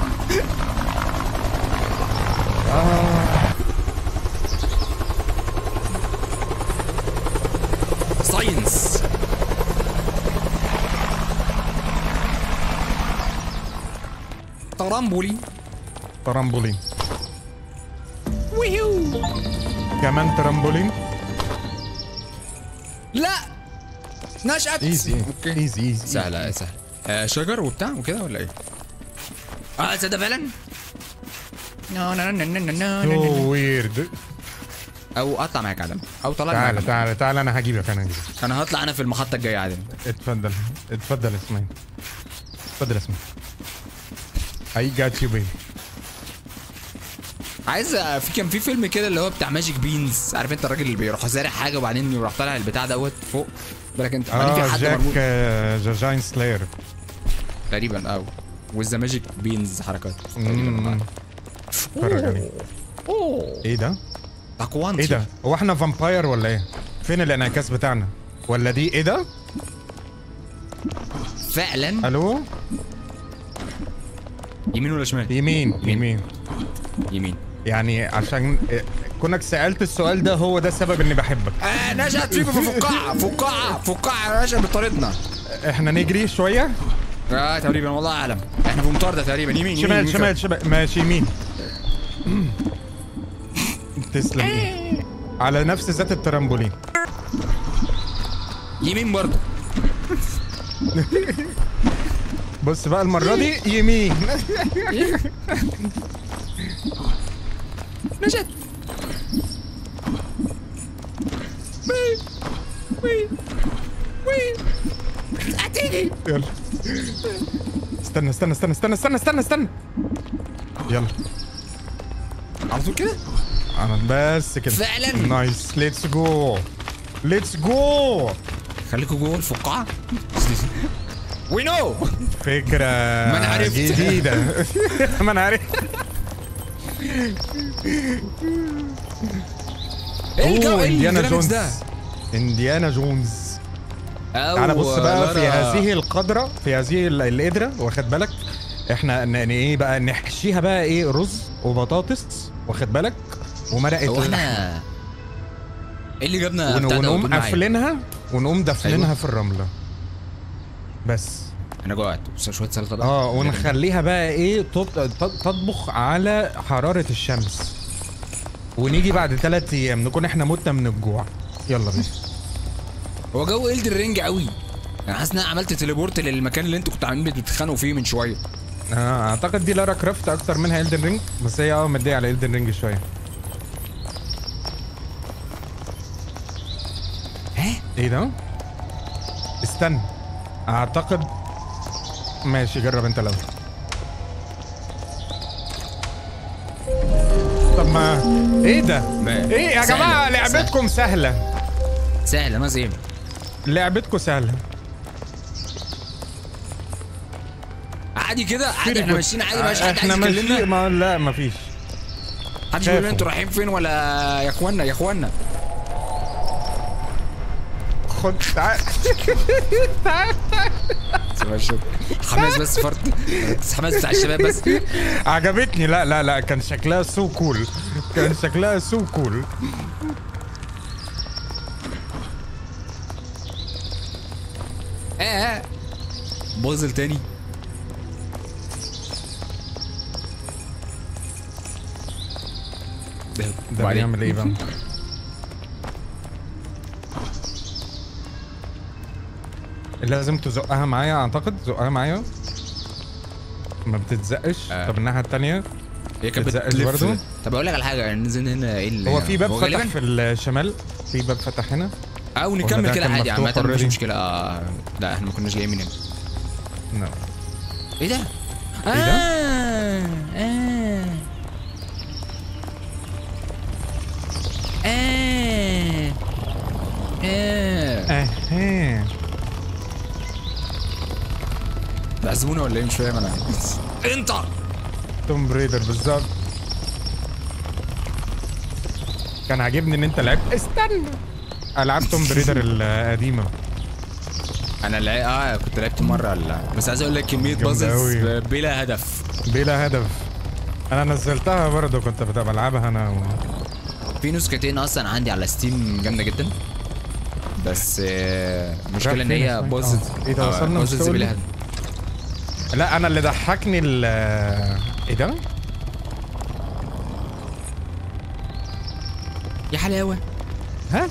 ساينس ترامبولي ترامبولين ويهو كمان ترامبولين لا نشأت ايزي اوكي ايزي ايزي سهلة سهلة آه شجر وبتاع وكده ولا ايه؟ اه تصدق فعلا؟ نو نو نو نو نو نو نو. سو ويرد او اطلع معاك عدم او طلع تعالى معاك تعالى تعالى انا هجيبك انا هجيبك انا هطلع انا في المحطة الجاية عدم اتفضل اتفضل اسمعي اتفضل اسمعي I got you baby عايز آه، في كان في فيلم كده اللي هو بتاع ماجيك بينز عارف انت الراجل اللي بيروح زارع حاجة وبعدين يروح طالع البتاع دوت فوق بالك انت بعدين اه في حد جاك مربوط آه، ذا جاين سلاير تقريبا اه وذ ذا ماجيك بينز حركات مم. اتفرج عليه اوه ايه ده؟ تاكوانتي ايه ده؟ هو احنا فامباير ولا ايه؟ فين الانعكاس بتاعنا؟ ولا دي ايه ده؟ فعلا الو؟ يمين ولا شمال؟ يمين يمين يمين يعني عشان إيه، كونك سألت السؤال ده هو ده السبب اني بحبك آه نشأت في فقاعة فقاعة فقاعة نشأت بطريقتنا احنا نجري شوية اه تقريبا والله اعلم احنا في مطاردة تقريبا يمين شمال يمين شمال شمال ماشي يمين تسلم ايه على نفس ذات الترامبولين يمين برضه بص بقى المره دي يمين نجت وي وي وي هتيجي يلا استنى استنى استنى استنى استنى استنى استنى يلا على طول كده انا بس كده فعلاً. نايس ليتس جو ليتس جو خليكوا جوه الفقاعة وي نو فكرة ما أنا عرفت. جديدة ما انا عارف ايه الجو أوه، ايه انديانا الجرافيكس جونز ده انديانا جونز أو تعالى بص بقى في لارا. هذه القدرة في هذه ال- القدرة واخد بالك احنا ن- ن- ايه بقى نحشيها بقى ايه رز وبطاطس واخد بالك ومرقة هو اللحمة احنا ايه اللي جابنا ون- بتاع ده ونقوم ودول معايا؟ قافلينها ونقوم دافنينها أيوة. في الرملة بس انا جوعت بس شويه سلطه بقى اه ونخليها بقى ايه تط- تط- تطبخ على حرارة الشمس ونيجي بعد ثلاث ايام نكون احنا متنا من الجوع يلا بينا هو جو إلدر رينج قوي انا حاسس ان انا عملت تليبورت للمكان اللي انتوا كنتوا عاملين بتتخانقوا فيه من شويه آه اعتقد دي لارا كرافت اكتر منها إلدن رينج بس هي اه مديه على إلدن رينج شويه ها ايه ده استنى اعتقد ماشي جرب انت الاول طب ما ايه ده ما- ايه يا سهلة، جماعه سهلة. لعبتكم سهله سهله ناس ايه لعبتكم سهله عادي كده عادي احنا ماشيين عادي ماشي حد احنا عايز ماشيين يكلمنا ما لا مفيش محدش بيقول لنا شافوا. انتوا رايحين فين ولا يا اخوانا يا اخوانا خد تعال تعال حماس بس فرد حماس بتاع الشباب بس عجبتني لا لا لا كان شكلها سو كول كان شكلها سو كول اه اه بازل تاني ده ده وبعدين؟ بيعمل ايه بقى لازم تزقها معايا اعتقد زقها معايا ما بتتزقش آه. طب الناحيه التانية هي كانت بتزقش بتلف برضه؟ طب اقول لك على حاجه ننزل هنا ايه اللي هو في باب فتح غالباً- في الشمال في باب فتح هنا او ولا نكمل ده كده كان عادي مفتوح عامه مفيش already؟ مشكله آه لا احنا ما كناش جايين من هنا نو ايه ده؟ ده؟ آه آه آه آه اها بعزمونا ولا ايه مش فاهم انا انت توم بريدر بالظبط كان عاجبني ان انت لعبت استنى العاب توم بريدر القديمه انا لع... اه كنت لعبت مره ولا بس عايز اقول لك كميه جامدة بازلز أوي. ب- بلا هدف بلا هدف انا نزلتها برضه كنت ببقى بلعبها انا و... في نسختين اصلا عندي على ستيم جامده جدا بس آه، المشكله ان فين هي اسمها؟ بازلز آه. إيه ده، وصلنا مش بازلز تقول بلا لي؟ هدف لا انا اللي ضحكني ال ايه ده؟ يا حلاوه ها؟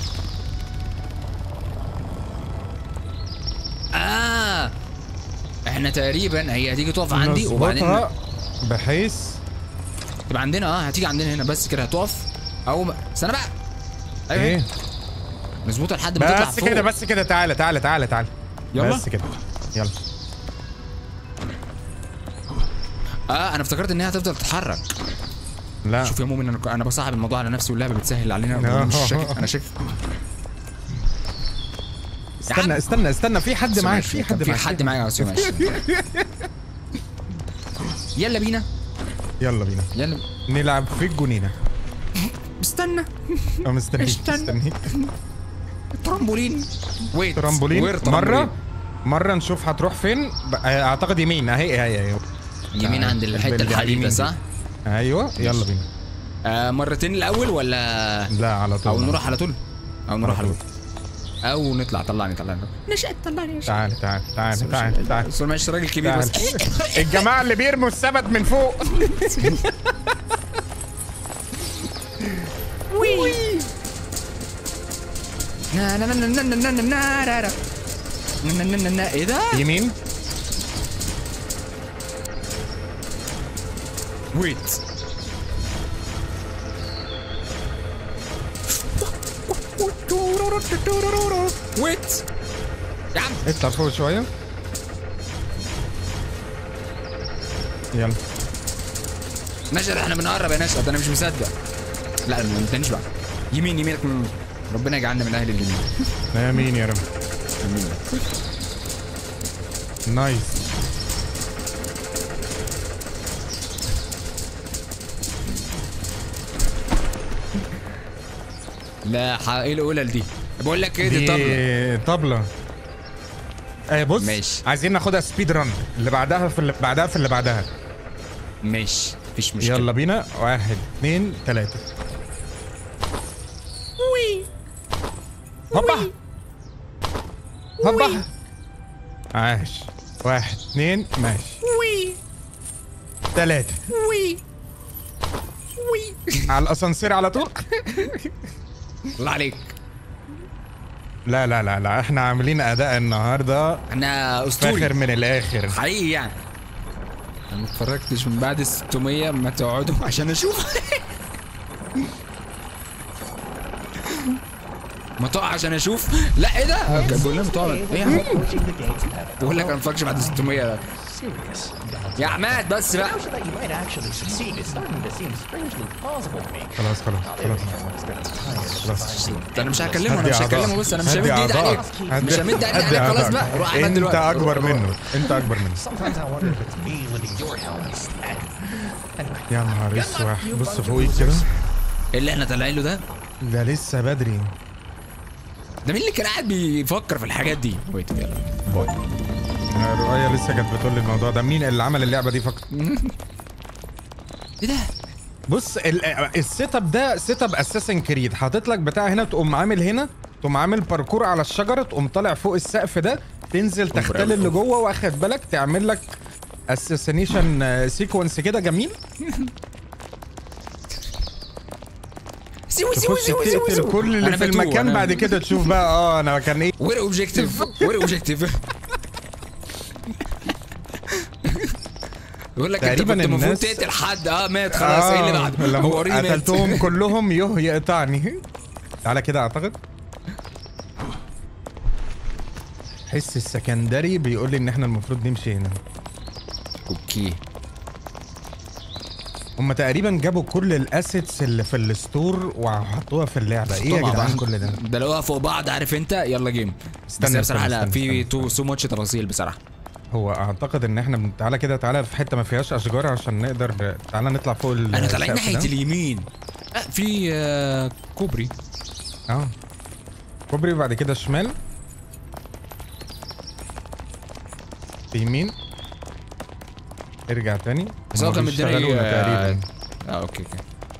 اه احنا تقريبا هي هتيجي تقف عندي وبعدين نظبطها بحيث تبقى عندنا اه هتيجي عندنا هنا بس كده هتقف او ما- استنى بقى ايوه ايه نظبطها لحد ما تطلع بس فوق كده بس كده تعالى تعالى تعالى تعالى يلا. بس كده يلا اه انا افتكرت ان هي هتفضل تتحرك لا شوف يا مؤمن انا انا بصعب الموضوع على نفسي واللعبه بتسهل علينا آه. أنا مش شاكك انا شاكك استنى استنى استنى في حد معاك ماشي، في كان حد في معاك حد معايا يا أستاذ، ماشي يلا بينا يلا بينا يلا نلعب في الجنينه استنى أه، مستنيك استنى. مستنيك ترامبولين ويت ترامبولين وير مره مره نشوف هتروح فين ب- اعتقد يمين اهي اهي اهي يمين عند الحته اللي على الحديده اليمين صح؟ دي. ايوه يلا بينا آه مرتين الاول ولا لا على طول او نروح على طول او نروح على على طول او نطلع طلعني طلعني نشأت طلعني نشأت تعال تعال تعال تعال تعال بس ماشي راجل كبير بس تعال. الجماعه اللي بيرموا السبت من فوق نا نا نا نا نا نا نا نا نا نا نا نا نا ايه ده؟ يمين ويت ويت يا عم اطلع فوق شويه يلا نشأت احنا بنقرب يا نشأت انا مش مصدق لا ما تنش بقى يمين يمينك من ربنا يجعلنا من اهل اليمين امين يا رب امين نايس لا ح- ايه القلل دي بقول لك ايه دي طبلة دي طبلة آه بص ماشي. عايزين ناخدها سبيد ران اللي بعدها في اللي بعدها في اللي بعدها ماشي مفيش مشكله يلا بينا واحد اتنين تلاتة هوبا هوبا عاش واحد اتنين ماشي تلاتة على الاسانسير على طول الله عليك لا لا لا لا احنا عاملين اداء النهارده انا اسطوري فاخر من الاخر حقيقي يعني انا ما اتفرجتش من بعد ال 600 ما تقعدوا عشان اشوف ما تقع عشان اشوف لا ايه ده بقول لهم تقع ايه يا عم Approaching the gates of heaven. بقول لك انا ما اتفرجتش بعد 600 ده Serious. God. يا عماد بس بقى The notion that you might actually succeed is starting to seem strangely plausible to me. خلاص خلاص خلاص Everyone's got tired of خلاص ده انا مش هكلمه انا مش هدي هكلمه أعضائك. بس انا مش هدي همد ايدي عليك أعضائك. مش هدي- همد ايدي هدي عليك خلاص بقى أعضائك. روح احمد انت دلوقتي اكبر روح- روح. منه انت اكبر منه Sometimes I wonder if it's me living your hell instead. Anyway, يا نهار اسود بص فوقي كده ايه اللي احنا طالعين له ده ده لسه بدري ده مين اللي كان قاعد بيفكر في الحاجات دي ويت يلا باي رؤية لسه كانت بتقول لي الموضوع ده مين اللي عمل اللعبه دي فقط ايه ده بص ال- السيت اب ده سيت اب اساسن كريد حاطط لك بتاع هنا تقوم عامل هنا تقوم عامل باركور على الشجره تقوم طالع فوق السقف ده تنزل تختل اللي جوه واخد بالك تعمل لك اساسينيشن سيكونس كده جميل سيوي سيوي تخش سيوي سيوي تقتل سيوي كل اللي أنا في بتوه، المكان أنا- بعد كده تشوف بقى اه انا كان ايه وير اوبجيكتيف وير اوبجيكتيف يقول لك انت تقريباً كنت المفروض الناس- تقتل حد اه مات خلاص ايه اللي بعده لما هو اوريدي مات قتلتهم كلهم يوه يقطعني تعالى كده اعتقد حس السكندري بيقول لي ان احنا المفروض نمشي هنا اوكي هم تقريبا جابوا كل الاسيتس اللي في الستور وحطوها في اللعبه ايه يا طبعا جدعان بقى. كل ده ده لو فوق بعض عارف انت يلا جيم استنى، بس هي بصراحه استنى، لا استنى، في استنى. تو سو ماتش تفاصيل بصراحه هو اعتقد ان احنا بن- تعالى كده تعالى في حته ما فيهاش اشجار عشان نقدر تعالى نطلع فوق ال- انا طالعين السقف ناحيه ده. اليمين آه في آه كوبري اه كوبري وبعد كده شمال في يمين ارجع تاني بس هو هما كان بيشتغلونا مديني تقريبا اه اوكي اوكي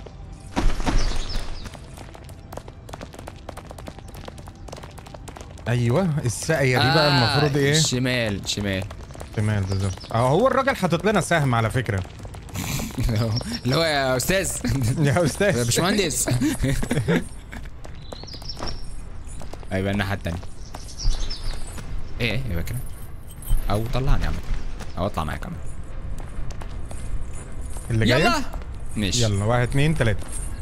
ايوه الساقيه دي بقى آه، المفروض ايه شمال شمال شمال بالظبط اه هو الراجل حاطط لنا سهم على فكره اللي هو يا استاذ يا يا استاذ باشمهندس ايوه الناحيه التانيه ايه يبقى كده او طلعني يا عم او اطلع معاك يا عم اللي جاي يلا ماشي يلا واحد اتنين تلاته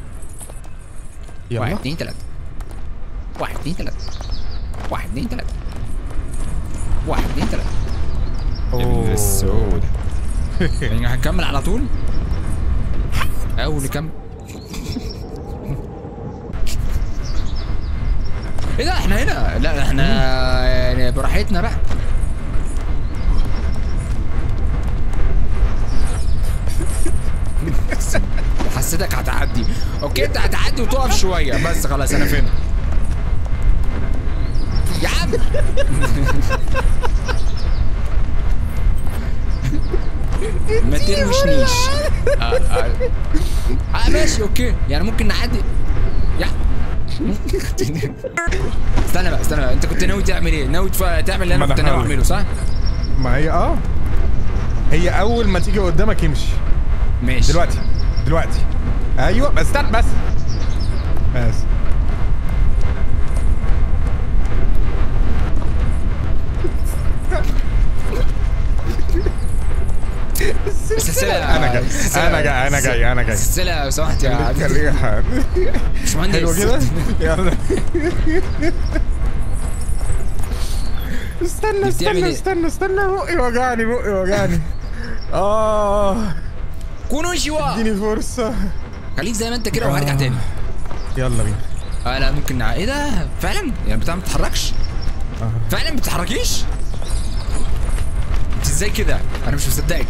واحد يلا اتنين تلاته واحد اتنين تلاته واحد اتنين تلاته واحد اتنين تلاته أوه. السودة يعني هنكمل على طول او نكمل ايه ده احنا هنا لا احنا يعني براحتنا بقى حسيتك هتعدي اوكي انت هتعدي وتقف شويه بس خلاص انا فهمت يا عم ما تروشنيش آه, آه. اه ماشي اوكي يعني ممكن نعدي يا استنى بقى استنى بقى انت كنت ناوي تعمل ايه؟ ناوي تف- تعمل اللي انا ما كنت أنا ناوي هقول. اعمله صح؟ ما هي اه هي اول ما تيجي قدامك يمشي ماشي دلوقتي دلوقتي ايوه بس استنى بس بس السلسلة انا جاي انا جاي انا جاي انا جاي السلسلة لو سمحت يا خليها باشمهندس حلو كده يلا استنى بتعمل استنى إيه؟ استنى استنى بقي وجعني بقي وجعني اه كونوا شوا اديني فرصة خليك زي ما انت كده وهرجع تاني يلا بينا اه لا ممكن نع... ايه ده فعلا يعني بتاع ما بتتحركش فعلا ما بتتحركيش انت ازاي كده انا مش مصدقك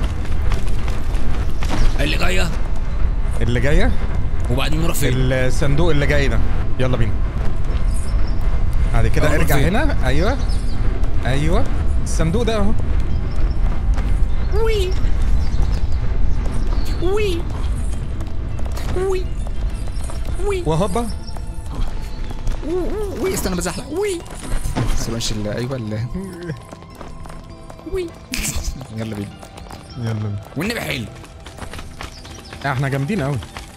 اللي جايه اللي جاية وبعدين نروح فين الصندوق اللي جاي ده يلا بينا بعد كده أهو ارجع فين؟ هنا ايوه ايوه الصندوق ده اهو وي وي وي وي وهوبا وي استنى بزحلق وي بس مش ال- ايوه ال وي يلا بينا يلا بينا والنبي حلو احنا جامدين قوي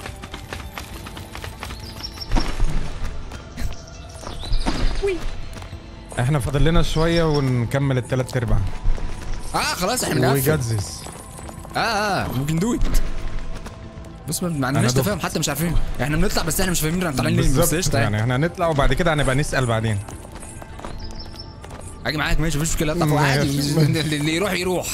وي احنا فاضل لنا شويه ونكمل التلات ارباع اه خلاص احنا وي بنقفل جات ذس اه اه ممكن دو ات بص ما ما عندناش دخت. تفاهم حتى مش عارفين احنا بنطلع بس احنا مش فاهمين احنا طالعين ليه بس بالظبط قشطه يعني يعني احنا هنطلع وبعد كده هنبقى نسال بعدين اجي معاك ماشي مفيش مشكله اطلع فوق عادي ماشي. اللي اللي يروح يروح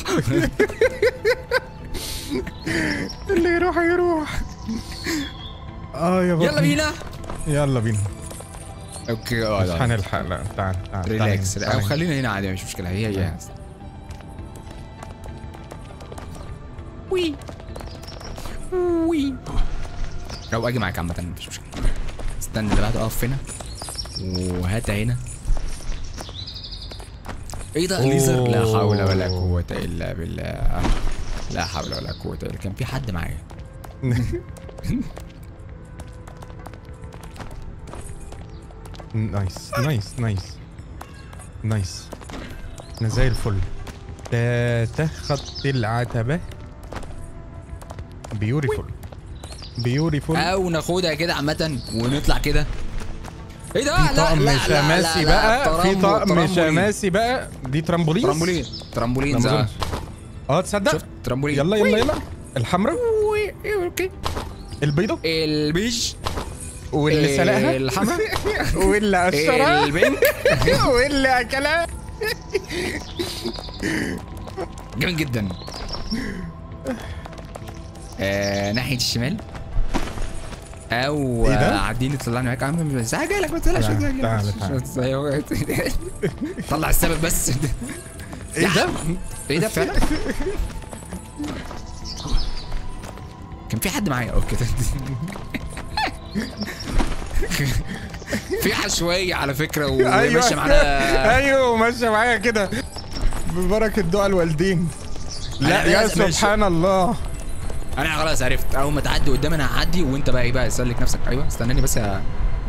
اللي يروح يروح اه يا بابا يلا بينا يلا بينا اوكي اه مش لا. هنلحق لا تعال تعال ريلاكس تعال. او خلينا هنا عادي مش مشكله هي هي وي وي او اجي معاك عامه مفيش مشكله استنى اللي بعده اقف هنا وهاتها هنا ايه ده ليزر لا حول ولا قوه الا بالله لا حول ولا قوه الا كان في حد معايا نايس نايس نايس نايس احنا زي الفل تاتا خط العتبة بيوريفول بيوريفول او ناخدها كده عامه ونطلع كده ايه ده في لا طقم لا لا شماسي لا لا بقى في ترامبو- طقم ترامبولين. شماسي بقى دي ترامبولين ترامبولين ترامبولين لا، ما زي أظنش. اه تصدق شفت ترامبولين يلا يلا يلا الحمراء اوكي البيضة البيج واللي إيه، سلقها الحمراء واللي قشرها البنك واللي اكلها جامد جدا آه ناحية الشمال او إيه ده؟ آه، عدين طلعني معاك يا عم بس هجيلك ما تقلقش تعال، تعال، تعال. طلع السبب بس ايه ده؟ ايه ده فعلا كان في حد معايا اوكي في عشوائية على فكرة وماشية معانا ايوه ماشيه معايا كده ببركه دعاء الوالدين لا أنا يا بس ماشي. سبحان الله انا خلاص عرفت اول ما تعدي قدامي انا هعدي وانت بقى ايه بقى سلك نفسك ايوه استناني بس يا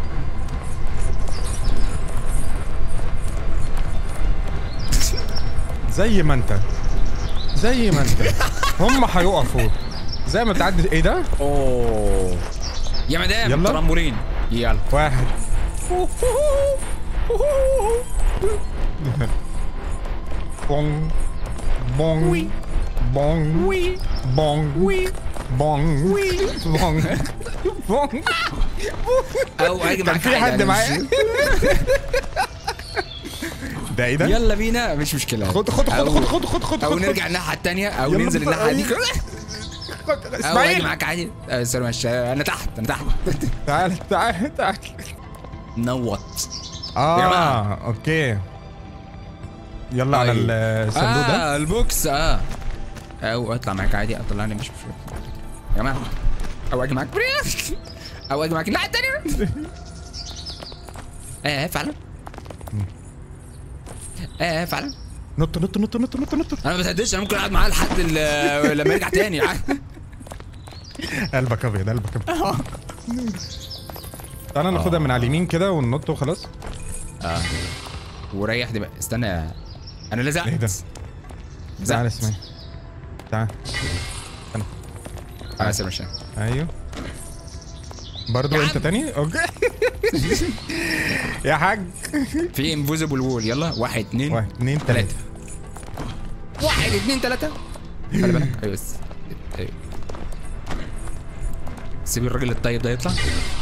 زي ما انت زي ما انت هم هيقفوا زي ما تعدي ايه ده؟ اوه يا مدام يلا. ترامبولين يلا واحد بونج بونج بونج بونج بونج بونج بونج او اجي كان معاك في عادي، حد أنا معايا مش- ده ايه ده؟ يلا بينا مش مشكله خد خد خد أو- خد خد خد خد او خد نرجع الناحيه الثانيه او يلا ننزل بقى. الناحيه دي خد. او اجي اسماعيل معاك عادي آه، سوري ماشي انا تحت انا تحت تعال تعال تعال نوط اه جماعة. اوكي يلا على طيب. الصندوق ده اه البوكس اه او اطلع معاك عادي اطلعني مش مشكله يا جماعه او اجي معاك او اجي معاك الناحيه الثانيه اه فعلا اه فعلا نط نط نط نط نط نط انا ما بتهددش انا ممكن اقعد معاه لحد ال- لما يرجع تاني عادي. قلبك ابيض قلبك ابيض تعالى ناخدها من على اليمين كده وننط وخلاص وريح دماغ استنى يا- انا لزقت ايه ده؟ تعالى لزقت اسمعي تعال انا اسف مش ايوه برضو يا انت عم. تاني اوكي يا حاج في انفوزبل وول يلا واحد اتنين واحد اتنين تلاتة تلاته واحد اتنين تلاتة خلي بالك ايوه بس ايوه سيب الراجل الطيب ده يطلع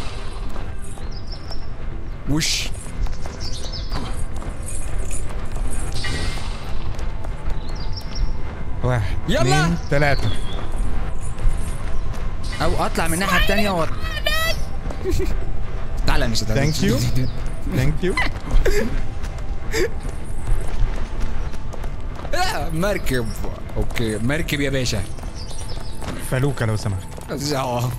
وش واحد يلا. اتنين تلاتة او اطلع من الناحيه الثانيه و تعالى مش Thank you. ثانك يو لا مركب اوكي مركب يا باشا فلوكة لو سمحت اه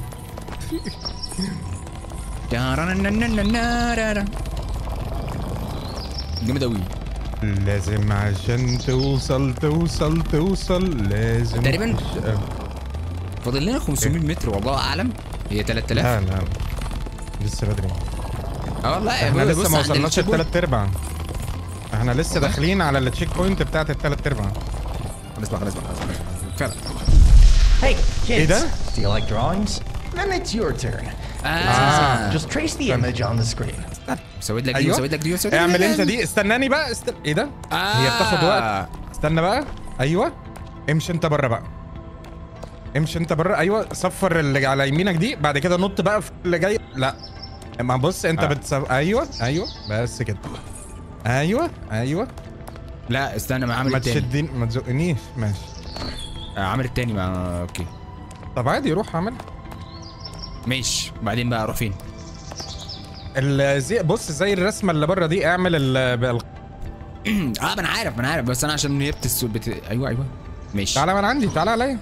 جامد اوي لازم عشان توصل توصل توصل لازم تقريباً. تش- فاضل لنا 500 متر والله اعلم هي 3000 لا لا لسه بدري اه والله احنا بص لسه ما عند وصلناش التشيك بوينت. التلات ارباع احنا لسه داخلين على التشيك بوينت بتاعت التلات ارباع خلاص بقى خلاص بقى خلاص بقى. فعلا Hey, kids. that? Do you like drawings? Then it's your turn. اه Just trace the image on the screen. سويت لك دي ايوه وسويت لك دي وسويت لك اعمل انت دي استناني بقى است... ايه ده؟ هي بتاخد وقت استنى بقى ايوه امشي انت بره بقى امشي انت بره ايوه صفر اللي على يمينك دي بعد كده نط بقى في اللي جاي لا ما بص انت آه. بتصف... ايوه ايوه بس كده ايوه ايوه لا استنى ما عامل ما التاني تشدني ما تزقنيش ماشي آه، عامل التاني ما اوكي طب عادي روح اعمل ماشي بعدين بقى اروح فين ال- زي بص زي الرسمه اللي بره دي اعمل ال... بال- اه ما انا عارف ما انا عارف بس انا عشان نيبت السو بت... ايوه ايوه ماشي تعالى من عندي تعالى عليا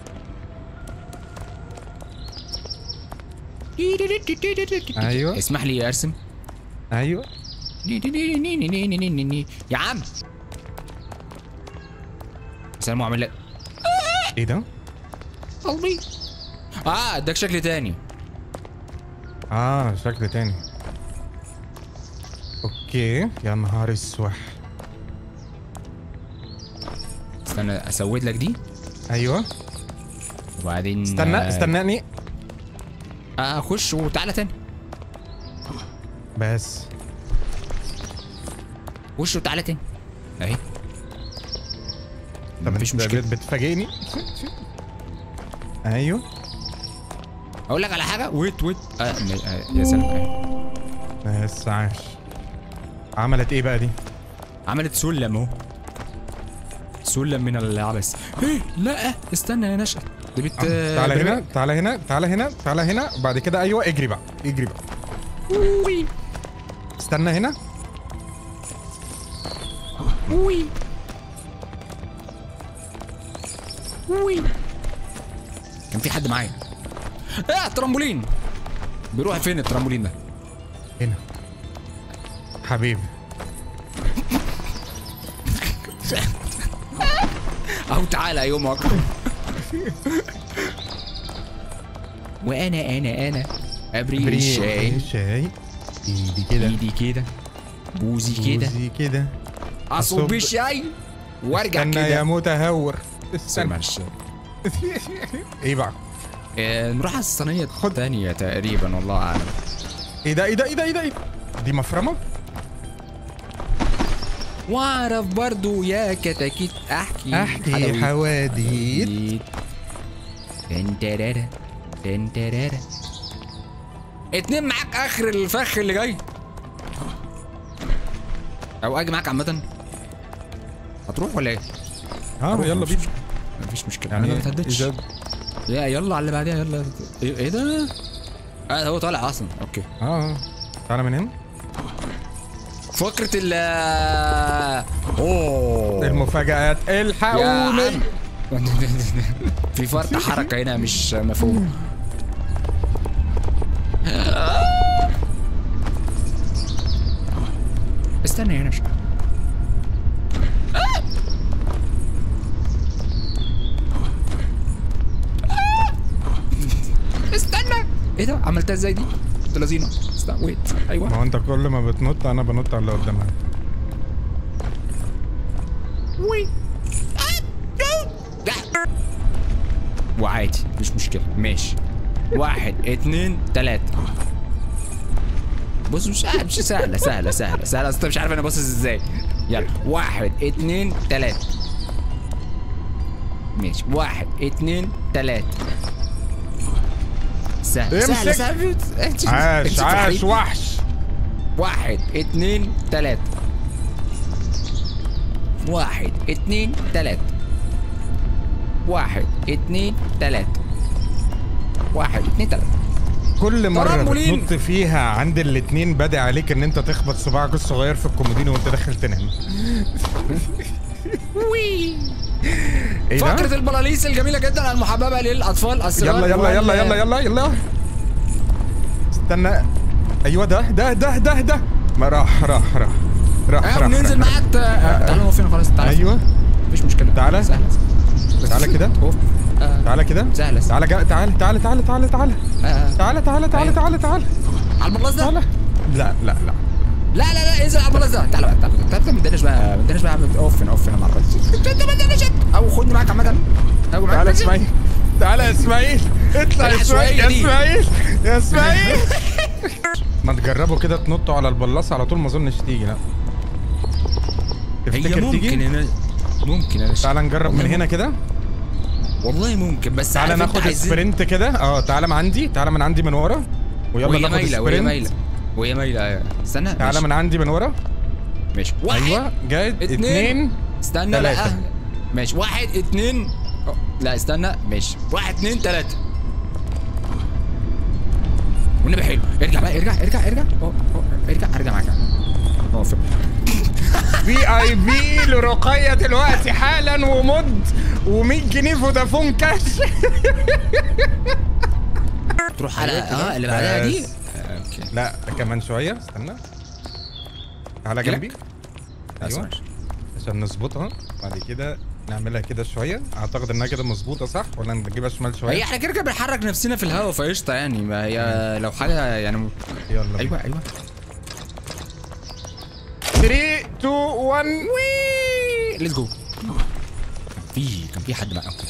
ايوه اسمح لي ارسم ايوه يا عم سلام عامل لك ايه ده؟ قلبي اه اداك شكل تاني اه شكل تاني اوكي يا نهار اسوح استنى اسود لك دي ايوه وبعدين استنى آه، استناني آه خش وتعالى تاني بس خش وتعالى تاني اهي طب مفيش انت مشكلة. بت- بتفاجئني ايوه اقول لك على حاجه ويت ويت آه م- آه يا سلام أهي. بس عاش عملت ايه بقى دي؟ عملت سلم اهو سلم من العبث ايه لا استنى يا نشأة دي بت تعالى بت- هنا تعالى هنا تعالى هنا تعالى هنا بعد كده ايوه اجري بقى اجري بقى وي استنى هنا وي وي كان في حد معايا اه ترامبولين بيروح فين الترامبولين ده هنا حبيبي او تعالى يومك وانا انا انا ابري الشاي شاي ايدي كده ايدي كده بوزي كده بوزي كده اصب أصب. الشاي وارجع استنى يا كده متهور استنى استنى معلش ايه بقى آه، نروح على الصينية خد تانية تقريبا والله اعلم ايه ده ايه ده ايه ده ايه ده إيه ده؟ دي مفرمه واعرف برضو يا كتاكيت احكي احكي حدويت. حواديت تنترارا تنترارا اتنين معاك اخر الفخ اللي جاي او اجي معاك عامة هتروح ولا ايه؟ اه هروح، يلا مفيش بينا مشكلة. مفيش مشكلة يعني انا ما بتهددش إذا- يا يلا على اللي بعديها يلا ايه إيه ده؟ اه هو طالع اصلا اوكي اه تعالى من هنا فكرة ال اوه المفاجآت يا الحقوني عم. في فرط حركة هنا مش مفهوم استنى هنا شوية استنى ايه ده عملتها ازاي دي؟ كنت لذينه استنى ويت ايوه ما هو انت كل ما بتنط انا بنط على اللي قدامها وي وعادي مش مشكلة ماشي واحد اتنين تلاتة بص مش مش سهلة سهلة سهلة سهلة أصل انت مش عارف انا باصص ازاي يلا واحد اتنين تلاتة ماشي واحد اتنين تلاتة سهل امسك. سهل سهل عاش امسك في عاش الحديد. وحش واحد اتنين تلاتة واحد اتنين تلاتة واحد اتنين تلاتة واحد اتنين تلاتة كل مرة ترامبولين. بتنط فيها عند الاتنين بادئ عليك ان انت تخبط صباعك الصغير في الكومودينو وانت داخل تنام وي ايه ده؟ فقرة البلاليس الجميلة جدا المحببة للأطفال الصغار يلا يلا يلا وال- يلا يلا يلا استنى ايوه ده ده ده ده ده ما راح راح راح راح اه راح ننزل راح. معاك ت- آه، تعالى نقف هنا خلاص تعالى ايوه مفيش مشكلة تعالى. سهلة تعالى كده اوف آه، تعالى كده سهلة تعالى جا- تعالى تعالى تعالى تعالى تعالى آه، تعالى تعالى تعالى أيوة. تعالى تعالى على البلاص ده تعالى لا لا لا لا لا لا انزل على البلاص ده تعالى بقى تعالى تعالى ما تدناش بقى ما تدناش بقى اعمل اوف هنا اوف هنا مع البلاص انت انت ما تدناش او خدني معاك عامة او معاك تعالى بس. اسماعيل تعالى يا اسماعيل اطلع يا اسماعيل العشوائية يا دي. اسماعيل يا اسماعيل ما تجربوا كده تنطوا على البلاصه على طول ما اظنش تيجي لا هي تفتكر ممكن تيجي انا ممكن انا تعالى نجرب من والله هنا كده والله ممكن بس تعالى عارف انت ناخد عايزين- سبرنت كده اه تعالى من عندي تعالى من عندي من ورا ويلا وهي ناخد مايلة وهي سبرنت مايلة وهي مايلة ايوه استنى تعالى ماشي. من عندي من ورا ماشي واحد ايوه جاي اتنين اتنين استنى تلاتة. لا ماشي واحد اتنين أه، لا استنى ماشي واحد اتنين تلاتة والنبي حلو ارجع بقى ارجع ارجع ارجع أوه، أوه، ارجع ارجع معاك اه في- في اي بي لرقية دلوقتي حالا ومد و100 جنيه فودافون كاش تروح على أيوة كده. اه اللي بعدها دي بس. آه، اوكي لا كمان شوية استنى تعالى أجيلك؟ جنبي بس ايوه ماشي. عشان نظبطها بعد كده نعملها كده شوية اعتقد انها كده مظبوطة صح ولا نجيبها شمال هي شوية احنا كده كده بنحرك نفسنا في الهواء فقشطه يعني ما هي لو حاجه يعني يلا بينا. ايوه ايوه 3 2 1 ليتس جو في كان في حد معاكم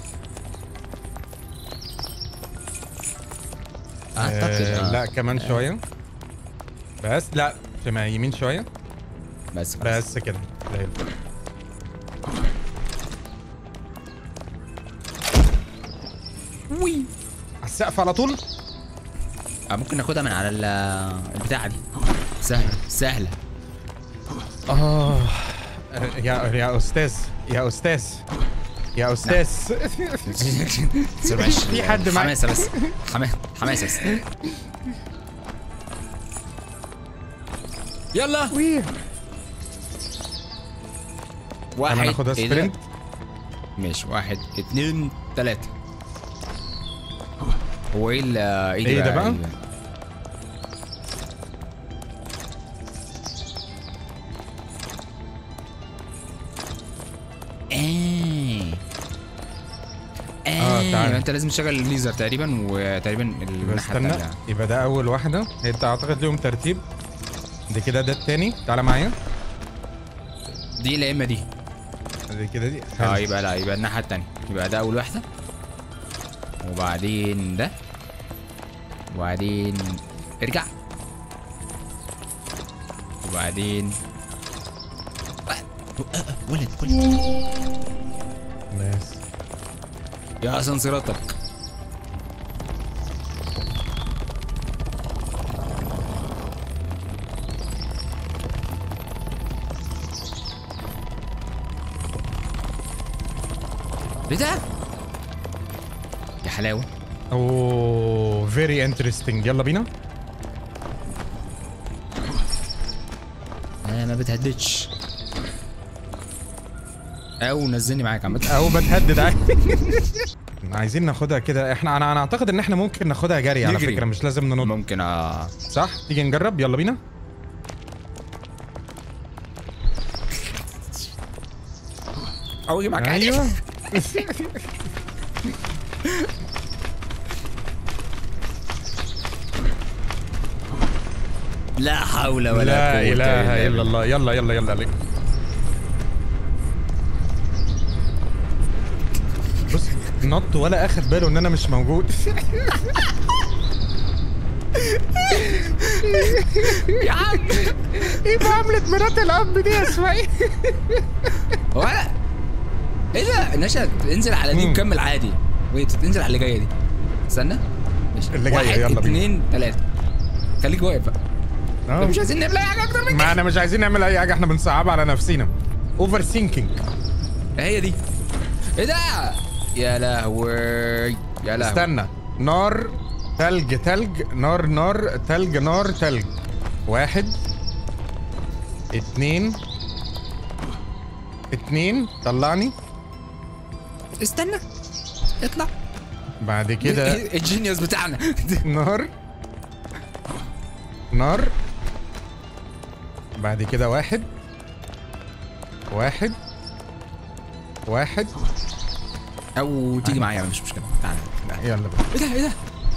اعتقد آه آه. لا كمان شوية بس لا شمال يمين شوية بس خلاص. بس كده زي الفل وي على السقف على طول آه ممكن ناخدها من على ال- البتاعه دي سهله سهله اه يا يا استاذ يا استاذ يا استاذ بس معلش في حد معاك. حماسه بس حماسه حماسه بس يلا واحد انا ناخدها إيه ده؟ سبرنت ماشي واحد اتنين تلاتة هو ايه ال ايه إيه ده بقى؟ ايه آه، اه تعال. انت لازم تشغل الليزر تقريبا وتقريبا يبقى الناحية استنى التانية يبقى ده اول واحده هي انت اعتقد ليهم ترتيب دي كده ده التاني تعالى معايا دي لا اما دي دي كده دي اه حلو. يبقى لا يبقى الناحية التانية يبقى ده أول واحدة وبعدين ده وبعدين ارجع وبعدين آه، آه، ولد ولد نايس يا اسانسيراتك ايه ده؟ يا حلاوه اوه فيري انترستنج يلا بينا انا ما بتهددش او نزلني معاك عامة او بتهدد عادي عايزين ناخدها كده احنا انا انا اعتقد ان احنا ممكن ناخدها جري على نجري. فكره مش لازم ننط ممكن اه صح تيجي نجرب يلا بينا او اجي معاك عادي. ايوه لا حول ولا لا قوة اله الا الله يلا يلا يلا عليك بص نط ولا اخد باله ان انا مش موجود يا عم ايه معاملة مرات الاب دي يا اسماعيل ولا ايه ده نشأت انزل على دي مم. وكمل عادي ويت انزل على اللي جايه دي استنى ماشي اللي جاية، واحد يلا بينا. اتنين تلاته خليك واقف بقى اه مش عايزين نعمل اي حاجه اكتر من ما كده احنا مش عايزين نعمل اي حاجه احنا بنصعب على نفسينا اوفر ثينكينج هي دي ايه ده يا لهوي يا لهوي استنى نار تلج تلج نار نار تلج نار تلج واحد اتنين اتنين طلعني استنى اطلع بعد كده الجينيوس بتاعنا نار نار بعد كده واحد واحد واحد او تيجي معايا مش مشكله تعالى تعالى. يلا بقى ايه ده ايه ده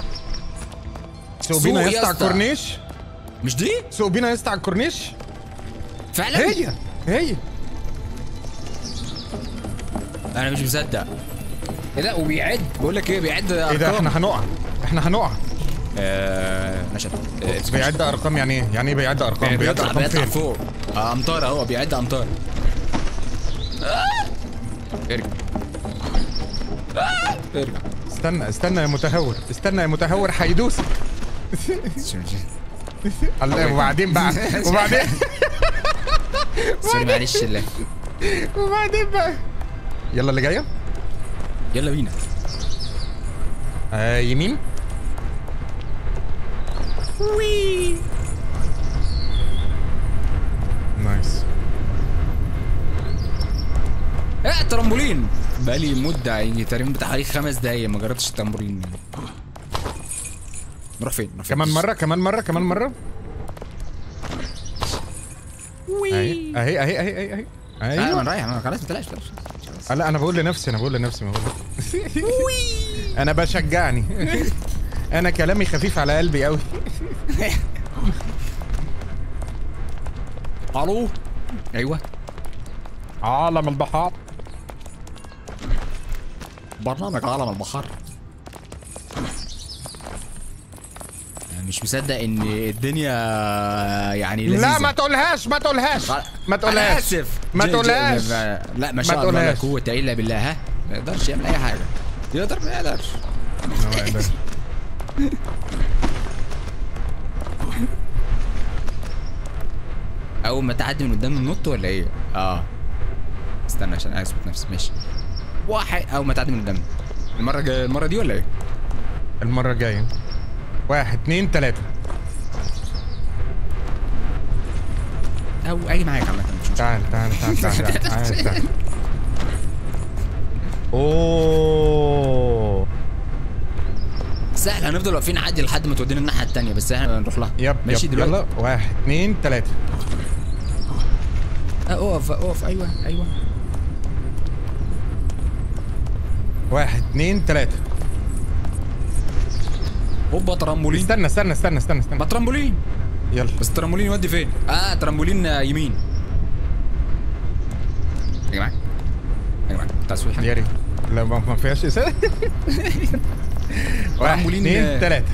سوق بينا سوق يا يا اسطى على اسطى. الكورنيش مش دي سوق بينا يا اسطى على الكورنيش فعلا هي هي انا مش مصدق ايه ده وبيعد بقول لك ايه بيعد ايه ده احنا هنقع احنا هنقع آه نشط آه، بيعد ارقام يعني ايه يعني ايه بيعد ارقام بيعد بيطلع ارقام بيطلع فين فوق آه، امطار اهو بيعد امطار آه. ارجع آه، ارجع استنى استنى يا متهور استنى يا متهور هيدوس الله وبعدين بقى وبعدين سوري معلش لا. وبعدين بقى يلا اللي جايه يلا بينا آه يمين نايس اه ترامبولين بقالي مدة يجي تقريبا بتاع حوالي خمس دقايق ما جربتش الترامبولين نروح فين؟ نروح فين؟ كمان مرة كمان مرة كمان مرة اهي اهي اهي اهي اهي اهي ايوه ايوه انا رايح انا خلاص بلاش بلاش آه، لا انا بقول لنفسي انا بقول لنفسي ما بقول انا بشجعني انا كلامي خفيف على قلبي قوي الو ايوه عالم البحار برنامج عالم البحر أنا مش مصدق ان الدنيا يعني لذيذة لا ما تقولهاش ما تقولهاش ما أنا تقولهاش اسف ما جي- جي- تقولهاش لا ما ما شاء الله لا تقولهاش. قوة الا بالله ها ما يقدرش يعمل اي حاجة يقدر ما يقدرش اول ما تعدي من قدام النط ولا ايه؟ اه استنى عشان عايز اثبت نفسي ماشي واحد اول ما تعدي من قدام المرة الجاية المرة دي ولا ايه؟ المرة الجاية واحد اتنين تلاتة او اي معاك عامة مش مشكلة تعال تعال تعال تعال تعال تعال اوه سهل هنفضل واقفين عادي لحد ما تودينا الناحية التانية بس احنا نروح لها يب ماشي يب دلوقتي يلا واحد اتنين تلاتة آه، اقف اقف ايوه ايوه واحد اتنين تلاتة هوبا ترامبولين استنى استنى استنى استنى ما استنى ترامبولين يلا بس الترامبولين يودي فين؟ اه ترامبولين آه، يمين يا جماعة يا جماعة تعالوا حاجة يا ريت لا ما ما فيهاش اسئله واحد ترامبولين، اتنين آه، تلاتة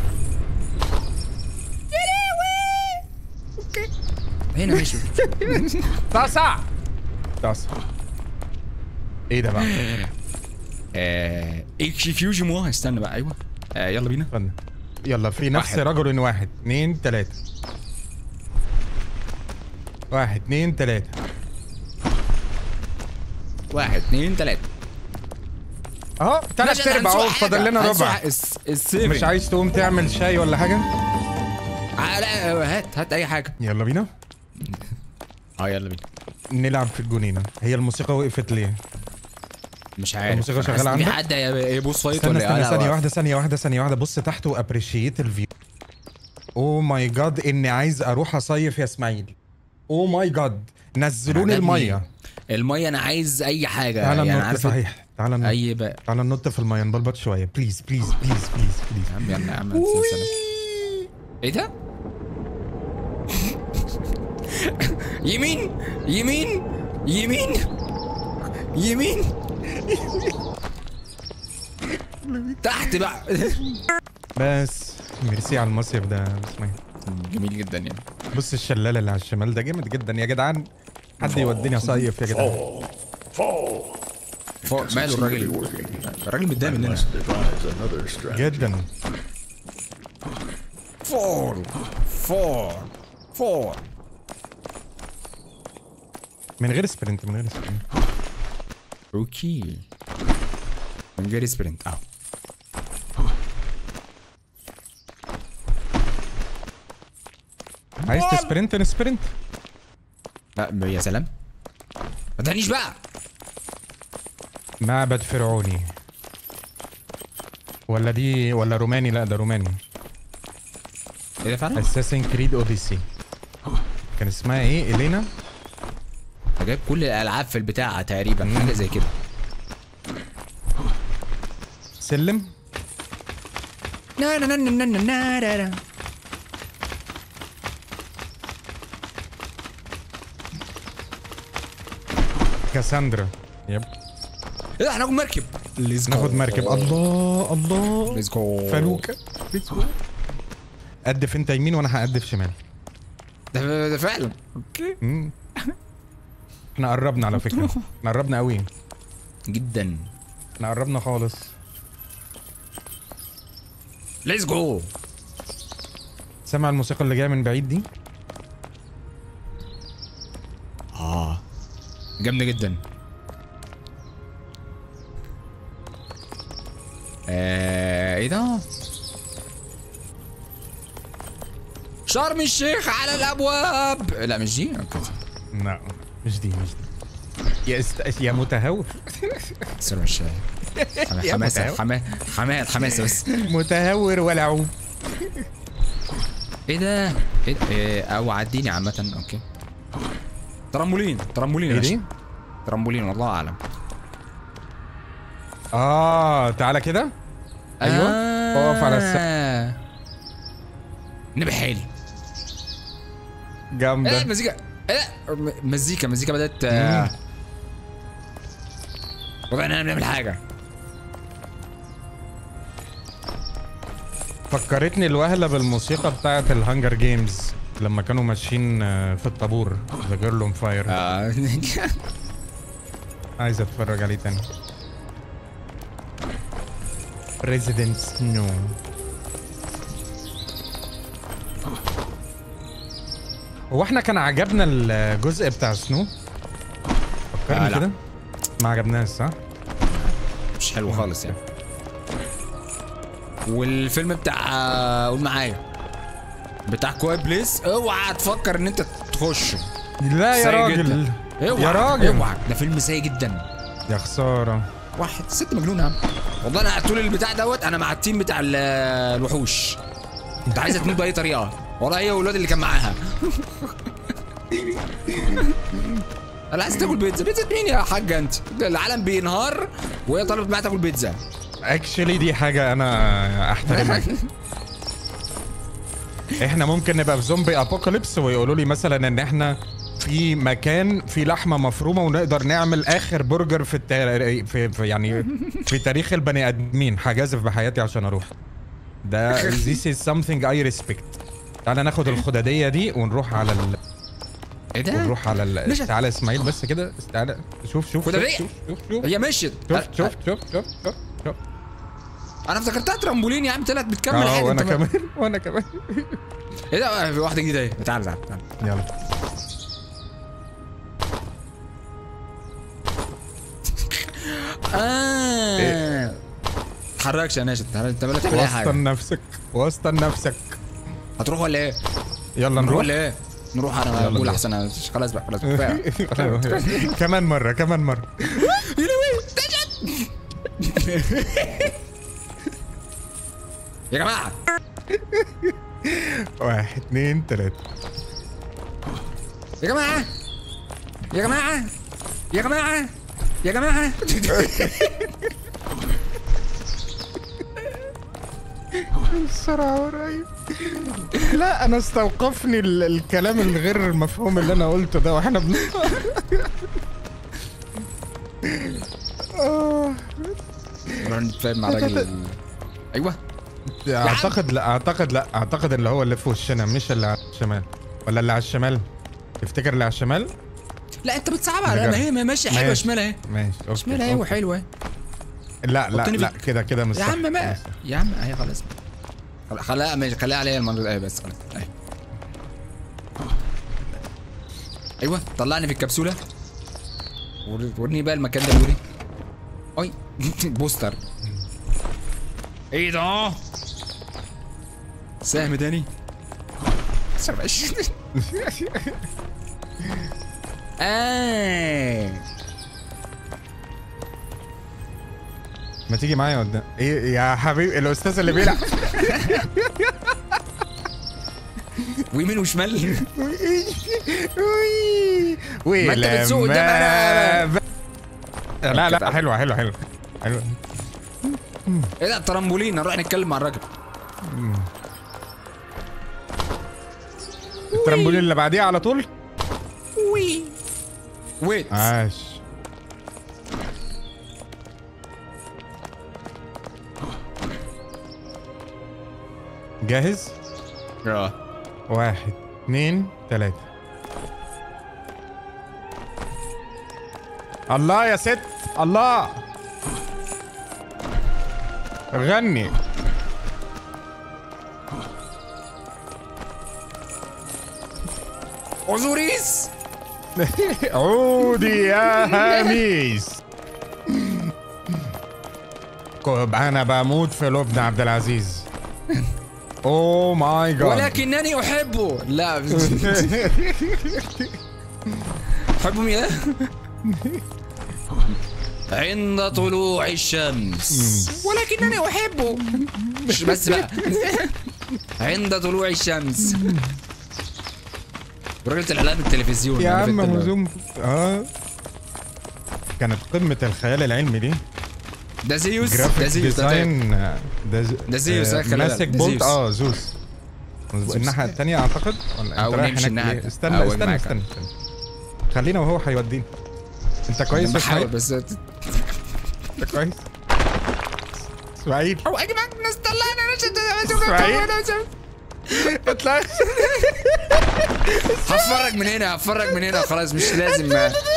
هنا ماشي طاسة طاسة ايه ده بقى؟ آه اكسكيوز موا استنى بقى ايوه آه يلا بينا استنى يلا في نفس واحد. رجل واحد اتنين تلاتة واحد اتنين تلاتة واحد اتنين تلاتة اهو تلات ماشي، ارباع هنسوق اهو حاجة. فاضل لنا هنسوق ربع ح- الس- السيفن مش عايز تقوم تعمل شاي ولا حاجة؟ آه لا آه، هات هات اي حاجة يلا بينا اه يلا بينا نلعب في الجنينة هي الموسيقى وقفت ليه؟ مش عارف الموسيقى حاسس شغالة إن في عندك؟ حد هي- يبوس فايت استنى ولا إيه؟ استنى لا، ثانية واقف. واحدة ثانية واحدة ثانية واحدة بص تحت وابريشيت الفيو اوه ماي جاد اني عايز اروح اصيف يا اسماعيل اوه ماي جاد نزلوني عجبني. المية المية انا عايز اي حاجة تعالى يعني ننط عارف صحيح تعالى ننط اي بقى تعالى ننط في المية نبلبط شوية بليز بليز بليز بليز بليز يا عم يلا يا عم سلام. ايه ده؟ يمين يمين يمين يمين تحت بقى بس ميرسي على المصيف ده يا اسماعيل جميل جدا يعني بص الشلال اللي على الشمال ده جامد جدا يا جدعان حد يوديني اصيف يا جدعان فوق ماله Seem to be الراجل working. الراجل متضايق I مننا must devise another strategy. جدا فور فور فور من غير سبرنت من غير سبرنت اوكي من غير سبرنت اه عايز تسبرنت نسبرنت لا يا سلام ما تهنيش بقى معبد فرعوني ولا دي ولا روماني لا ده روماني ايه ده فعلا؟ اساسن كريد اوديسي كان اسمها ايه الينا ده جايب كل الالعاب في البتاع تقريبا حاجه زي كده سلم نا نا نا نا نا نا نا نا. كاساندرا يب ايه ده احنا ناخد مركب ليتس ناخد مركب الله الله ليتس جو فلوكة قدف انت يمين وانا هقدف شمال ده ده فعلا اوكي مم. احنا قربنا على فكرة احنا قربنا قوي جدا احنا قربنا خالص ليتس جو سمع الموسيقى اللي جايه من بعيد دي اه جامده جدا آه ايه ده شرم الشيخ على الابواب لا مش دي اوكي لا مش دي مش دي يا است... يا متهور شرم الشيخ يا حماسه متهور. حماسه حماسه حماسه بس متهور ولعوب ايه ده ايه ده؟ إيه او عديني عامه اوكي ترمولين ترمولين يا ايه باشا. دي؟ ترمولين والله اعلم اه تعالى كده ايوه اقف على السقف السقف نبي حيلي ايه جامده المزيكا ايه م- مزيكا مزيكا بدات آه، وضعنا نعمل حاجه فكرتني الوهله بالموسيقى بتاعت الهانجر جيمز لما كانوا ماشيين آه، في الطابور ذا جيرل اون فاير آه. عايز اتفرج عليه تاني ريزيدنت سنو هو احنا كان عجبنا الجزء بتاع سنو فكرني آه، لا. كده ما عجبناش صح مش حلو خالص يعني والفيلم بتاع آه، قول معايا بتاع كواي بليس اوعى تفكر ان انت تخش لا يا سيء راجل جدا. اوعى يا راجل اوعى ده فيلم سيء جدا يا خساره واحد ست مجنون يا عم والله انا طول البتاع دوت انا مع التيم بتاع ال- الوحوش انت عايزه تموت باي طريقه والله هي والواد اللي كان معاها انا عايز تاكل بيتزا بيتزا مين يا حاجه انت العالم بينهار وهي طلبت معايا تاكل بيتزا اكشلي دي حاجه انا احترمها احنا ممكن نبقى في زومبي ابوكاليبس ويقولوا لي مثلا ان احنا في مكان في لحمه مفرومه ونقدر نعمل اخر برجر في, التار... في, في يعني في تاريخ البني ادمين هجازف بحياتي عشان اروح ده this is something I respect تعالى ناخد الخداديه دي ونروح على ال... ايه ده؟ ونروح على ال... مش- تعالى اسماعيل بس كده تعالى شوف شوف خدادية؟ شوف شوف شوف هي مشيت شوف شوف شوف شوف شوف شوف انا افتكرتها ترامبولين يا عم طلعت بتكمل اه عادي وانا انت ما- كمان وانا كمان ايه ده في واحده جديده اهي تعال تعال تعال يلا اه تحركش يا ناشد تعال- انت ولا تعمل اي حاجه وسطن نفسك وسطن نفسك هتروح ولا ايه؟ يلا نروح نروح ولا ايه؟ نروح انا يلا بقول نروح. احسن أنا خلاص بقى خلاص كفايه كمان مرة كمان مرة يا جماعه واحد اتنين تلاتة يا جماعه يا جماعه يا جماعه يا جماعه السرعة قريب لا انا استوقفني ال- الكلام الغير مفهوم اللي انا قلته ده واحنا بن آه. نروح نتفاهم مع راجل ايوه اعتقد لا اعتقد لا اعتقد اللي هو اللي في وشنا مش اللي على الشمال ولا اللي على الشمال تفتكر اللي على الشمال لا انت بتصعبها على ما هي ماشيه حلوه ماشي. شمال اهي ماشي اوكي شمال اهي أوكي. وحلوه لا لا حطني لا في- كده كده مش يا صح. عم ما مش صح. يا عم اهي خلاص خلاص، خليها ماشي خليها عليا المره الايه بس خلاص اهي ايوه طلعني في الكبسوله ور- وريني بقى المكان ده بيوري اي بوستر ايه ده سهم تاني 29 اه ما تيجي معايا قدام ايه يا حبيبي الاستاذ اللي بيلعب ويمين وشمال وي ما انت بتسوق قدام لما- لا لا حلوه حلوه حلوه حلوه ايه ده الترامبولين نروح نتكلم مع الراجل الترامبولين اللي بعديها على طول وي ويت عاش جاهز اه واحد اتنين تلاتة الله يا ست الله غني اوزوريس عودي يا هاميس كوب انا بموت في لبنى عبد العزيز اوه ماي جاد ولكنني احبه لا احبه مين عند طلوع الشمس ولكنني احبه مش بس بقى عند طلوع الشمس راجل الاعلام التلفزيون يا أنا في عم التل- هزوم اه كانت قمة الخيال العلمي دي ده زيوس ده جرافيك زيوس ده طيب. ديزاين آه، ده ز- ده زيوس، آه، خلي بالك، ماسك ده بولت زيوس. اه زوس مظبوط. الناحية التانية اعتقد ولا أو أنت رايح نمشي هناك الناحية ليه؟ التانية. استنى أو استنى معاك. استنى استنى خلينا وهو هيودينا انت كويس يا بحاول اسماعيل بس انت كويس اسماعيل او يا جماعه الناس طلعنا إسماعيل. اطلع هتفرج من هنا هتفرج من هنا خلاص مش لازم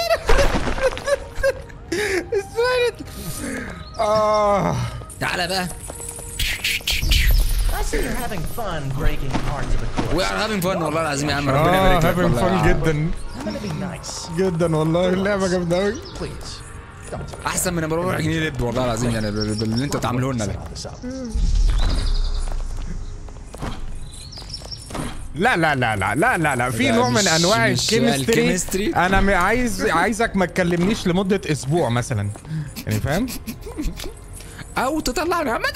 اسماعيل اه تعالى بقى I see you're having fun breaking parts of the course. وي ار هافينج فن والله العظيم يا عم ربنا اه يبارك لك هافينج فن والله. جدا I'm gonna be nice. جدا والله اللعبة جامدة أوي Please, don't take احسن من بروح جنيه لب والله العظيم يعني بال- باللي انت بتعمله لنا ده all this up. لا لا لا لا لا لا لا في لا، نوع من مش- انواع مش الكيمستري الكيمستري. انا م- عايز عايزك ما تكلمنيش لمده اسبوع مثلا يعني فاهم او تطلعنا عامة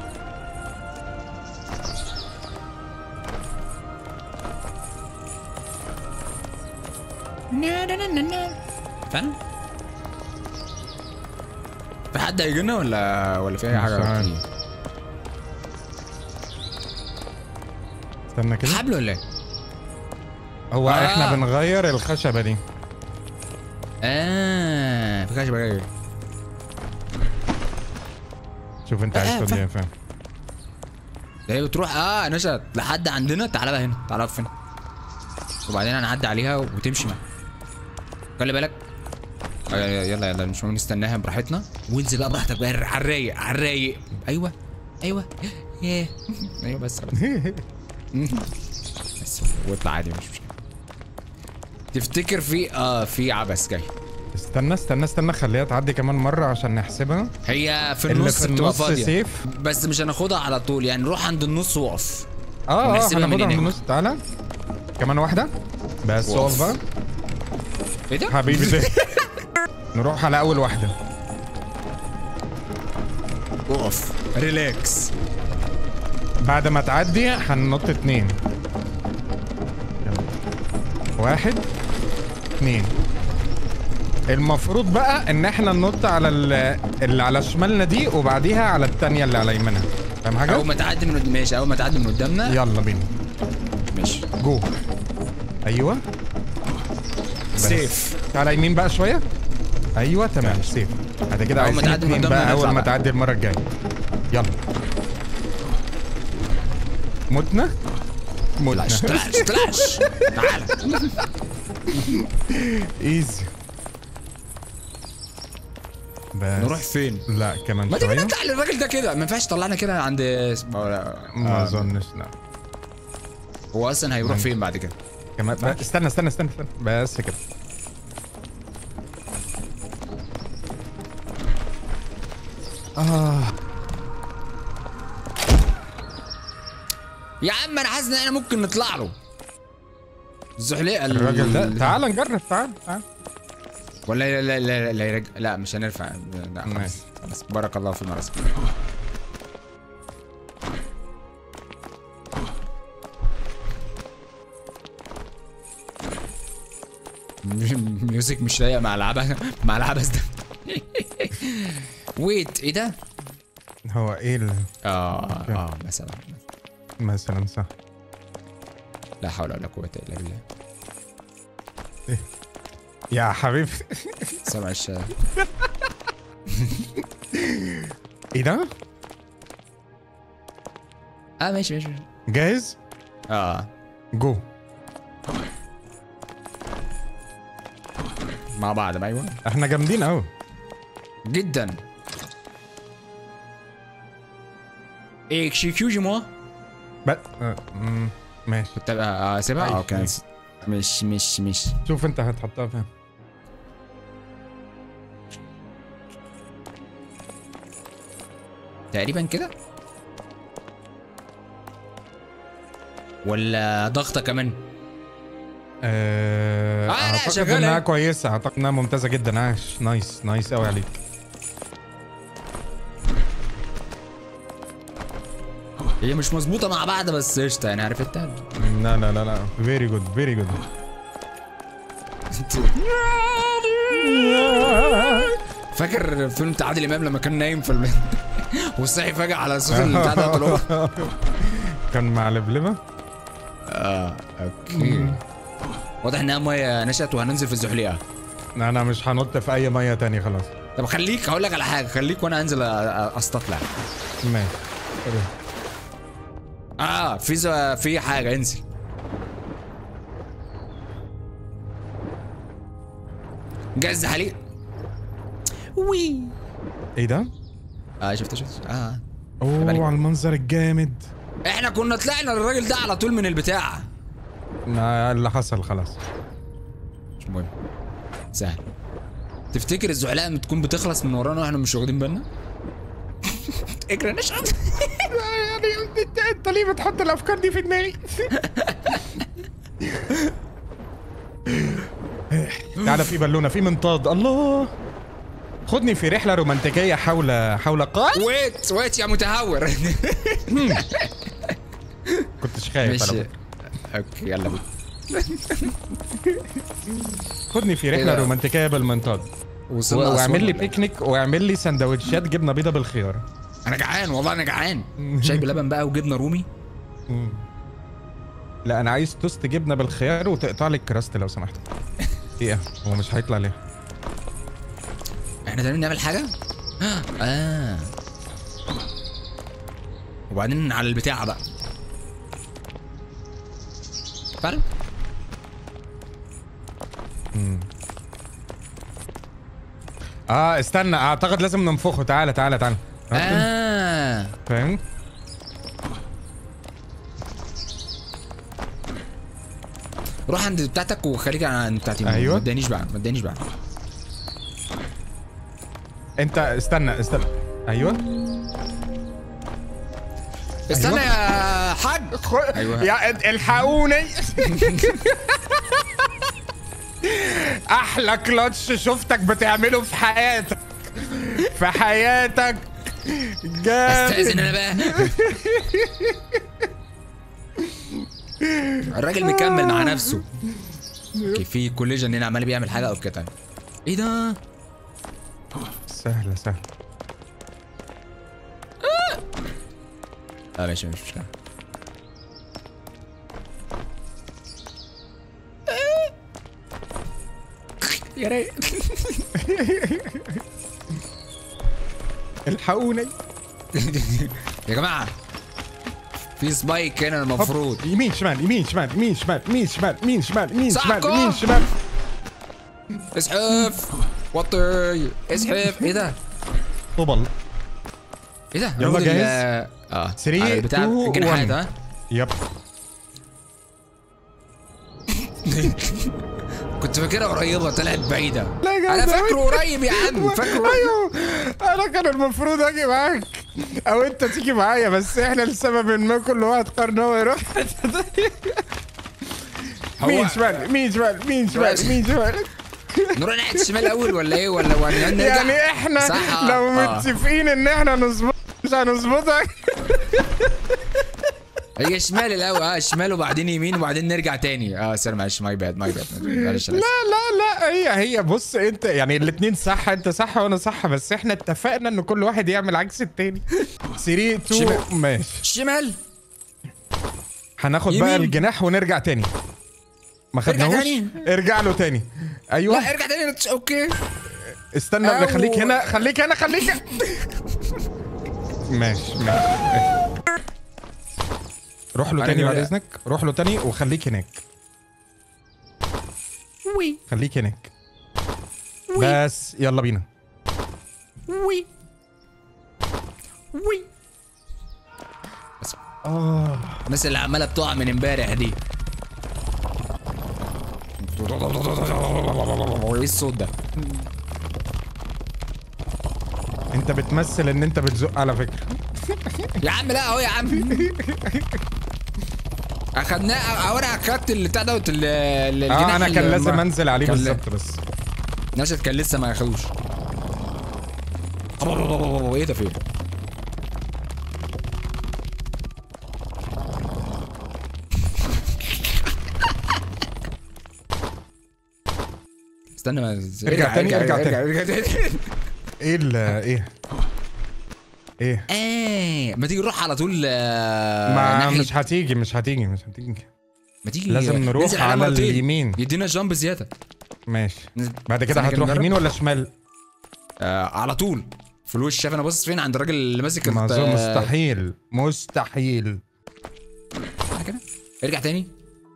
فعلا في حد هيجي لنا ولا ولا في اي مش حاجه عارف. استنى كده حبل ولا ايه؟ هو آه. احنا بنغير الخشبه دي اه في خشبه جايه شوف انت عايز آه، تقول فاهم. ايه فاهم ده هي بتروح اه نشأت لحد عندنا تعالى بقى هنا تعالى اقف هنا وبعدين هنعدي عليها وتمشي معاها خلي بالك آه، يلا يلا مش مهم نستناها براحتنا وانزل بقى براحتك بقى على الرايق على الرايق ايوه ايوه ياه ايوه بس خلاص بس واطلع عادي مش مشكله تفتكر في اه في عبث جاي استنى استنى استنى خليها تعدي كمان مره عشان نحسبها هي في اللي النص في بتبقى النص فاضيه سيف بس مش هناخدها على طول يعني نروح عند النص وقف اه اه ونحسبها من هناخدها من هناك. النص تعالى كمان واحده بس وقف. اقف بقى ايه ده؟ حبيبي ده نروح على اول واحده وقف ريلاكس بعد ما تعدي هننط اتنين يلا. واحد اتنين المفروض بقى ان احنا ننط على ال- اللي على شمالنا دي وبعديها على التانية اللي على يمينها فاهم حاجة؟ اول ما تعدي من قد- ماشي اول ما تعدي من قدامنا يلا بينا ماشي جو ايوه بس. سيف تعالى يمين بقى شوية ايوه تمام سيف بعد كده أول ما عايزين تعدي من اتنين قدامنا بقى نطلع اول ما بقى. تعدي المرة الجاية يلا متنا متنا طلعش طلعش طلعش تعالى ايزي بس نروح فين؟ لا كمان ما تيجي شويه نطلع للراجل ده كده ما ينفعش طلعنا كده عند اسمه ولا- ما آه. اظنش لا هو اصلا هيروح فين بعد كده؟ كمان ب- استنى استنى استنى استنى بس كده اه يا عم انا حاسس ان احنا ممكن نطلع له الزحليقه ال- الراجل ده تعال نجرب تعال تعال ولا لا لا لا لا, يرج... لا مش هنرفع لا خلاص ماشي. خلاص بارك الله في المرسى ميوزك مش لايقه مع العبث مع العبث ده ويت ايه ده؟ هو ايه ال- اه اه مثلا مثلا صح لا حول ولا قوه الا بالله يا حبيبي سمع الشارع ايه ده اه ماشي ماشي ماشي. جاهز اه جو مع بعض ايوه احنا جامدين قوي جدا اكسكيوز مو ب... آه، مم، ماشي كنت اه سيبها اه أيوة. كان مش مش مش شوف انت هتحطها فين تقريبا كده ولا ضغطه كمان آه آه، لا، اعتقد شغالة. انها كويسه اعتقد انها ممتازه جدا عاش نايس نايس قوي عليك هي مش مظبوطه مع بعض بس قشطه يعني عرفتها لا لا لا لا فيري جود فيري جود فاكر فيلم بتاع عادل امام لما كان نايم في الم... وصحي فجاه على صوت البتاع ده طلوع كان مع لبلبه اه اوكي واضح انها ميه نشأت وهننزل في الزحليقه انا مش هنط في اي ميه تاني خلاص طب خليك هقول لك على حاجه خليك وانا انزل أ- أ- استطلع ماشي اه في ز... في حاجه انزل جاز حليق وي ايه ده؟ اه شفت شفت اه اوه على المنظر الجامد احنا كنا طلعنا للراجل ده على طول من البتاع ما اللي حصل خلاص مش مهم سهل تفتكر الزحلقه بتكون بتخلص من ورانا واحنا مش واخدين بالنا؟ اجري نشرب يعني انت انت ليه بتحط الافكار دي في دماغي؟ تعالى في بالونه في منطاد الله خدني في رحله رومانتيكيه حول حول قاع ويت ويت يا متهور كنتش خايف مش على فكرة. اوكي يلا بينا خدني في إيه رحله ده؟ رومانتيكيه بالمنطاد وصلنا و- أسوان واعمل لي ولا إيه؟ بيكنيك واعمل لي سندوتشات جبنه بيضه بالخيار انا جعان والله انا جعان شاي بلبن بقى وجبنه رومي لا انا عايز توست جبنه بالخيار وتقطع لي الكراست لو سمحت ايه هو مش هيطلع ليه احنا تاني نعمل حاجه اه وبعدين على البتاع بقى فعلا اه استنى اعتقد لازم ننفخه تعالى تعالى تعالى اه فاهم روح عند بتاعتك وخليك عند بتاعتي أيوة. ما تدانيش بقى ما تدانيش بقى انت استنى استنى ايوه استنى أيوة. يا حاج أيوة. يا الحقوني احلى كلاتش شفتك بتعمله في حياتك في حياتك جامد استاذن انا بقى الراجل مكمل مع نفسه اوكي في كوليجن هنا عمال بيعمل حاجه او كده ايه ده سهله سهله اه ماشي مش مشكله يا ريت الحقوني يا جماعه في سبايك هنا المفروض يمين شمال يمين شمال يمين شمال يمين شمال يمين شمال يمين صح شمال كو. يمين شمال اسحف وطي اسحف ايه ده؟ طبل ايه ده؟ يلا الراجل جاهز؟ ال- اه Three, على بتاع two, الجناحات one. ها يب كنت فاكرها قريبه طلعت بعيده لا يا انا جدع. فاكره قريب يا عم فاكره ايوه انا كان المفروض اجي معاك او انت تيجي معايا بس احنا لسبب ما كل واحد قرر ان هو يروح مين شمال مين شمال مين شمال مين شمال نروح ناحيه الشمال الاول ولا ايه ولا ولا نرجع يعني احنا صح، آه، لو آه. متفقين ان احنا نظبط مش هنظبطك هي شمال الاول اه شمال وبعدين يمين وبعدين نرجع تاني اه سوري معلش ماي باد ماي باد معلش أنا لا لا لا هي هي بص انت يعني الاثنين صح انت صح وانا صح بس احنا اتفقنا ان كل واحد يعمل عكس التاني 3 2 شمال. ماشي آسف. شمال هناخد بقى يمين. الجناح ونرجع تاني ما خدناهوش تاني. ارجع له تاني ايوه لا ارجع تاني اوكي استنى أو- خليك هنا خليك هنا خليك هنا. ماشي ماشي روح له أنا تاني بعد كده- اذنك روح له تاني وخليك هناك وي خليك هناك بس يلا بينا وي وي اه الناس اللي عماله بتقع من امبارح دي ايه الصوت ده؟ انت بتمثل ان انت بتزق على فكره يا عم لا اهو يا عم اخدناه او انا اخدت اللي بتاع دوت ال- ال- الجناح اه انا كان اللي- لازم انزل عليه كان ل- بالظبط بس نشد كان لسه ما اخدوش ايه ده فين؟ استنى ما ارجع تاني، ارجع تاني. ارجع تاني ايه ال ايه ايه ايه ما تيجي نروح على طول آه، ما ناحية- مش هتيجي مش هتيجي مش هتيجي ما تيجي لازم نروح ننزل على مرتين. اليمين. يدينا جامب زياده ماشي ننزل. بعد كده استنى كده هتروح نجرب. يمين ولا شمال آه على طول في الوش شايف انا باصص فين عند الراجل اللي ماسك ما الت- أظن مستحيل مستحيل تعالى كده ارجع تاني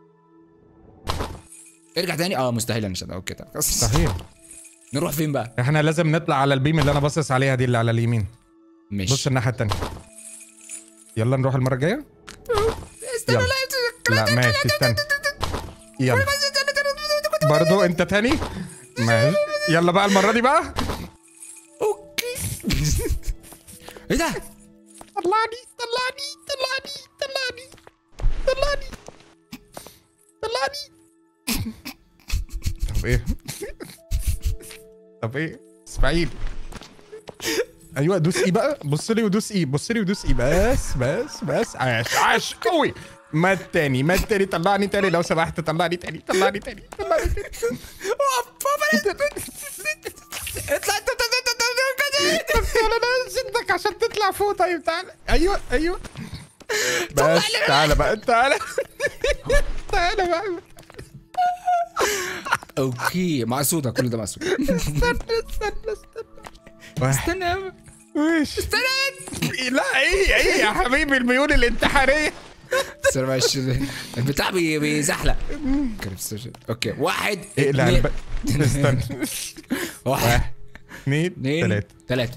ارجع تاني اه مستحيل انا شد اوكي طب خلاص. مستحيل نروح فين بقى احنا لازم نطلع على البيم اللي انا باصص عليها دي اللي على اليمين ماشي بص الناحيه التانيه يلا نروح المره الجايه استنى يلا. لا لا ماشي استنى يلا برضو انت تاني ماشي يلا بقى المره دي بقى اوكي ايه ده طلعني طلعني طلعني طلعني طلعني طلعني طب ايه طب ايه اسماعيل ايوه دوس ايه بقى بص لي ودوس ايه بص لي ودوس ايه بس بس بس عاش عاش قوي ما التاني ما التاني طلعني تاني لو سمحت طلعني تاني طلعني تاني طلعني تاني اطلع انت تعالى انا شدك عشان تطلع فوق طيب تعالى ايوه ايوه بس تعالى بقى تعالى تعالى بقى اوكي مقصوده كل ده مقصود استنى استنى استنى واحد استنى يا عم. ماشي استنى لا ايه ايه يا حبيبي الميول الانتحاريه استنى معلش البتاع بي- بيزحلق اوكي واحد اقلع اتنين- الب... استنى واحد واحد اثنين اثنين ثلاثة ثلاثة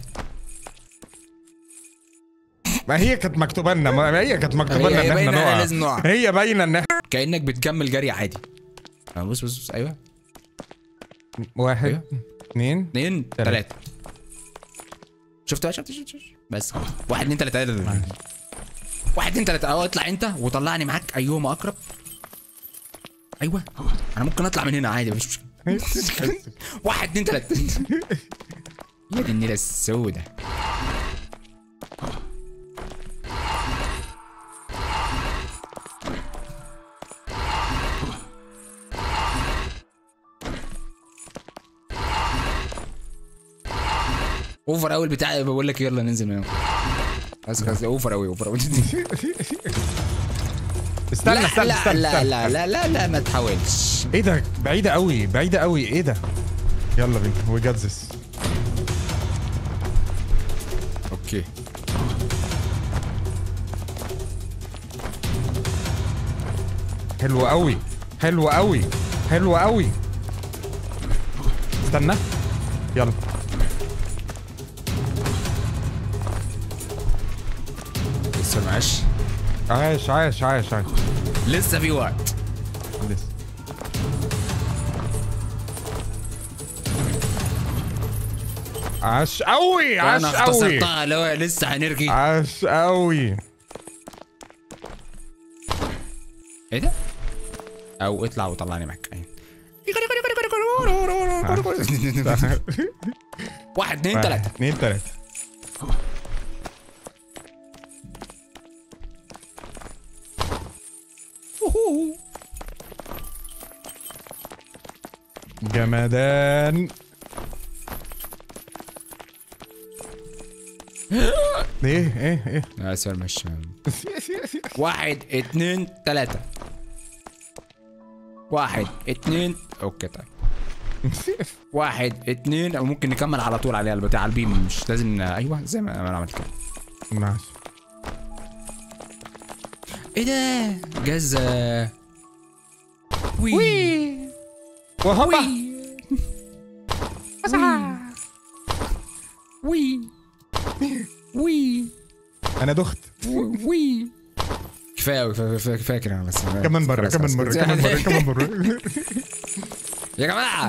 ما هي كانت مكتوبة لنا ما هي كانت مكتوبة هي- لنا هي ان احنا باينة إن نقع لازم نقع. هي باينة ان احنا كأنك بتكمل جري عادي آه، بص بص بص ايوه واحد أيوة. اثنين اثنين تلاتة. ثلاثة شفت بقى شفت شفت شفت بس خلاص. واحد اثنين ثلاثة واحد اثنين ثلاثة اهو اطلع انت وطلعني معاك ايهما اقرب ايوه انا ممكن اطلع من هنا عادي مش مشكلة واحد اثنين ثلاثة يا دي النيلة السوداء اوفر قوي البتاع بقول لك يلا ننزل من هنا بس خلاص اوفر قوي اوفر قوي استنى لا استنى لا استنى لا استنى. لا لا لا لا ما تحاولش ايه ده بعيدة قوي بعيدة قوي ايه ده يلا بينا وي جات ذس اوكي حلو قوي حلو قوي حلو قوي استنى يلا لسه معاش عايش عايش عايش عايش لسه في وقت لسه عاش قوي عاش انا قوي اختصرتها اللي هو لسه هنرجي عاش قوي ايه ده؟ او اطلع وطلعني معاك أيوة. واحد اتنين تلاته اتنين تلاتة جمدان ايه ايه ايه لا سؤال مش واحد اتنين تلاته واحد اتنين اوكي طيب واحد اتنين او ممكن نكمل على طول عليها بتاع على البيم مش لازم ن- ايوه زي ما انا عملت كده ماشي ايه ده جزة وي وهوبا وي وي انا دخت وي كفايه أوي، كفايه كفايه- كفايه كده بس كمان مرة خلاص، كمان خلاص. مرة كمان مرة كمان مرة يا جماعه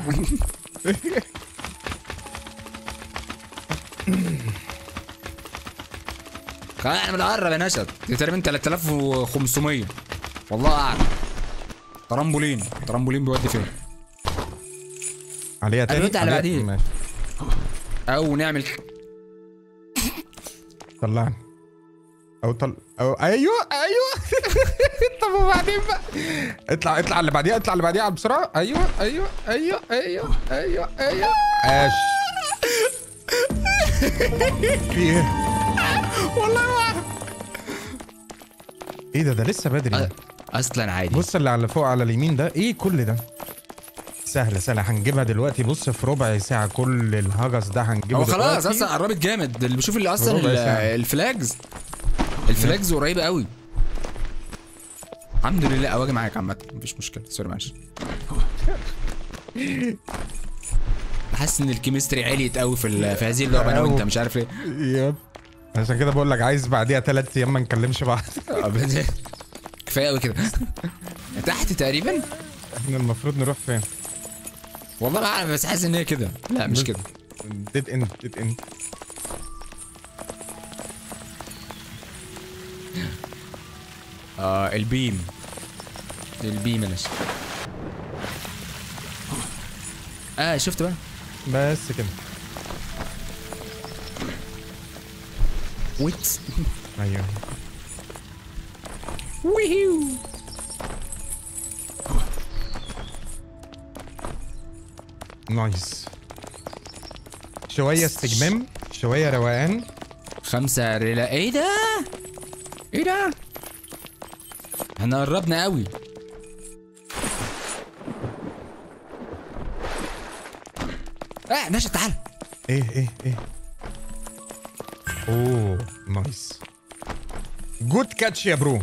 خلاص احنا بنقرب يا نشد دي تقريبا 3500 والله اعلم ترامبولين ترامبولين بيودي فين عليها تاني قلت على عليها- بعدين. ماشي. او نعمل طلعني او طل او ايوه ايوه طب وبعدين بقى اطلع اطلع اللي بعديها اطلع اللي بعديها بسرعه ايوه ايوه ايوه ايوه ايوه ايوه عاش في ايه والله ما ايه ده ده لسه بدري أ- اصلا عادي بص اللي على فوق على اليمين ده ايه كل ده سهله سهله هنجيبها دلوقتي بص في ربع ساعه كل الهجس ده هنجيبه هو خلاص دلوقتي. اصلا قربت جامد اللي بشوف اللي اصلا ربع ال- ساعة. الفلاجز الفلاجز قريبه قوي الحمد لله اواجه معاك عامه مفيش مشكله سوري معلش بحس ان الكيمستري عليت قوي في ال- في هذه اللعبه انا وانت مش عارف ليه يب عشان كده بقول لك عايز بعديها ثلاث ايام ما نكلمش بعض كفايه قوي كده تحت تقريبا احنا المفروض نروح فين؟ والله ما اعرف بس حاسس ان هي كده لا مش كده ديد اند ديد اند اه البيم البيم يا ناس اه شفت بقى بس كده ويت ايوه ويهيو نايس شوية استجمام شوية روقان خمسة ريلا ايه ده؟ ايه ده؟ احنا قربنا قوي اه نشا تعال ايه ايه ايه اوه نايس جود كاتش يا برو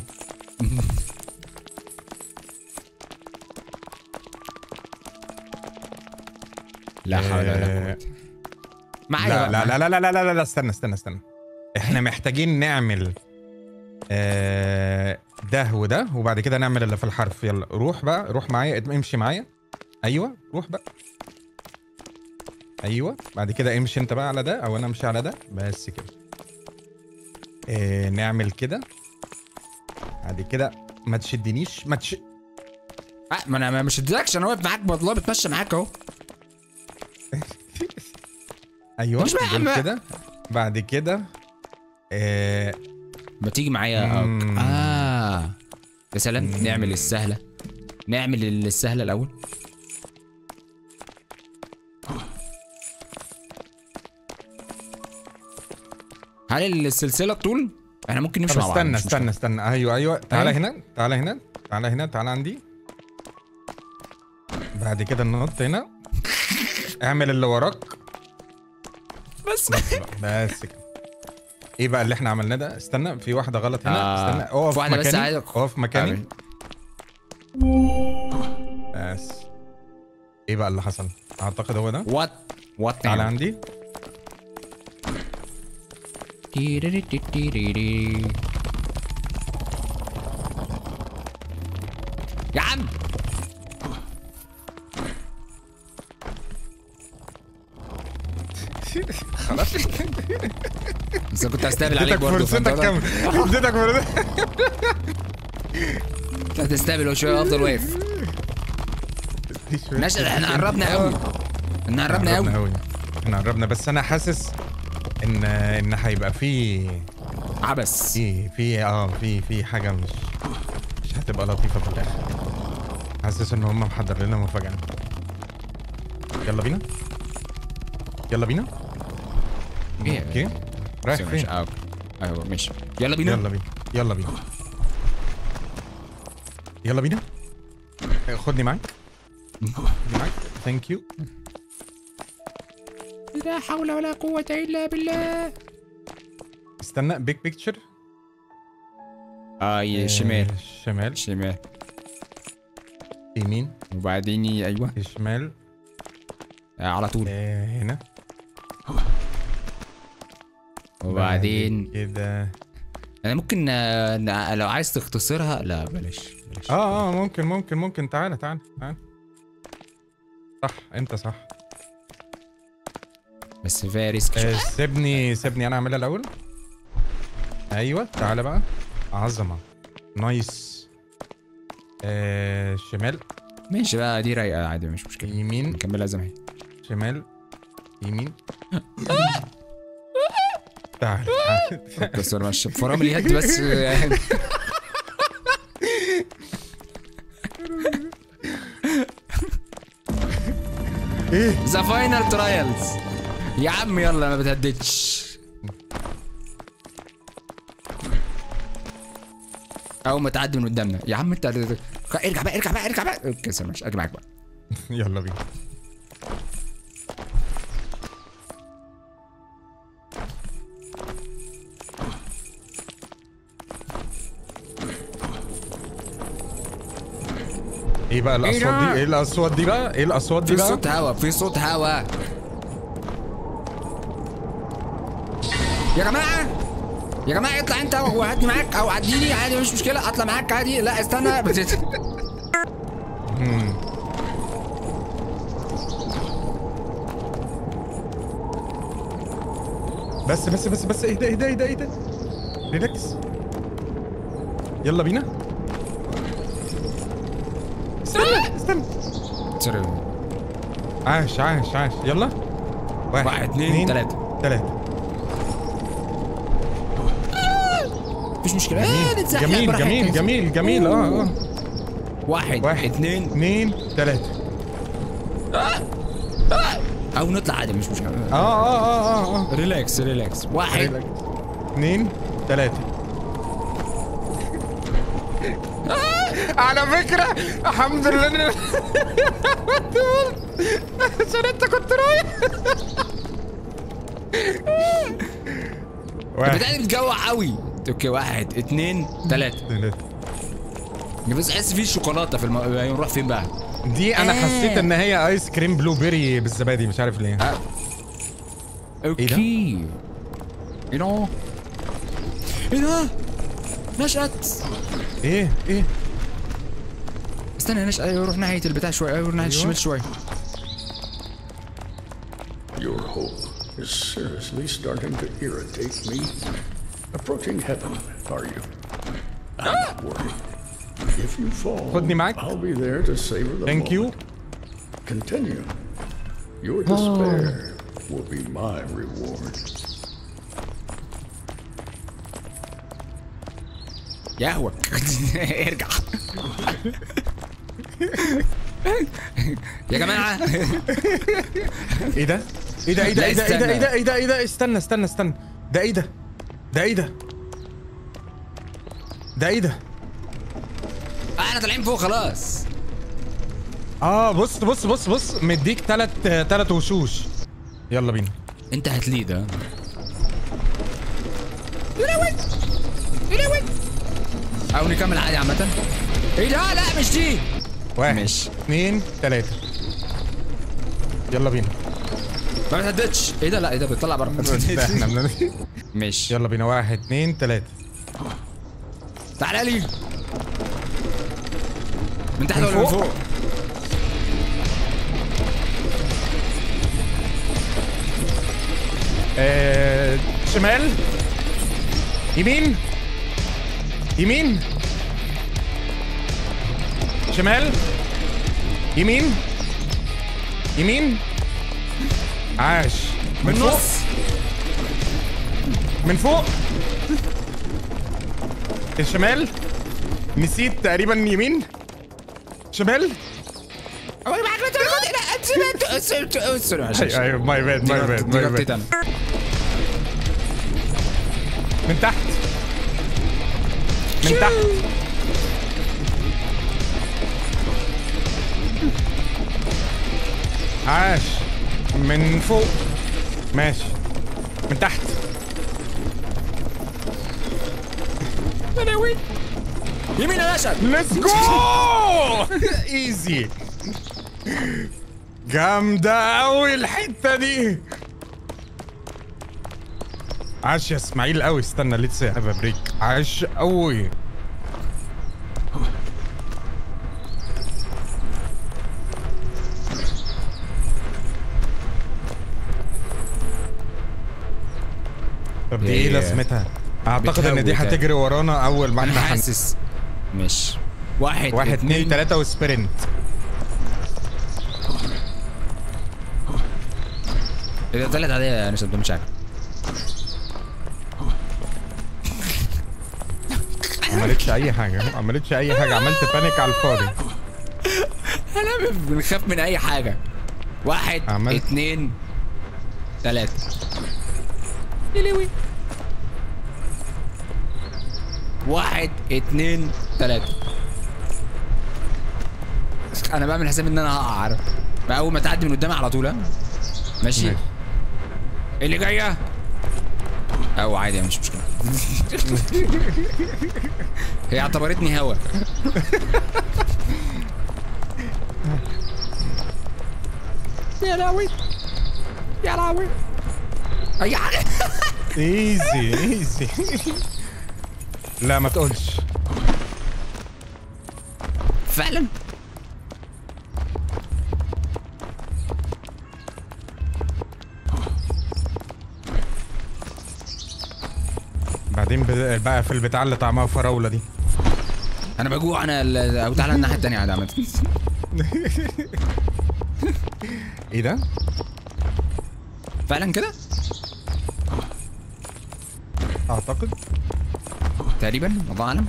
لا حول ولا آه، قوة معايا لا بقى، لا لا لا لا لا لا لا استنى استنى استنى احنا محتاجين نعمل آه ده وده وبعد كده نعمل اللي في الحرف يلا روح بقى روح معايا امشي معايا ايوه روح بقى ايوه بعد كده امشي انت بقى على ده او انا امشي على ده بس كده آه نعمل كده بعد كده ما تشدنيش ما تش آه ما انا ما مش اديلكش انا واقف معاك والله بتمشى معاك اهو ايوه مش بقى- دول ما- كده بعد كده آه ما تيجي معايا مم. أوك. اه يا سلام نعمل السهلة نعمل السهلة الأول هل السلسلة طول؟ احنا ممكن نمشي طب مع بعض استنى مش استنى استنى ايوه ايوه تعالى أيوة. هنا تعالى هنا تعالى هنا تعالى عندي بعد كده ننط هنا اعمل اللي وراك مشكلة. بس بس كده ايه بقى اللي احنا عملناه ده استنى في واحده غلط هنا آه. استنى اقف في واحدة بس مكاني عايز- اقف مكاني بس ايه بقى اللي حصل اعتقد هو ده وات وات تعالى عندي يا عم بس أنا كنت هستقبل عليك اديتك برضه فرصتك كام اديتك فرصتك كنت هتستقبل شويه وافضل واقف نشأ احنا قربنا قوي احنا قربنا قوي قوي احنا قربنا بس انا حاسس ان ان هيبقى في عبس في في اه في في حاجه مش مش هتبقى لطيفه في الاخر حاسس ان هم محضر لنا مفاجاه يلا بينا يلا بينا إيه؟ اوكي رايح ماشي فين آه، ايوه ماشي يلا بينا يلا بينا يلا بينا يلا بينا خدني معاك خدني معاك ثانك يو لا حول ولا قوة إلا بالله استنى بيج بيكتشر اه ي- شمال شمال شمال يمين وبعدين ي- ايوه شمال آه على طول آه هنا وبعدين بعد كده انا ممكن آه، ن- لو عايز تختصرها لا بلاش بلاش اه اه ممكن ممكن ممكن تعالى تعالى تعالى صح انت صح بس فيها ريسك آه سيبني سيبني انا اعملها الاول ايوه تعالى بقى عظمه نايس آه شمال ماشي بقى دي رايقة عادي مش مشكلة يمين نكملها زي ما هي شمال يمين تعال تعال. بس انا مش فرامل اليد بس يعني ايه ذا فاينل ترايلز يا عم يلا ما بتهددش اول ما تعدي من قدامنا يا عم انت ارجع بقى ارجع بقى ارجع بقى اوكي سامع اجي معاك بقى يلا بينا ايه بقى الاصوات دي ايه الاصوات دي بقى ايه الاصوات دي في بقى صوت هوا في صوت هوا يا جماعه يا جماعه اطلع انت وهاتني معاك او عديني عادي مش مشكله اطلع معاك عادي لا استنى بت- مم. بس بس بس بس ايه ده ايه ده ايه ده ايه ده ريلاكس يلا بينا استنى استنى سوري عاش عاش عاش يلا واحد, واحد، اتنين، تلاتة. تلاتة مفيش مشكله آه، نتزحلق جميل براحتنا. جميل جميل جميل اه اه واحد واحد اتنين اتنين تلاتة او نطلع عادي مش مشكله اه اه اه اه اه ريلاكس ريلاكس واحد ريلاكس. اتنين تلاتة على فكرة الحمد لله إن- عشان انت كنت رايح واحد بتاعي بتجوع قوي اوكي واحد اتنين تلاته تلاتة. بس احس في شوكولاته في الم... نروح فين بقى؟ دي انا آه. حسيت ان هي ايس كريم بلو بيري بالزبادي مش عارف ليه آه. اوكي ده؟ ايه ده؟ ايه ده؟ نشأت ايه ايه استنى نشأت ايوه روح ناحية البتاع شوية ايوه روح ناحية الشمال شوية Your hope is seriously starting to irritate me. Approaching heaven, are you? I'm not worried. If you fall, خدني معاك. I'll be there to savor the ثانك يو moment. Continue. Your despair will be my reward. يهوك ارجع يا جماعة ايه ده؟ ايه ده ايه ده لا، ايه ده ايه ده استنى. ايه ده ايه ده ايه ده استنى استنى استنى ده ايه ده؟ ده ايه ده؟ ده ايه ده؟ احنا طالعين فوق خلاص اه بص بص بص بص مديك تلات تلات وشوش يلا بينا انت هتليد ها او نكمل عادي عامة ايه لا لا مش دي واحد ماشي. اثنين ثلاثة يلا بينا ما بتهددش ايه ده لا ايه ده بيطلع بره لا، احنا بن- ماشي يلا بينا واحد اثنين ثلاثة تعالى لي من تحت من ولا من فوق؟ فوق آه، شمال يمين يمين شمال يمين يمين عاش من فوق النص من فوق الشمال نسيت تقريبا يمين شمال ايوه ايوه ماي باد ماي باد دي ماي غلطتي باد انا من تحت من تحت عاش من فوق ماشي من تحت يمين يا باشا ليتس جو ايزي جامدة أوي الحتة دي عاش يا اسماعيل أوي استنى ليتس هاف بريك عاش أوي طب دي ايه هي لازمتها؟ اعتقد ان دي بتهوي تاني. هتجري ورانا اول ما انا احنا هن- حاسس ماشي واحد واحد اتنين تلاتة وسبرنت اذا طلعت عليا يا نسب مش عارف ما عملتش اي حاجة ما عملتش اي حاجة عملت بانيك على الفاضي انا بنخاف من اي حاجه واحد عملت- اتنين تلاتة يلوي واحد اتنين تلاتة انا بعمل حساب ان انا هقع عارف بقى اول ما تعدي من قدامي على طول ها ماشي ماشي. اللي جايه او عادي مش مشكله هي اعتبرتني هوا يا لهوي يا لهوي اي حاجه ايزي ايزي لا ما تقولش فعلا بعدين ب- بقى في البتاع اللي طعمها فراولة دي انا بجوع انا ال- او تعالى الناحيه التانيه عادي عامه ايه ده؟ فعلا كده اعتقد تقريبا الله اعلم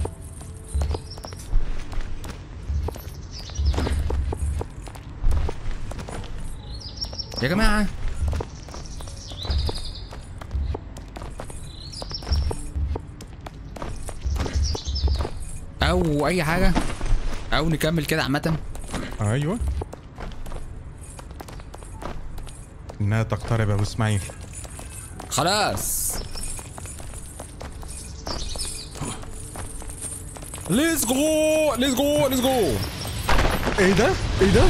يا جماعه او اي حاجه او نكمل كده عامه ايوه انها تقترب يا ابو اسماعيل خلاص ليتس جو ليتس جو ليتس جو ايه ده؟ ايه ده؟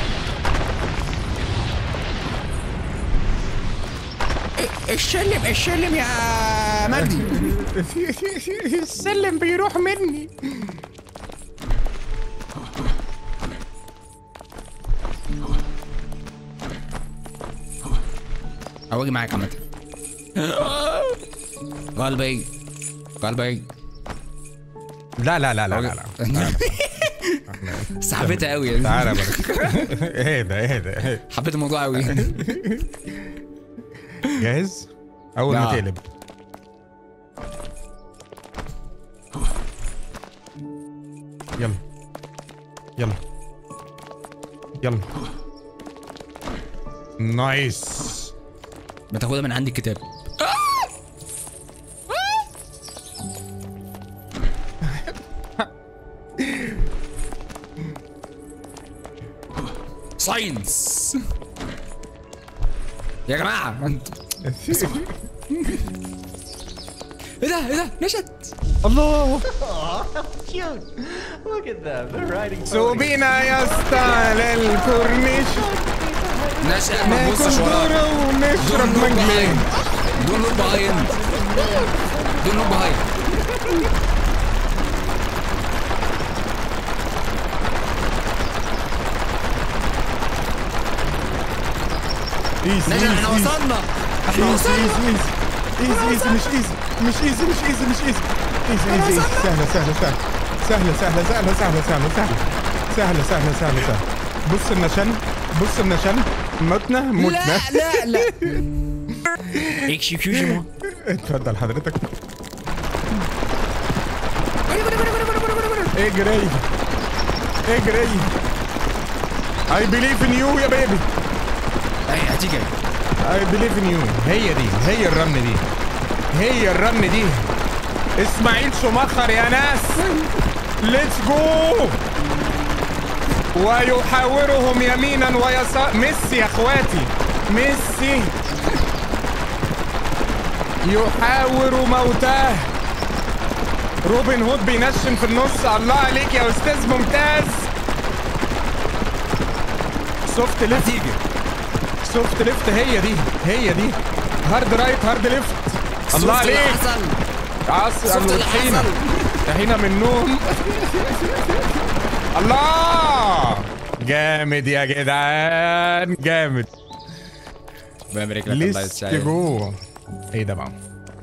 السلم السلم يا مجدي السلم بيروح مني او اجي معاك عامه قلبي قلبي لا لا لا لا لا, لا. سحبتها قوي يعني تعالى بقى ايه ده ايه ده إيه؟ حبيت الموضوع قوي جاهز؟ اول ما لا. تقلب يلا يلا يلا نايس بتاخدها من عندي الكتاب ساينس يا جماعه انت ايه ده ايه ده نشد الله Cute. Look at them. They're riding سوق ponies. بينا يا اسطى للكورنيش نشأ ما ناكل تبصش وراك ذرة ونشرب Don't look مانجلين behind. Don't look behind. Don't look behind. ايزي نجم احنا ايزي وصلنا احنا ايزي وصلنا ايزي ايزي ايزي مش ايزي مش ايزي مش ايزي مش ايزي ايزي ايزي سهلة سهلة سهلة سهلة سهلة سهلة سهلة سهلة سهلة سهلة سهلة سهلة بص النشان بص النشان متنا متنا لا لا لا اكسكيوز اتفضل حضرتك اجري اجري I believe in you يا بيبي اي هتيجي I believe in you هي دي هي الرن دي هي الرن دي اسماعيل شمخر يا ناس ليتس جو ويحاورهم يمينا ويسار ميسي يا اخواتي ميسي يحاور موتاه روبن هود بينشن في النص الله عليك يا استاذ ممتاز سوفت ليفت هتيجي سوفت ليفت هي دي هي دي هارد رايت هارد ليفت الله شفت اللي عليك حصل عصر شفت اللي الطحينة حصل طحينة من النوم الله جامد يا جدعان جامد بامريكا لك الله ليست يسعدك. جو ايه ده بقى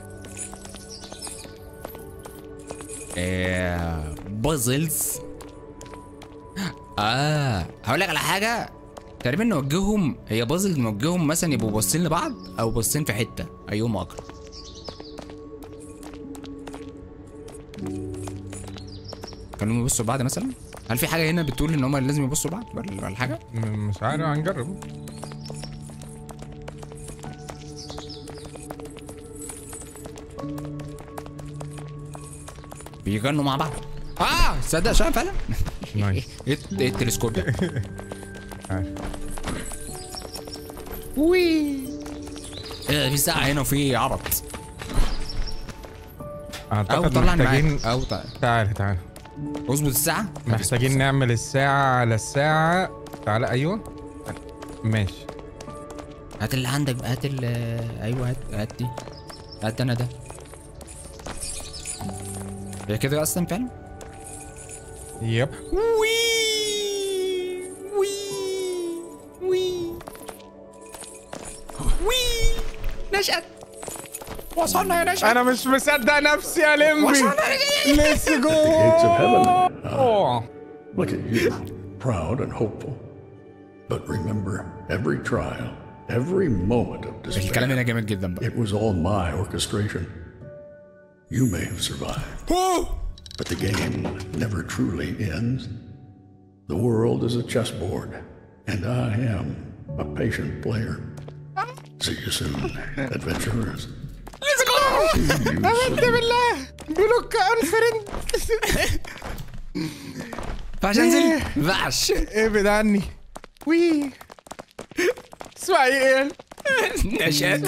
إيه، بازلز اه هقول لك على حاجه تقريبا نوجههم هي بازل نوجههم مثلا يبقوا باصين لبعض او باصين في حته ايهم اقرب كانوا يبصوا لبعض مثلا هل في حاجه هنا بتقول ان هم لازم يبصوا لبعض ولا ولا حاجه م- مش عارف هنجرب بيغنوا مع بعض اه صدق شايف فعلا نايس ايه إيه التلسكوب ده عارف. وي ايه ده في ساعه هنا وفي عبط او اعتقد طلعني محتاجين معاك او طلع. تعال تعال اظبط الساعه محتاجين نعمل الساعة على الساعة تعال ايوه ماشي هات اللي عندك بقى هات ال ايوه هات هات دي هات انا ده هي كده اصلا فعلا يب وي وي وي وي نشأت وصلنا يا نشأت انا مش مصدق نفسي يا لمبي وصلنا ليتس جو Gates of heaven. Ah, أوه. look at you, proud and hopeful. But remember, every trial, every moment of الكلام despair, هنا جامد جدا بقى it was all my orchestration. You may have survived, but the game never truly ends. The world is a chessboard, and I am a patient player. See you soon, adventurers. ليتس جو See you امنت soon. بالله بلوك انفرنت فعش انزل فعش ابعد عني وي اسماعيل نشأت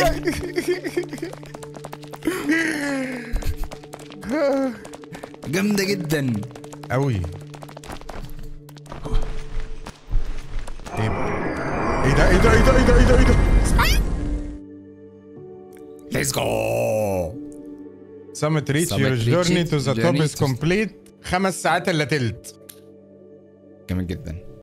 جامدة جدا قوي ايه ايه ده ايه ده ايه ده ايه ده ايه ده ايه ده ليتس جو Summit reach Summit your reach journey it, to the top journey is to- complete خمس ساعات الا تلت جامد جدا